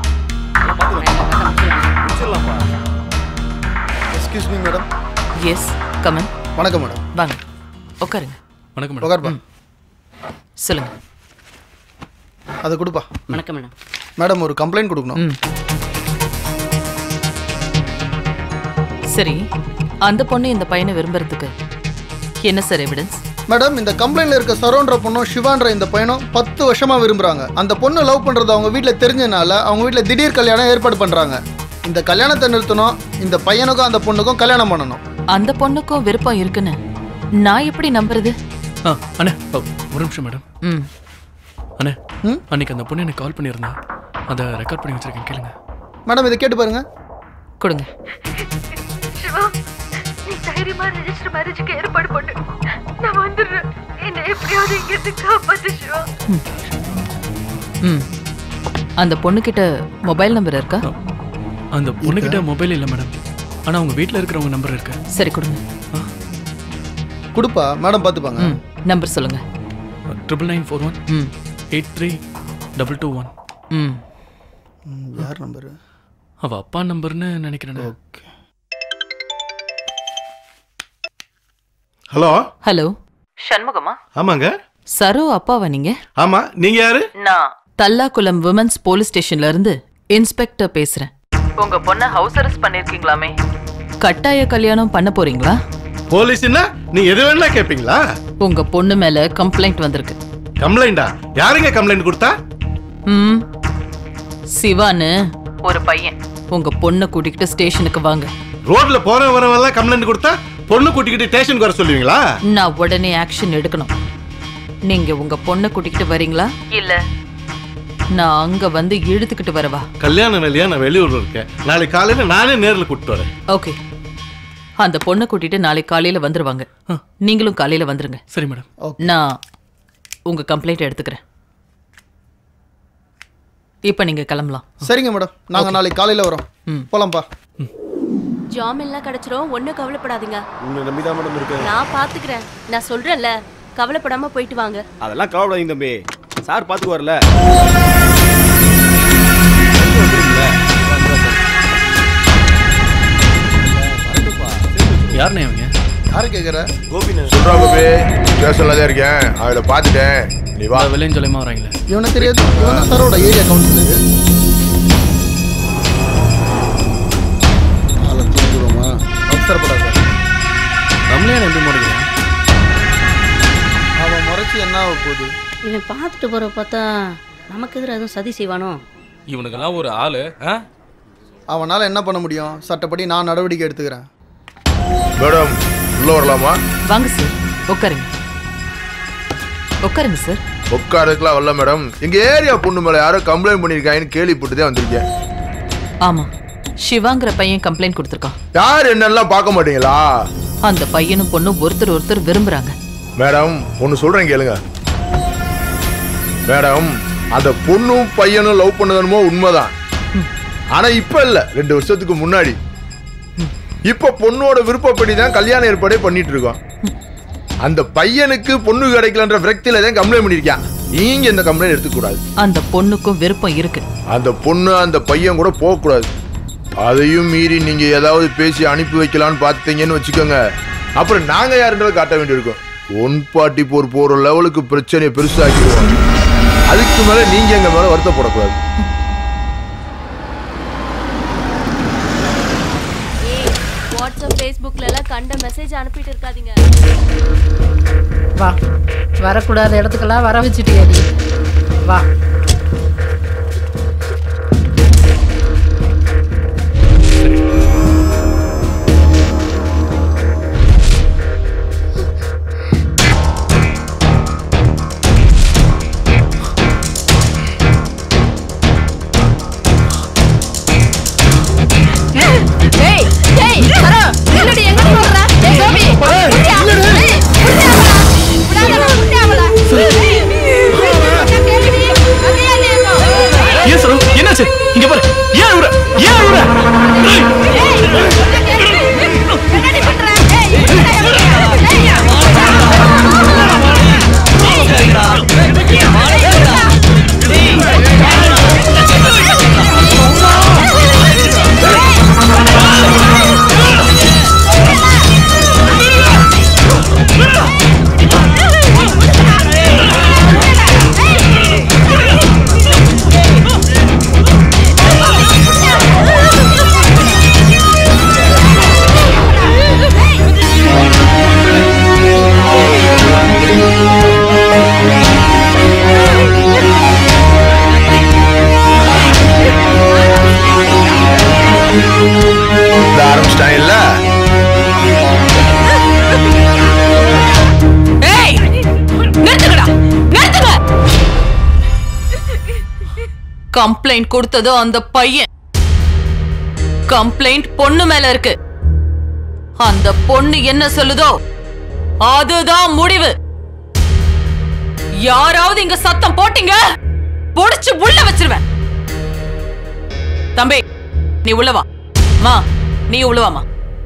excuse me madam yes come in வணக்கம் மேடம் வாங்க உட்காருங்க வணக்கம் மேடம் உட்காருப்பா சொல்லுங்க அதை கொடுப்பா வணக்கம் மேடம் மேடம் ஒரு கம்ப்ளைண்ட் கொடுக்கணும் ம் சரி அந்த பொண்ணு இந்த பையனை விரும்புறதுக்கு என்ன சார் எவிடன்ஸ் மேடம் இந்த கம்ப்ளைண்ட்ல இருக்க சரோன்ற பொண்ணும் சிவான்ற இந்த பையனும் பத்து வருஷமா விரும்புறாங்க அந்த பொண்ணு லவ் பண்றது அவங்க வீட்ல தெரிஞ்சனால அவங்க வீட்ல திடீர் கல்யாணம் ஏற்பாடு பண்றாங்க இந்த கல்யாணத்தை நிறுத்தணும் இந்த பையனுக்கும் அந்த பொண்ணுக்கும் கல்யாணம் பண்ணணும் அந்த பொண்ணுக்கும் விருப்பம் இருக்குன்னு நான் எப்படி நம்புறது ஆ அண்ணே ஓ, ஒரு நிமிஷம் மேடம் ம் அண்ணே அன்னைக்கு அந்த பொண்ணு எனக்கு கால் பண்ணியிருந்தா அதை ரெக்கார்ட் பண்ணி வச்சிருக்கேன் கேளுங்க மேடம் இதை கேட்டு பாருங்க கொடுங்க சிவா நீ தைரியமா ரெஜிஸ்டர் மேரேஜுக்கு ஏற்பாடு பண்ணு நான் வந்துடுறேன் என்னை எப்படியாவது இங்க இருந்து காப்பாத்து சிவா ம் அந்த பொண்ணுகிட்ட மொபைல் நம்பர் இருக்கா அந்த பொண்ணுகிட்ட மொபைல் இல்லை மேடம் ஆனால் அவங்க வீட்டில் இருக்கிறவங்க நம்பர் இருக்கு சரி கொடுங்க கொடுப்பா மேடம் பார்த்துப்பாங்க ம் நம்பர் சொல்லுங்க ட்ரிபிள் நைன் ஃபோர் ஒன் ம் eight three double two one ம் யார் நம்பரு அவ அப்பா நம்பர்னு நினைக்கிறேன் ஹலோ ஹலோ சண்முகமா ஆமாங்க சரோ அப்பாவா நீங்க ஆமா நீங்க யாரு நான் தல்லாக்குளம் விமன்ஸ் போலீஸ் ஸ்டேஷன்ல இருந்து இன்ஸ்பெக்டர் பேசுறேன் உங்க பொண்ண ஹவுஸ் அரெஸ்ட் பண்ணிருக்கீங்களாமே கட்டாய கல்யாணம் பண்ண போறீங்களா போலீஸ்னா நீ எது வேணா கேப்பீங்களா உங்க பொண்ணு மேல கம்ப்ளைண்ட் வந்திருக்கு கம்ப்ளைண்டா யாருங்க கம்ப்ளைண்ட் கொடுத்தா ம் சிவான்னு ஒரு பையன் உங்க பொண்ணை கூட்டிக்கிட்டு ஸ்டேஷனுக்கு வாங்க ரோட்ல போற வரவெல்லாம் கம்ப்ளைண்ட் கொடுத்தா பொண்ணு கூட்டிக்கிட்டு ஸ்டேஷனுக்கு வர சொல்லுவீங்களா நான் உடனே ஆக்ஷன் எடுக்கணும் நீங்க உங்க பொண்ணை கூட்டிக்கிட்டு வரீங்களா இல்ல நான் அங்க வந்து இழுத்துக்கிட்டு வரவா கல்யாணம் இல்லையா நான் வெளியூர்ல இருக்கேன் நாளைக்கு காலையில நானே நேர்ல கூட்டிட்டு வரேன் ஓகே அந்த பொண்ணை கூட்டிட்டு நாளைக்கு காலையில வந்துருவாங்க நீங்களும் காலையில வந்துருங்க சரி மேடம் நான் உங்க கம்ப்ளைண்ட் எடுத்துக்கிறேன் இப்போ நீங்க கிளம்பலாம் சரிங்க மேடம் நாங்க நாளைக்கு காலையில வரோம் போலாம்ப்பா ஜாமீன்லாம் கிடைச்சிரும் ஒன்றும் கவலைப்படாதீங்க உங்களை நம்பி தான் மேடம் இருக்கு நான் பார்த்துக்கிறேன் நான் சொல்றேன்ல கவலைப்படாம போயிட்டு வாங்க அதெல்லாம் கவலைப்படாதீங்க தம்பி சார் பார்த்துக்குவார்ல யாருண்ணே அவங்க யாரு கேக்குற கோபின்னு சொல்றா கோபி ஸ்டேஷன்ல தான் இருக்கேன் அவளை பார்த்துட்டேன் நீ வா விளையும் சொல்லியமா வராங்களே இவனுக்கு தெரியாது இவன் தான் சரோட ஏரியா கவுன்சிலர் ஆளை தூக்குறோமா அவசரப்படாத நம்மளே நம்பி முடிக்கிறேன் அவன் முறைச்சி என்ன ஆக போகுது இவன் பார்த்துட்டு போற பார்த்தா நமக்கு எதிராக எதுவும் சதி செய்வானோ இவனுக்கெல்லாம் ஒரு ஆளு ஆ அவனால என்ன பண்ண முடியும் சட்டப்படி நான் நடவடிக்கை எடுத்துக்கிறேன் மேடம் உள்ள வரலாமா வாங்க சார் உட்காருங்க உட்காருங்க சார் உட்காரதுக்குலாம் வரல மேடம் எங்க ஏரியா பொண்ணு மேல யாரோ கம்ப்ளைண்ட் பண்ணிருக்காங்கன்னு கேள்விப்பட்டுதான் வந்திருக்கேன் ஆமா சிவாங்கிற பையன் கம்ப்ளைண்ட் கொடுத்துருக்கான் யார் என்னெல்லாம் பார்க்க மாட்டீங்களா அந்த பையனும் பொண்ணும் ஒருத்தர் ஒருத்தர் விரும்புறாங்க மேடம் ஒன்னு சொல்றேன் கேளுங்க மேடம் அந்த பொண்ணும் பையனும் லவ் பண்ணதனுமோ உண்மைதான் ஆனா இப்ப இல்ல ரெண்டு வருஷத்துக்கு முன்னாடி இப்ப பொண்ணோட விருப்பப்படி தான் கல்யாண ஏற்பாடே பண்ணிட்டு இருக்கோம் அந்த பையனுக்கு பொண்ணு கிடைக்கலன்ற விரக்தியில தான் கம்ப்ளைண்ட் பண்ணிருக்கான் நீங்க இந்த கம்ப்ளைண்ட் எடுத்துக்க கூடாது அந்த பொண்ணுக்கும் விருப்பம் இருக்கு அந்த பொண்ணு அந்த பையன் கூட போகக்கூடாது அதையும் மீறி நீங்க ஏதாவது பேசி அனுப்பி வைக்கலாம்னு பார்த்தீங்கன்னு வச்சுக்கோங்க அப்புறம் நாங்க யாருன்றதை காட்ட வேண்டியிருக்கும் ஒன் பார்ட்டி போர் போற லெவலுக்கு பிரச்சனையை பெருசாக்கிடுவோம் அதுக்கு மேல நீங்க எங்க மேல வருத்தப்படக்கூடாது ஏய் வாட்ஸ்அப் ஃபேஸ்புக்ல எல்லாம் கண்ட மெசேஜ் அனுப்பிட்டு இருக்காதீங்க வா வரக்கூடாத இடத்துக்கெல்லாம் வர வச்சுட்டியா நீ வா டேய் டேய் சரோ என்னடி எங்க போற டேய் கோபி புடியா டேய் புடியா விடாதடா புடியா விடா கம்ப்ளைண்ட் கொடுத்ததோ அந்த பையன் கம்ப்ளைண்ட் பொண்ணு மேல இருக்கு அந்த பொண்ணு என்ன சொல்லுதோ அதுதான் முடிவு யாராவது இங்க சத்தம் போட்டீங்க புடிச்சு உள்ள வச்சிருவேன் தம்பி நீ உள்ள வா மா நீ உள்ள வாமா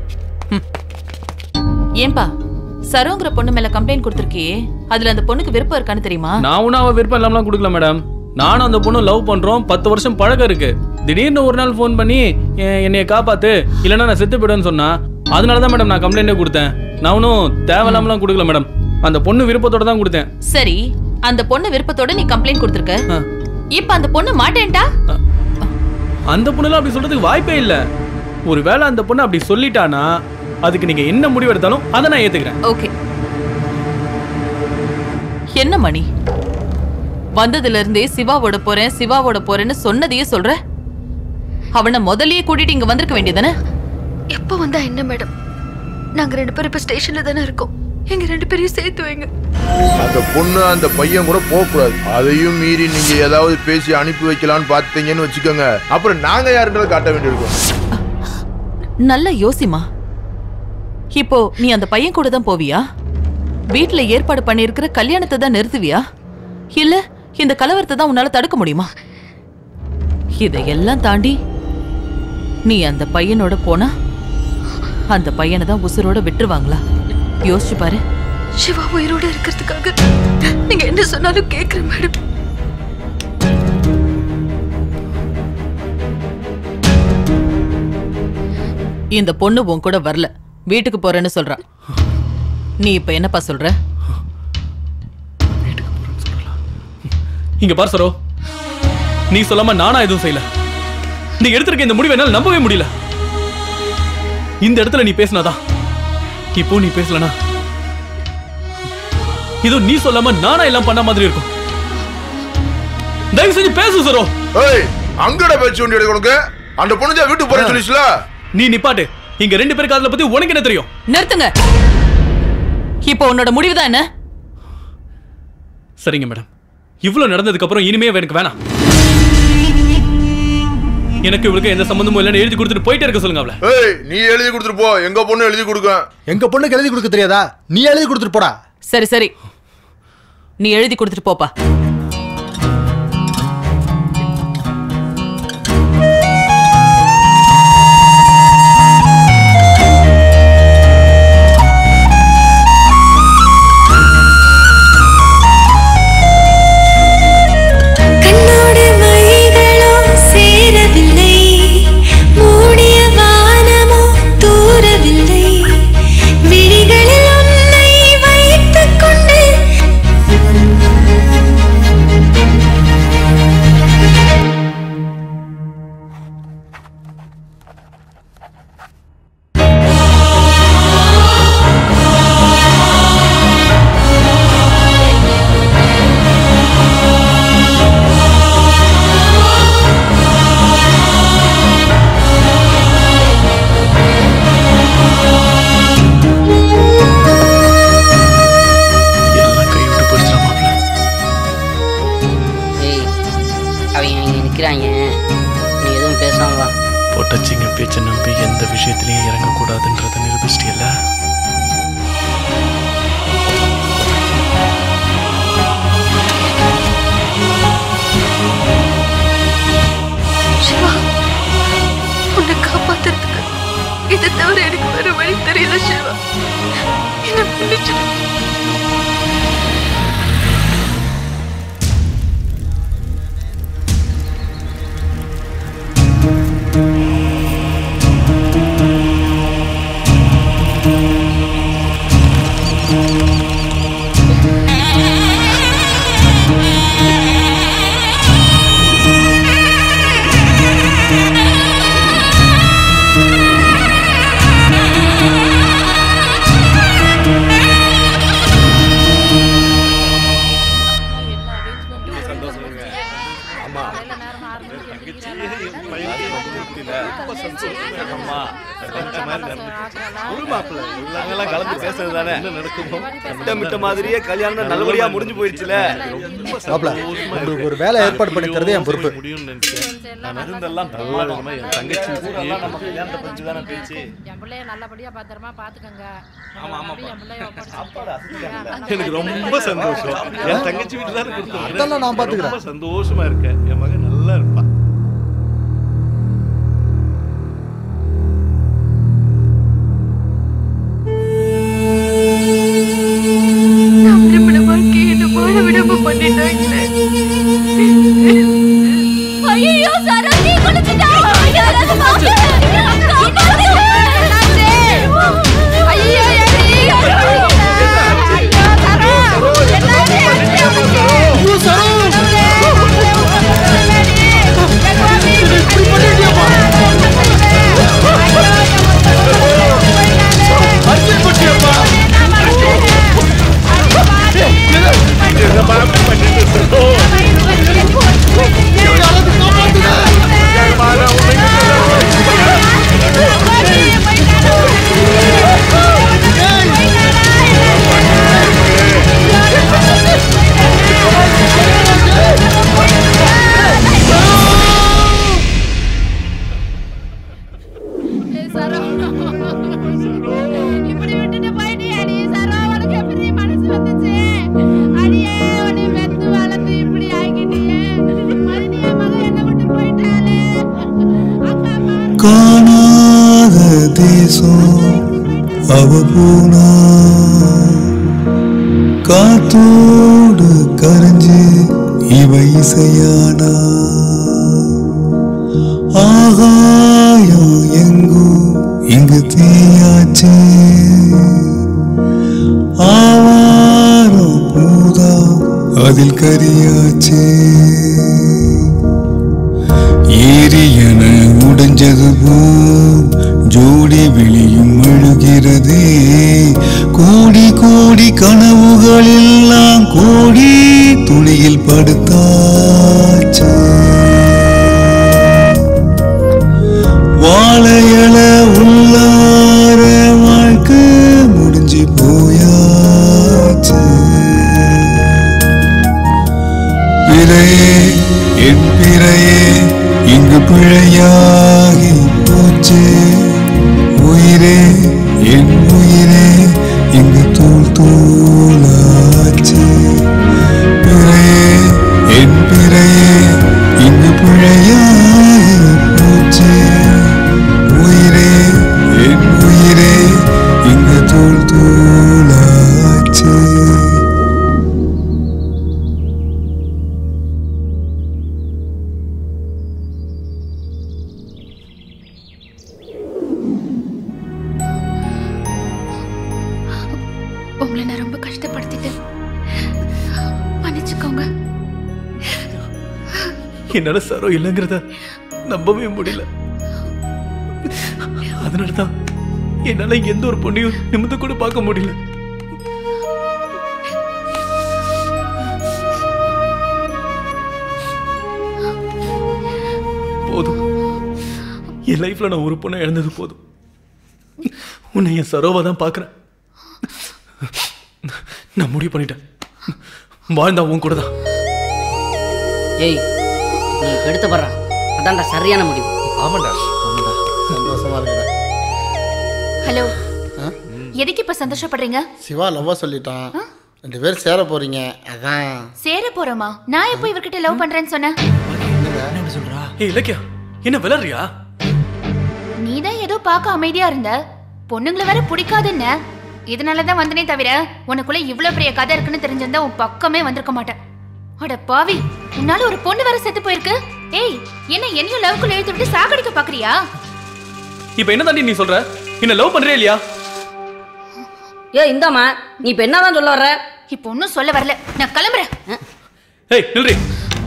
ஏன்பா சரோங்கிற பொண்ணு மேல கம்ப்ளைண்ட் கொடுத்திருக்கியே அதுல அந்த பொண்ணுக்கு விருப்பம் இருக்கான்னு தெரியுமா நான் ஒன்றும் அவ விருப்பம் இல்லாமலாம் கொடுக்கல மேடம் நானும் அந்த பொண்ணும் லவ் பண்றோம் பத்து வருஷம் பழக்கம் இருக்கு திடீர்னு ஒரு நாள் ஃபோன் பண்ணி "எ- என்னைய காப்பாத்து இல்லைன்னா நான் செத்து போயிடுவேன்னு சொன்னா அதனால தான் மேடம் நான் கம்ப்ளைண்டே கொடுத்தேன் நான் ஒன்றும் தேவையில்லாமலாம் கொடுக்கல மேடம் அந்த பொண்ணு விருப்பத்தோட தான் கொடுத்தேன் சரி அந்த பொண்ணு விருப்பத்தோட நீ கம்ப்ளைண்ட் கொடுத்திருக்க இப்ப அந்த பொண்ணு மாட்டேன்டா அந்த பொண்ணுலாம் அப்படி சொல்றதுக்கு வாய்ப்பே இல்லை ஒருவேளை அந்த பொண்ணு அப்படி சொல்லிட்டானா அதுக்கு நீங்க என்ன முடிவு எடுத்தாலும் அதை நான் ஏத்துக்கிறேன் ஓகே என்ன மணி வந்ததுல இருந்தே சிவாவோட போறேன் சிவாவோட போறேன்னு சொன்னதையே சொல்ற அவனை முதல்லயே கூட்டிட்டு இங்க வந்திருக்க வேண்டியதானே எப்போ வந்தா என்ன மேடம் நாங்க ரெண்டு பேரும் இப்ப ஸ்டேஷன்ல தானே இருக்கோம் எங்க ரெண்டு பேரையும் சேர்த்து வைங்க அந்த பொண்ணு அந்த பையன் கூட போகக்கூடாது அதையும் மீறி நீங்க ஏதாவது பேசி அனுப்பி வைக்கலாம்னு பார்த்தீங்கன்னு வச்சுக்கோங்க அப்புறம் நாங்க யாருன்றதை காட்ட வேண்டியிருக்கோம் நல்ல யோசிமா இப்போ நீ அந்த பையன் கூட தான் போவியா வீட்ல ஏற்பாடு பண்ணியிருக்கிற கல்யாணத்தை தான் நிறுத்துவியா இல்ல இந்த கலவரத்தை தான் உன்னால தடுக்க முடியுமா இதையெல்லாம் தாண்டி நீ அந்த பையனோட போனா அந்த பையனை தான் உசுரோட விட்டுருவாங்களா யோசிச்சு பாரு சிவா உயிரோட இருக்கிறதுக்காக நீங்க என்ன சொன்னாலும் கேக்குறேன் மேடம் இந்த பொண்ணு உன் கூட வரல வீட்டுக்கு போறேன்னு சொல்றா நீ இப்ப என்னப்பா சொல்ற இங்க பார் சரோ நீ சொல்லாம நானா எதுவும் செய்யல நீ எடுத்திருக்க இந்த முடிவை என்னால நம்பவே முடியல இந்த இடத்துல நீ பேசினாதான் இப்போ நீ பேசலனா இதோ நீ சொல்லாம நானா எல்லாம் பண்ண மாதிரி இருக்கும் தயவு செஞ்சு பேசு சரோ ஏய் அங்கட பேச்சு வண்டி எடுக்க உனக்கு அந்த பொண்ணு தான் வீட்டுக்கு போறேன்னு சொல்லிச்சுல நீ நிப்பாட்டு இங்க ரெண்டு பேருக்கு அதுல பத்தி உனக்கு என்ன தெரியும் நிறுத்துங்க இப்போ உன்னோட முடிவுதான் என்ன சரிங்க மேடம் இவ்வளவு நடந்ததுக்கு அப்புறம் இனிமே எனக்கு வேணாம் எனக்கு இவளுக்கு எந்த சம்பந்தமும் இல்லைன்னு எழுதி கொடுத்துட்டு போயிட்டே இருக்க சொல்லுங்க அவளை ஏய் நீ எழுதி கொடுத்துட்டு போ எங்க பொண்ணு எழுதி கொடுக்க எங்க பொண்ணுக்கு எழுதி கொடுக்க தெரியாதா நீ எழுதி கொடுத்துட்டு போடா சரி சரி நீ எழுதி கொடுத்துட்டு போப்பா கண்ணோடு மைகளோ சேரவில்லை மூடிய வானமோ தூரவில்லை விழிகளில் உன்னை வைத்துக் கொண்டு எல்லாம் கை விட்டு போயிடுச்சா மாப்பிள்ள ஏய் அவங்க இங்கே நிற்கிறாங்க நீ எதுவும் பேசாம வா பொட்டச்சிங்க பேச்சை நம்பி எந்த விஷயத்திலையும் இறங்கக்கூடாதுன்றதை நிரூபிச்சிட்டியல்ல சிவா உன்னை காப்பாத்துறதுக்கு இதை தவிர எனக்கு வேற வழி தெரியல சிவா என்ன மன்னிச்சிடு ஆ நாங்கெல்லாம் கலந்து பேசுறது தானே என்ன நடக்குமோ திட்டமிட்ட மாதிரியே கல்யாணம் நல்லபடியா முடிஞ்சு போயிடுச்சுல மாப்ள, உங்களுக்கு ஒரு வேலை ஏற்பாடு பண்ணி தரது என் பொறுப்பு. முடியும்னு நினைச்சேன் நான் இருந்தெல்லாம் பிரமாதமா என் தங்கச்சி நம்ம கல்யாணத்தை பத்தி தானே பேச்சு என் பிள்ளைய நல்லபடியா பத்திரமா பாத்துக்கங்க ஆமா, ஆமா, என் பிள்ளைய எனக்கு ரொம்ப சந்தோஷம் என் தங்கச்சி வீட்டுல தானே கொடுத்தோம் அதெல்லாம் நான் பாத்துக்கிறேன். ரொம்ப சந்தோஷமா இருக்கேன் என் மகன் நல்லா இருப்பா நம்மளோட வாழ்க்கையை என்ன வாழ விடாம பண்ணிட்டாங்களே ஐயோ சரோ நீ குளிச்சிட்டா யாராவது பாத்து ஐயோ ஏடி ஐயோ சரோ என்னடி ஐயோ சரோ சரோ இப்படி விட்டுட்டு போயிட்டு அடி சரோ உனக்கு எப்படி மனசு வந்துச்சு அடியே உன்னை பெத்து வளர்த்து இப்படி ஆகிட்டியே மறுபடியும் என் மகன் என்ன விட்டு போயிட்டாளே காணாத தேசம் அவ போனா காத்தோடு கரைஞ்சு இவ இசையானா ஆகாயம் எங்கோ இங்கு தீயாச்சு ஆவாரம் பூதா அதில் கரியாச்சு ஏரியன முடிஞ்சது போல் ஜோடி விழியும் அழுகிறதே கோடி கோடி கனவுகள் எல்லாம் கோடி துணியில் படுத்தாச்சு வாழையல உள்ளார வாழ்க்கை முடிஞ்சு போயாச்சு பிறையே என் பிறையே இங்கு பிழையாகி போச்சு உயிரே என் உயிரே இங்கு தூள் தூளாச்சு பிறையே என் பிறையே இங்கு பிழையாகி போச்சு உயிரே என் உயிரே இங்கு தூள் தூளாச்சு உங்களை நான் ரொம்ப கஷ்டப்படுத்திட்டேன் மன்னிச்சுக்கோங்க என்னால சரோ இல்லைங்கிறத நம்பவே முடியல அதனாலதான் என்னால எந்த ஒரு பொண்ணையும் நிமிந்து கூட பார்க்க முடியல போதும் என் லைஃப்ல நான் ஒரு பொண்ணை இழந்தது போதும் உன்னை என் சரோவா தான் பார்க்கறேன் நான் முடிவு பண்ணிட்டேன் வாழ்ந்தா உன் கூட தான் ஏய் நீ எடுத்து படுறா அதான்டா சரியான முடிவு ஆமாண்டா சந்தோஷமா இருக்குடா ஹலோ எதுக்கு இப்ப சந்தோஷப்படுறீங்க சிவா லவ்வா சொல்லிட்டான் ரெண்டு பேரும் சேர போறீங்க அதான் சேர போறோமா நான் எப்போ இவர்கிட்ட லவ் பண்றேன்னு சொன்னேன் ஏய் இலக்கியா என்ன விளறியா நீ தான் ஏதோ பார்க்க அமைதியா இருந்த பொண்ணுங்களை வேற பிடிக்காதுன்ன இதனாலதான் வந்தனே தவிர உனக்குள்ள இவ்வளவு பெரிய கதை இருக்குன்னு தெரிஞ்சிருந்தா உன் பக்கமே வந்திருக்க மாட்டேன் அட பாவி உன்னால ஒரு பொண்ணு வேற செத்து போயிருக்கு ஏய் என்ன என்னையும் லவ்க்குள்ள இழுத்து விட்டு சாகடிக்க பாக்குறியா இப்போ என்ன தாண்டி நீ சொல்ற என்ன லவ் பண்றியா இல்லையா ஏ இந்தாம்மா நீ இப்ப என்னதான் சொல்ல வர்ற இப்போ ஒன்னும் சொல்ல வரல நான் கிளம்புறேன் ஏய் நில்றி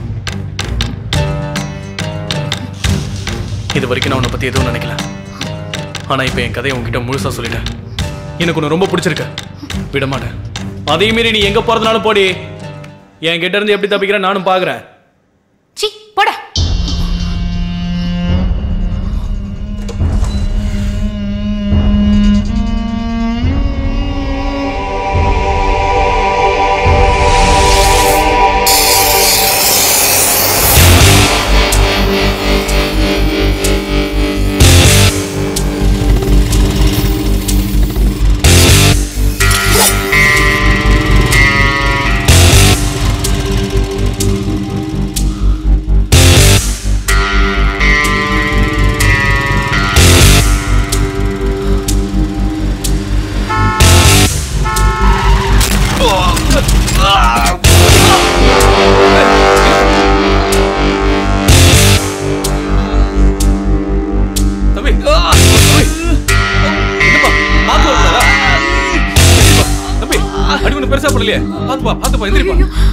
இது வரைக்கும் நான் உன்னை பத்தி எதுவும் நினைக்கல ஆனா இப்போ என் கதையை உன்கிட்ட முழுசா சொல்லிட்டேன் எனக்கு உன்னை ரொம்ப பிடிச்சிருக்க விட மாட்டேன் அதே மீறி நீ எங்க போறதுனாலும் போடி என் கிட்ட இருந்து எப்படி தப்பிக்கிற நானும் பாக்குறேன் சி போடா சொல்லியே பாத்துப்பா பாத்துப்பா எந்திரிப்பா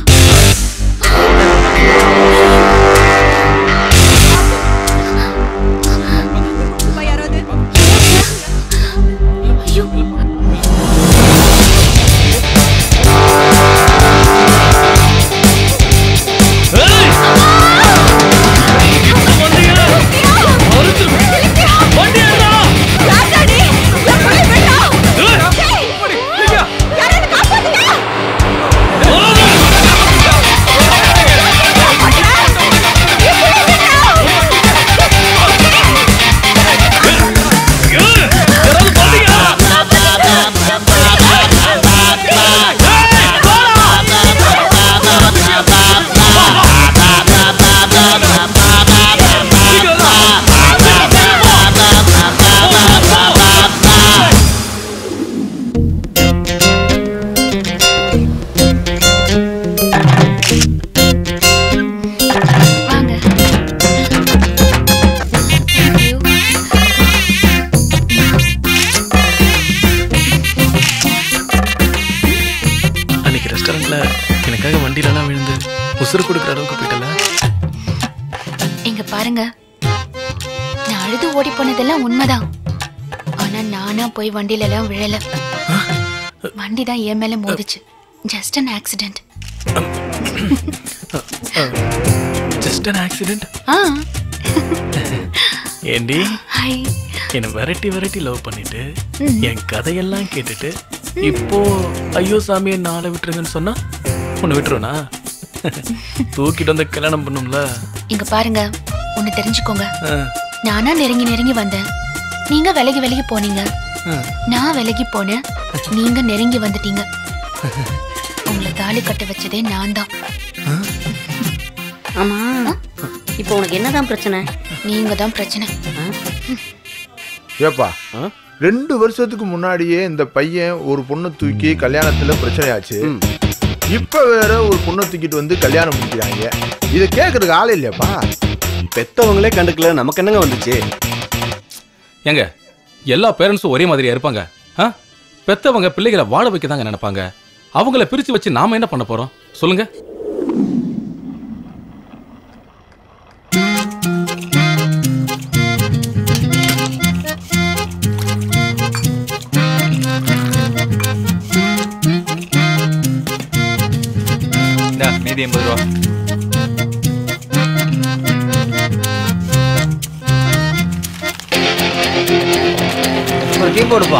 அன்னைக்கு ரெஸ்டாரண்ட்ல எனக்காக வண்டியிலலாம் விழுந்து உசுறு கொடுக்குற அளவுக்கு போயிட்டல இங்க பாருங்க நான் அழுது ஓடி போனதெல்லாம் உண்மைதான் ஆனா நானா போய் வண்டியில எல்லாம் விழல வண்டி தான் என் மேல மோதிச்சு just an accident just an accident ஆ ஏண்டி ஹாய் என்னை வெரைட்டி வெரைட்டி லவ் பண்ணிட்டு ம். என் கதையெல்லாம் கேட்டுட்டு இப்போ ஐயோ சாமி என்ன ஆளை விட்டுருங்கன்னு சொன்னா உன்னை விட்டுருவனா தூக்கிட்டு வந்து கல்யாணம் பண்ணும்ல இங்க பாருங்க ஒண்ணு தெரிஞ்சுக்கோங்க ஆ, நானா நெருங்கி நெருங்கி வந்தேன் நீங்க விலகி விலகி போனீங்க ஆ. நான் விலகி போனேன் நீங்க நெருங்கி வந்துட்டீங்க உங்களை தாலி கட்ட வச்சதே நான் தான் ஆமா இப்போ உனக்கு என்னதான் பிரச்சனை நீங்க தான் பிரச்சனை ஏப்பா ரெண்டு வருஷத்துக்கு முன்னாடியே இந்த பையன் ஒரு பொண்ணை தூக்கி கல்யாணத்துல பிரச்சனையாச்சு இப்ப வேற ஒரு பொண்ணை தூக்கிட்டு வந்து கல்யாணம் முடிக்கிறாங்க இதை கேட்கறதுக்கு ஆள் இல்லையாப்பா பெத்தவங்களே கண்டுக்கல நமக்கு என்னங்க வந்துச்சு ஏங்க எல்லா பேரண்ட்ஸும் ஒரே மாதிரியா இருப்பாங்க ஆ பெத்தவங்க பிள்ளைகளை வாழ வைக்க தாங்க நினைப்பாங்க அவங்கள பிரிச்சு வச்சு நாம என்ன பண்ண போறோம் சொல்லுங்க இந்தா மீதி எண்பது ரூபா ஒரு டீ போடுப்பா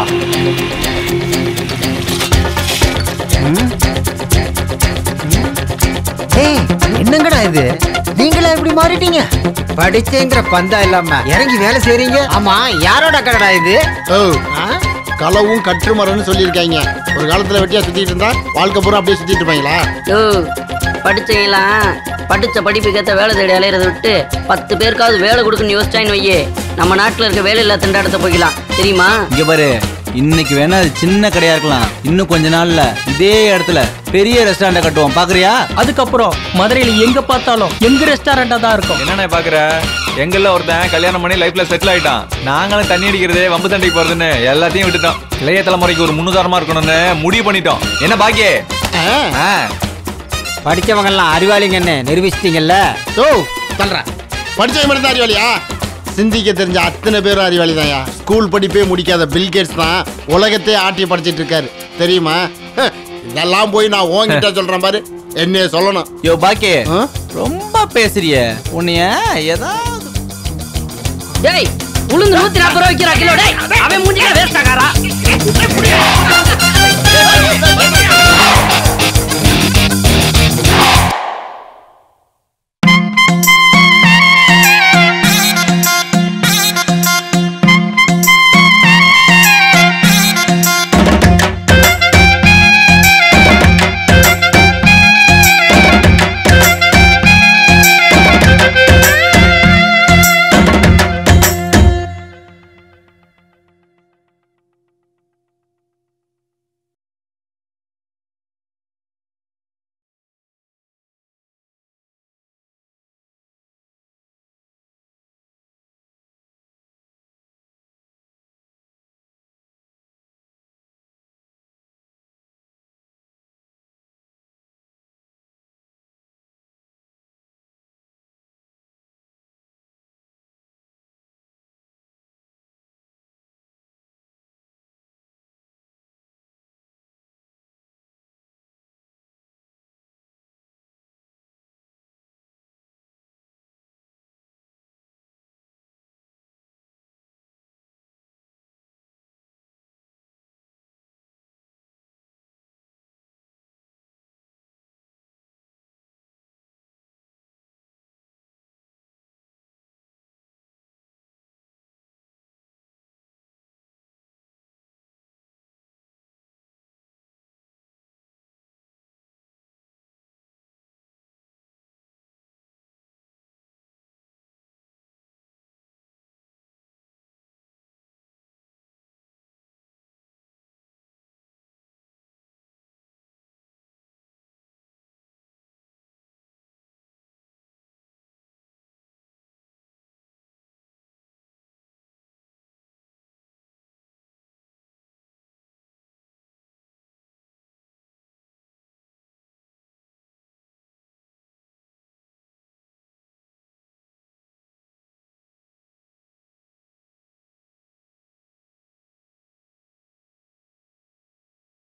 ஏய் என்னங்கடா இது நீங்களா இப்படி மாறிட்டீங்க படிச்சேங்கிற பந்தா இல்லாம இறங்கி வேலை செய்றீங்க ஆமா யாரோட கடடா இது ஓ களவும் கற்று மரம்னு சொல்லியிருக்காங்க ஒரு காலத்துல வெட்டியா சுத்திட்டு இருந்தா வாழ்க்கை பூரா அப்படியே சுத்திட்டு இருப்பாங்களா ஓ படிச்சவங்களா படிச்ச படிப்புக்கு ஏற்ற வேலை தேடி அலையிறத விட்டு பத்து பேருக்காவது வேலை கொடுக்குன்னு யோசிச்சான்னு வையே நம்ம நாட்டில் இருக்க வேலை இல்லா திண்டாட்டத்தை போய்க்கலாம் தெரியுமா இங்க பாரு இன்னைக்கு வேணா அது சின்ன கடையா இருக்கலாம் இன்னும் கொஞ்ச நாள்ல இதே இடத்துல பெரிய ரெஸ்டாரண்ட கட்டுவோம் பாக்குறியா அதுக்கப்புறம் மதுரையில எங்க பார்த்தாலும் எங்க ரெஸ்டாரண்டா தான் இருக்கும் என்னண்ணே பாக்குற எங்கெல்லாம் ஒருத்தன் கல்யாணம் பண்ணி லைஃப்ல செட்டில் ஆயிட்டான் நாங்களும் தண்ணி அடிக்கிறது வம்பு சண்டைக்கு போறதுன்னு எல்லாத்தையும் விட்டுட்டோம் இளைய தலைமுறைக்கு ஒரு முன்னுதாரணமா இருக்கணும்னு முடிவு பண்ணிட்டோம் என்ன பாக்கியே படிச்சவங்க எல்லாம் அறிவாளிங்கன்னு நிரூபிச்சிட்டீங்கல்ல ஓ சொல்றேன் படிச்சவங்க மட்டும் தான் அறிவாளியா சிந்திக்க தெரிஞ்ச அத்தனை பேரும் அறிவாளி தான்யா ஸ்கூல் படிப்பே முடிக்காத பில்கேட்ஸ் தான் உலகத்தையே ஆட்டி படிச்சிட்டு இருக்காரு தெரியுமா ஹ, இதெல்லாம் போய் நான் உன்கிட்ட சொல்றேன் பாரு என்னைய சொல்லணும் யோ பாக்கே ரொம்ப பேசுறிய உன்னைய ஏதாவது டேய் உளுந்து நூத்தி நாற்பது ரூபா வைக்கிறா கிலோ டேய் அவன் மூஞ்சில வேஸ்ட் ஆகாரா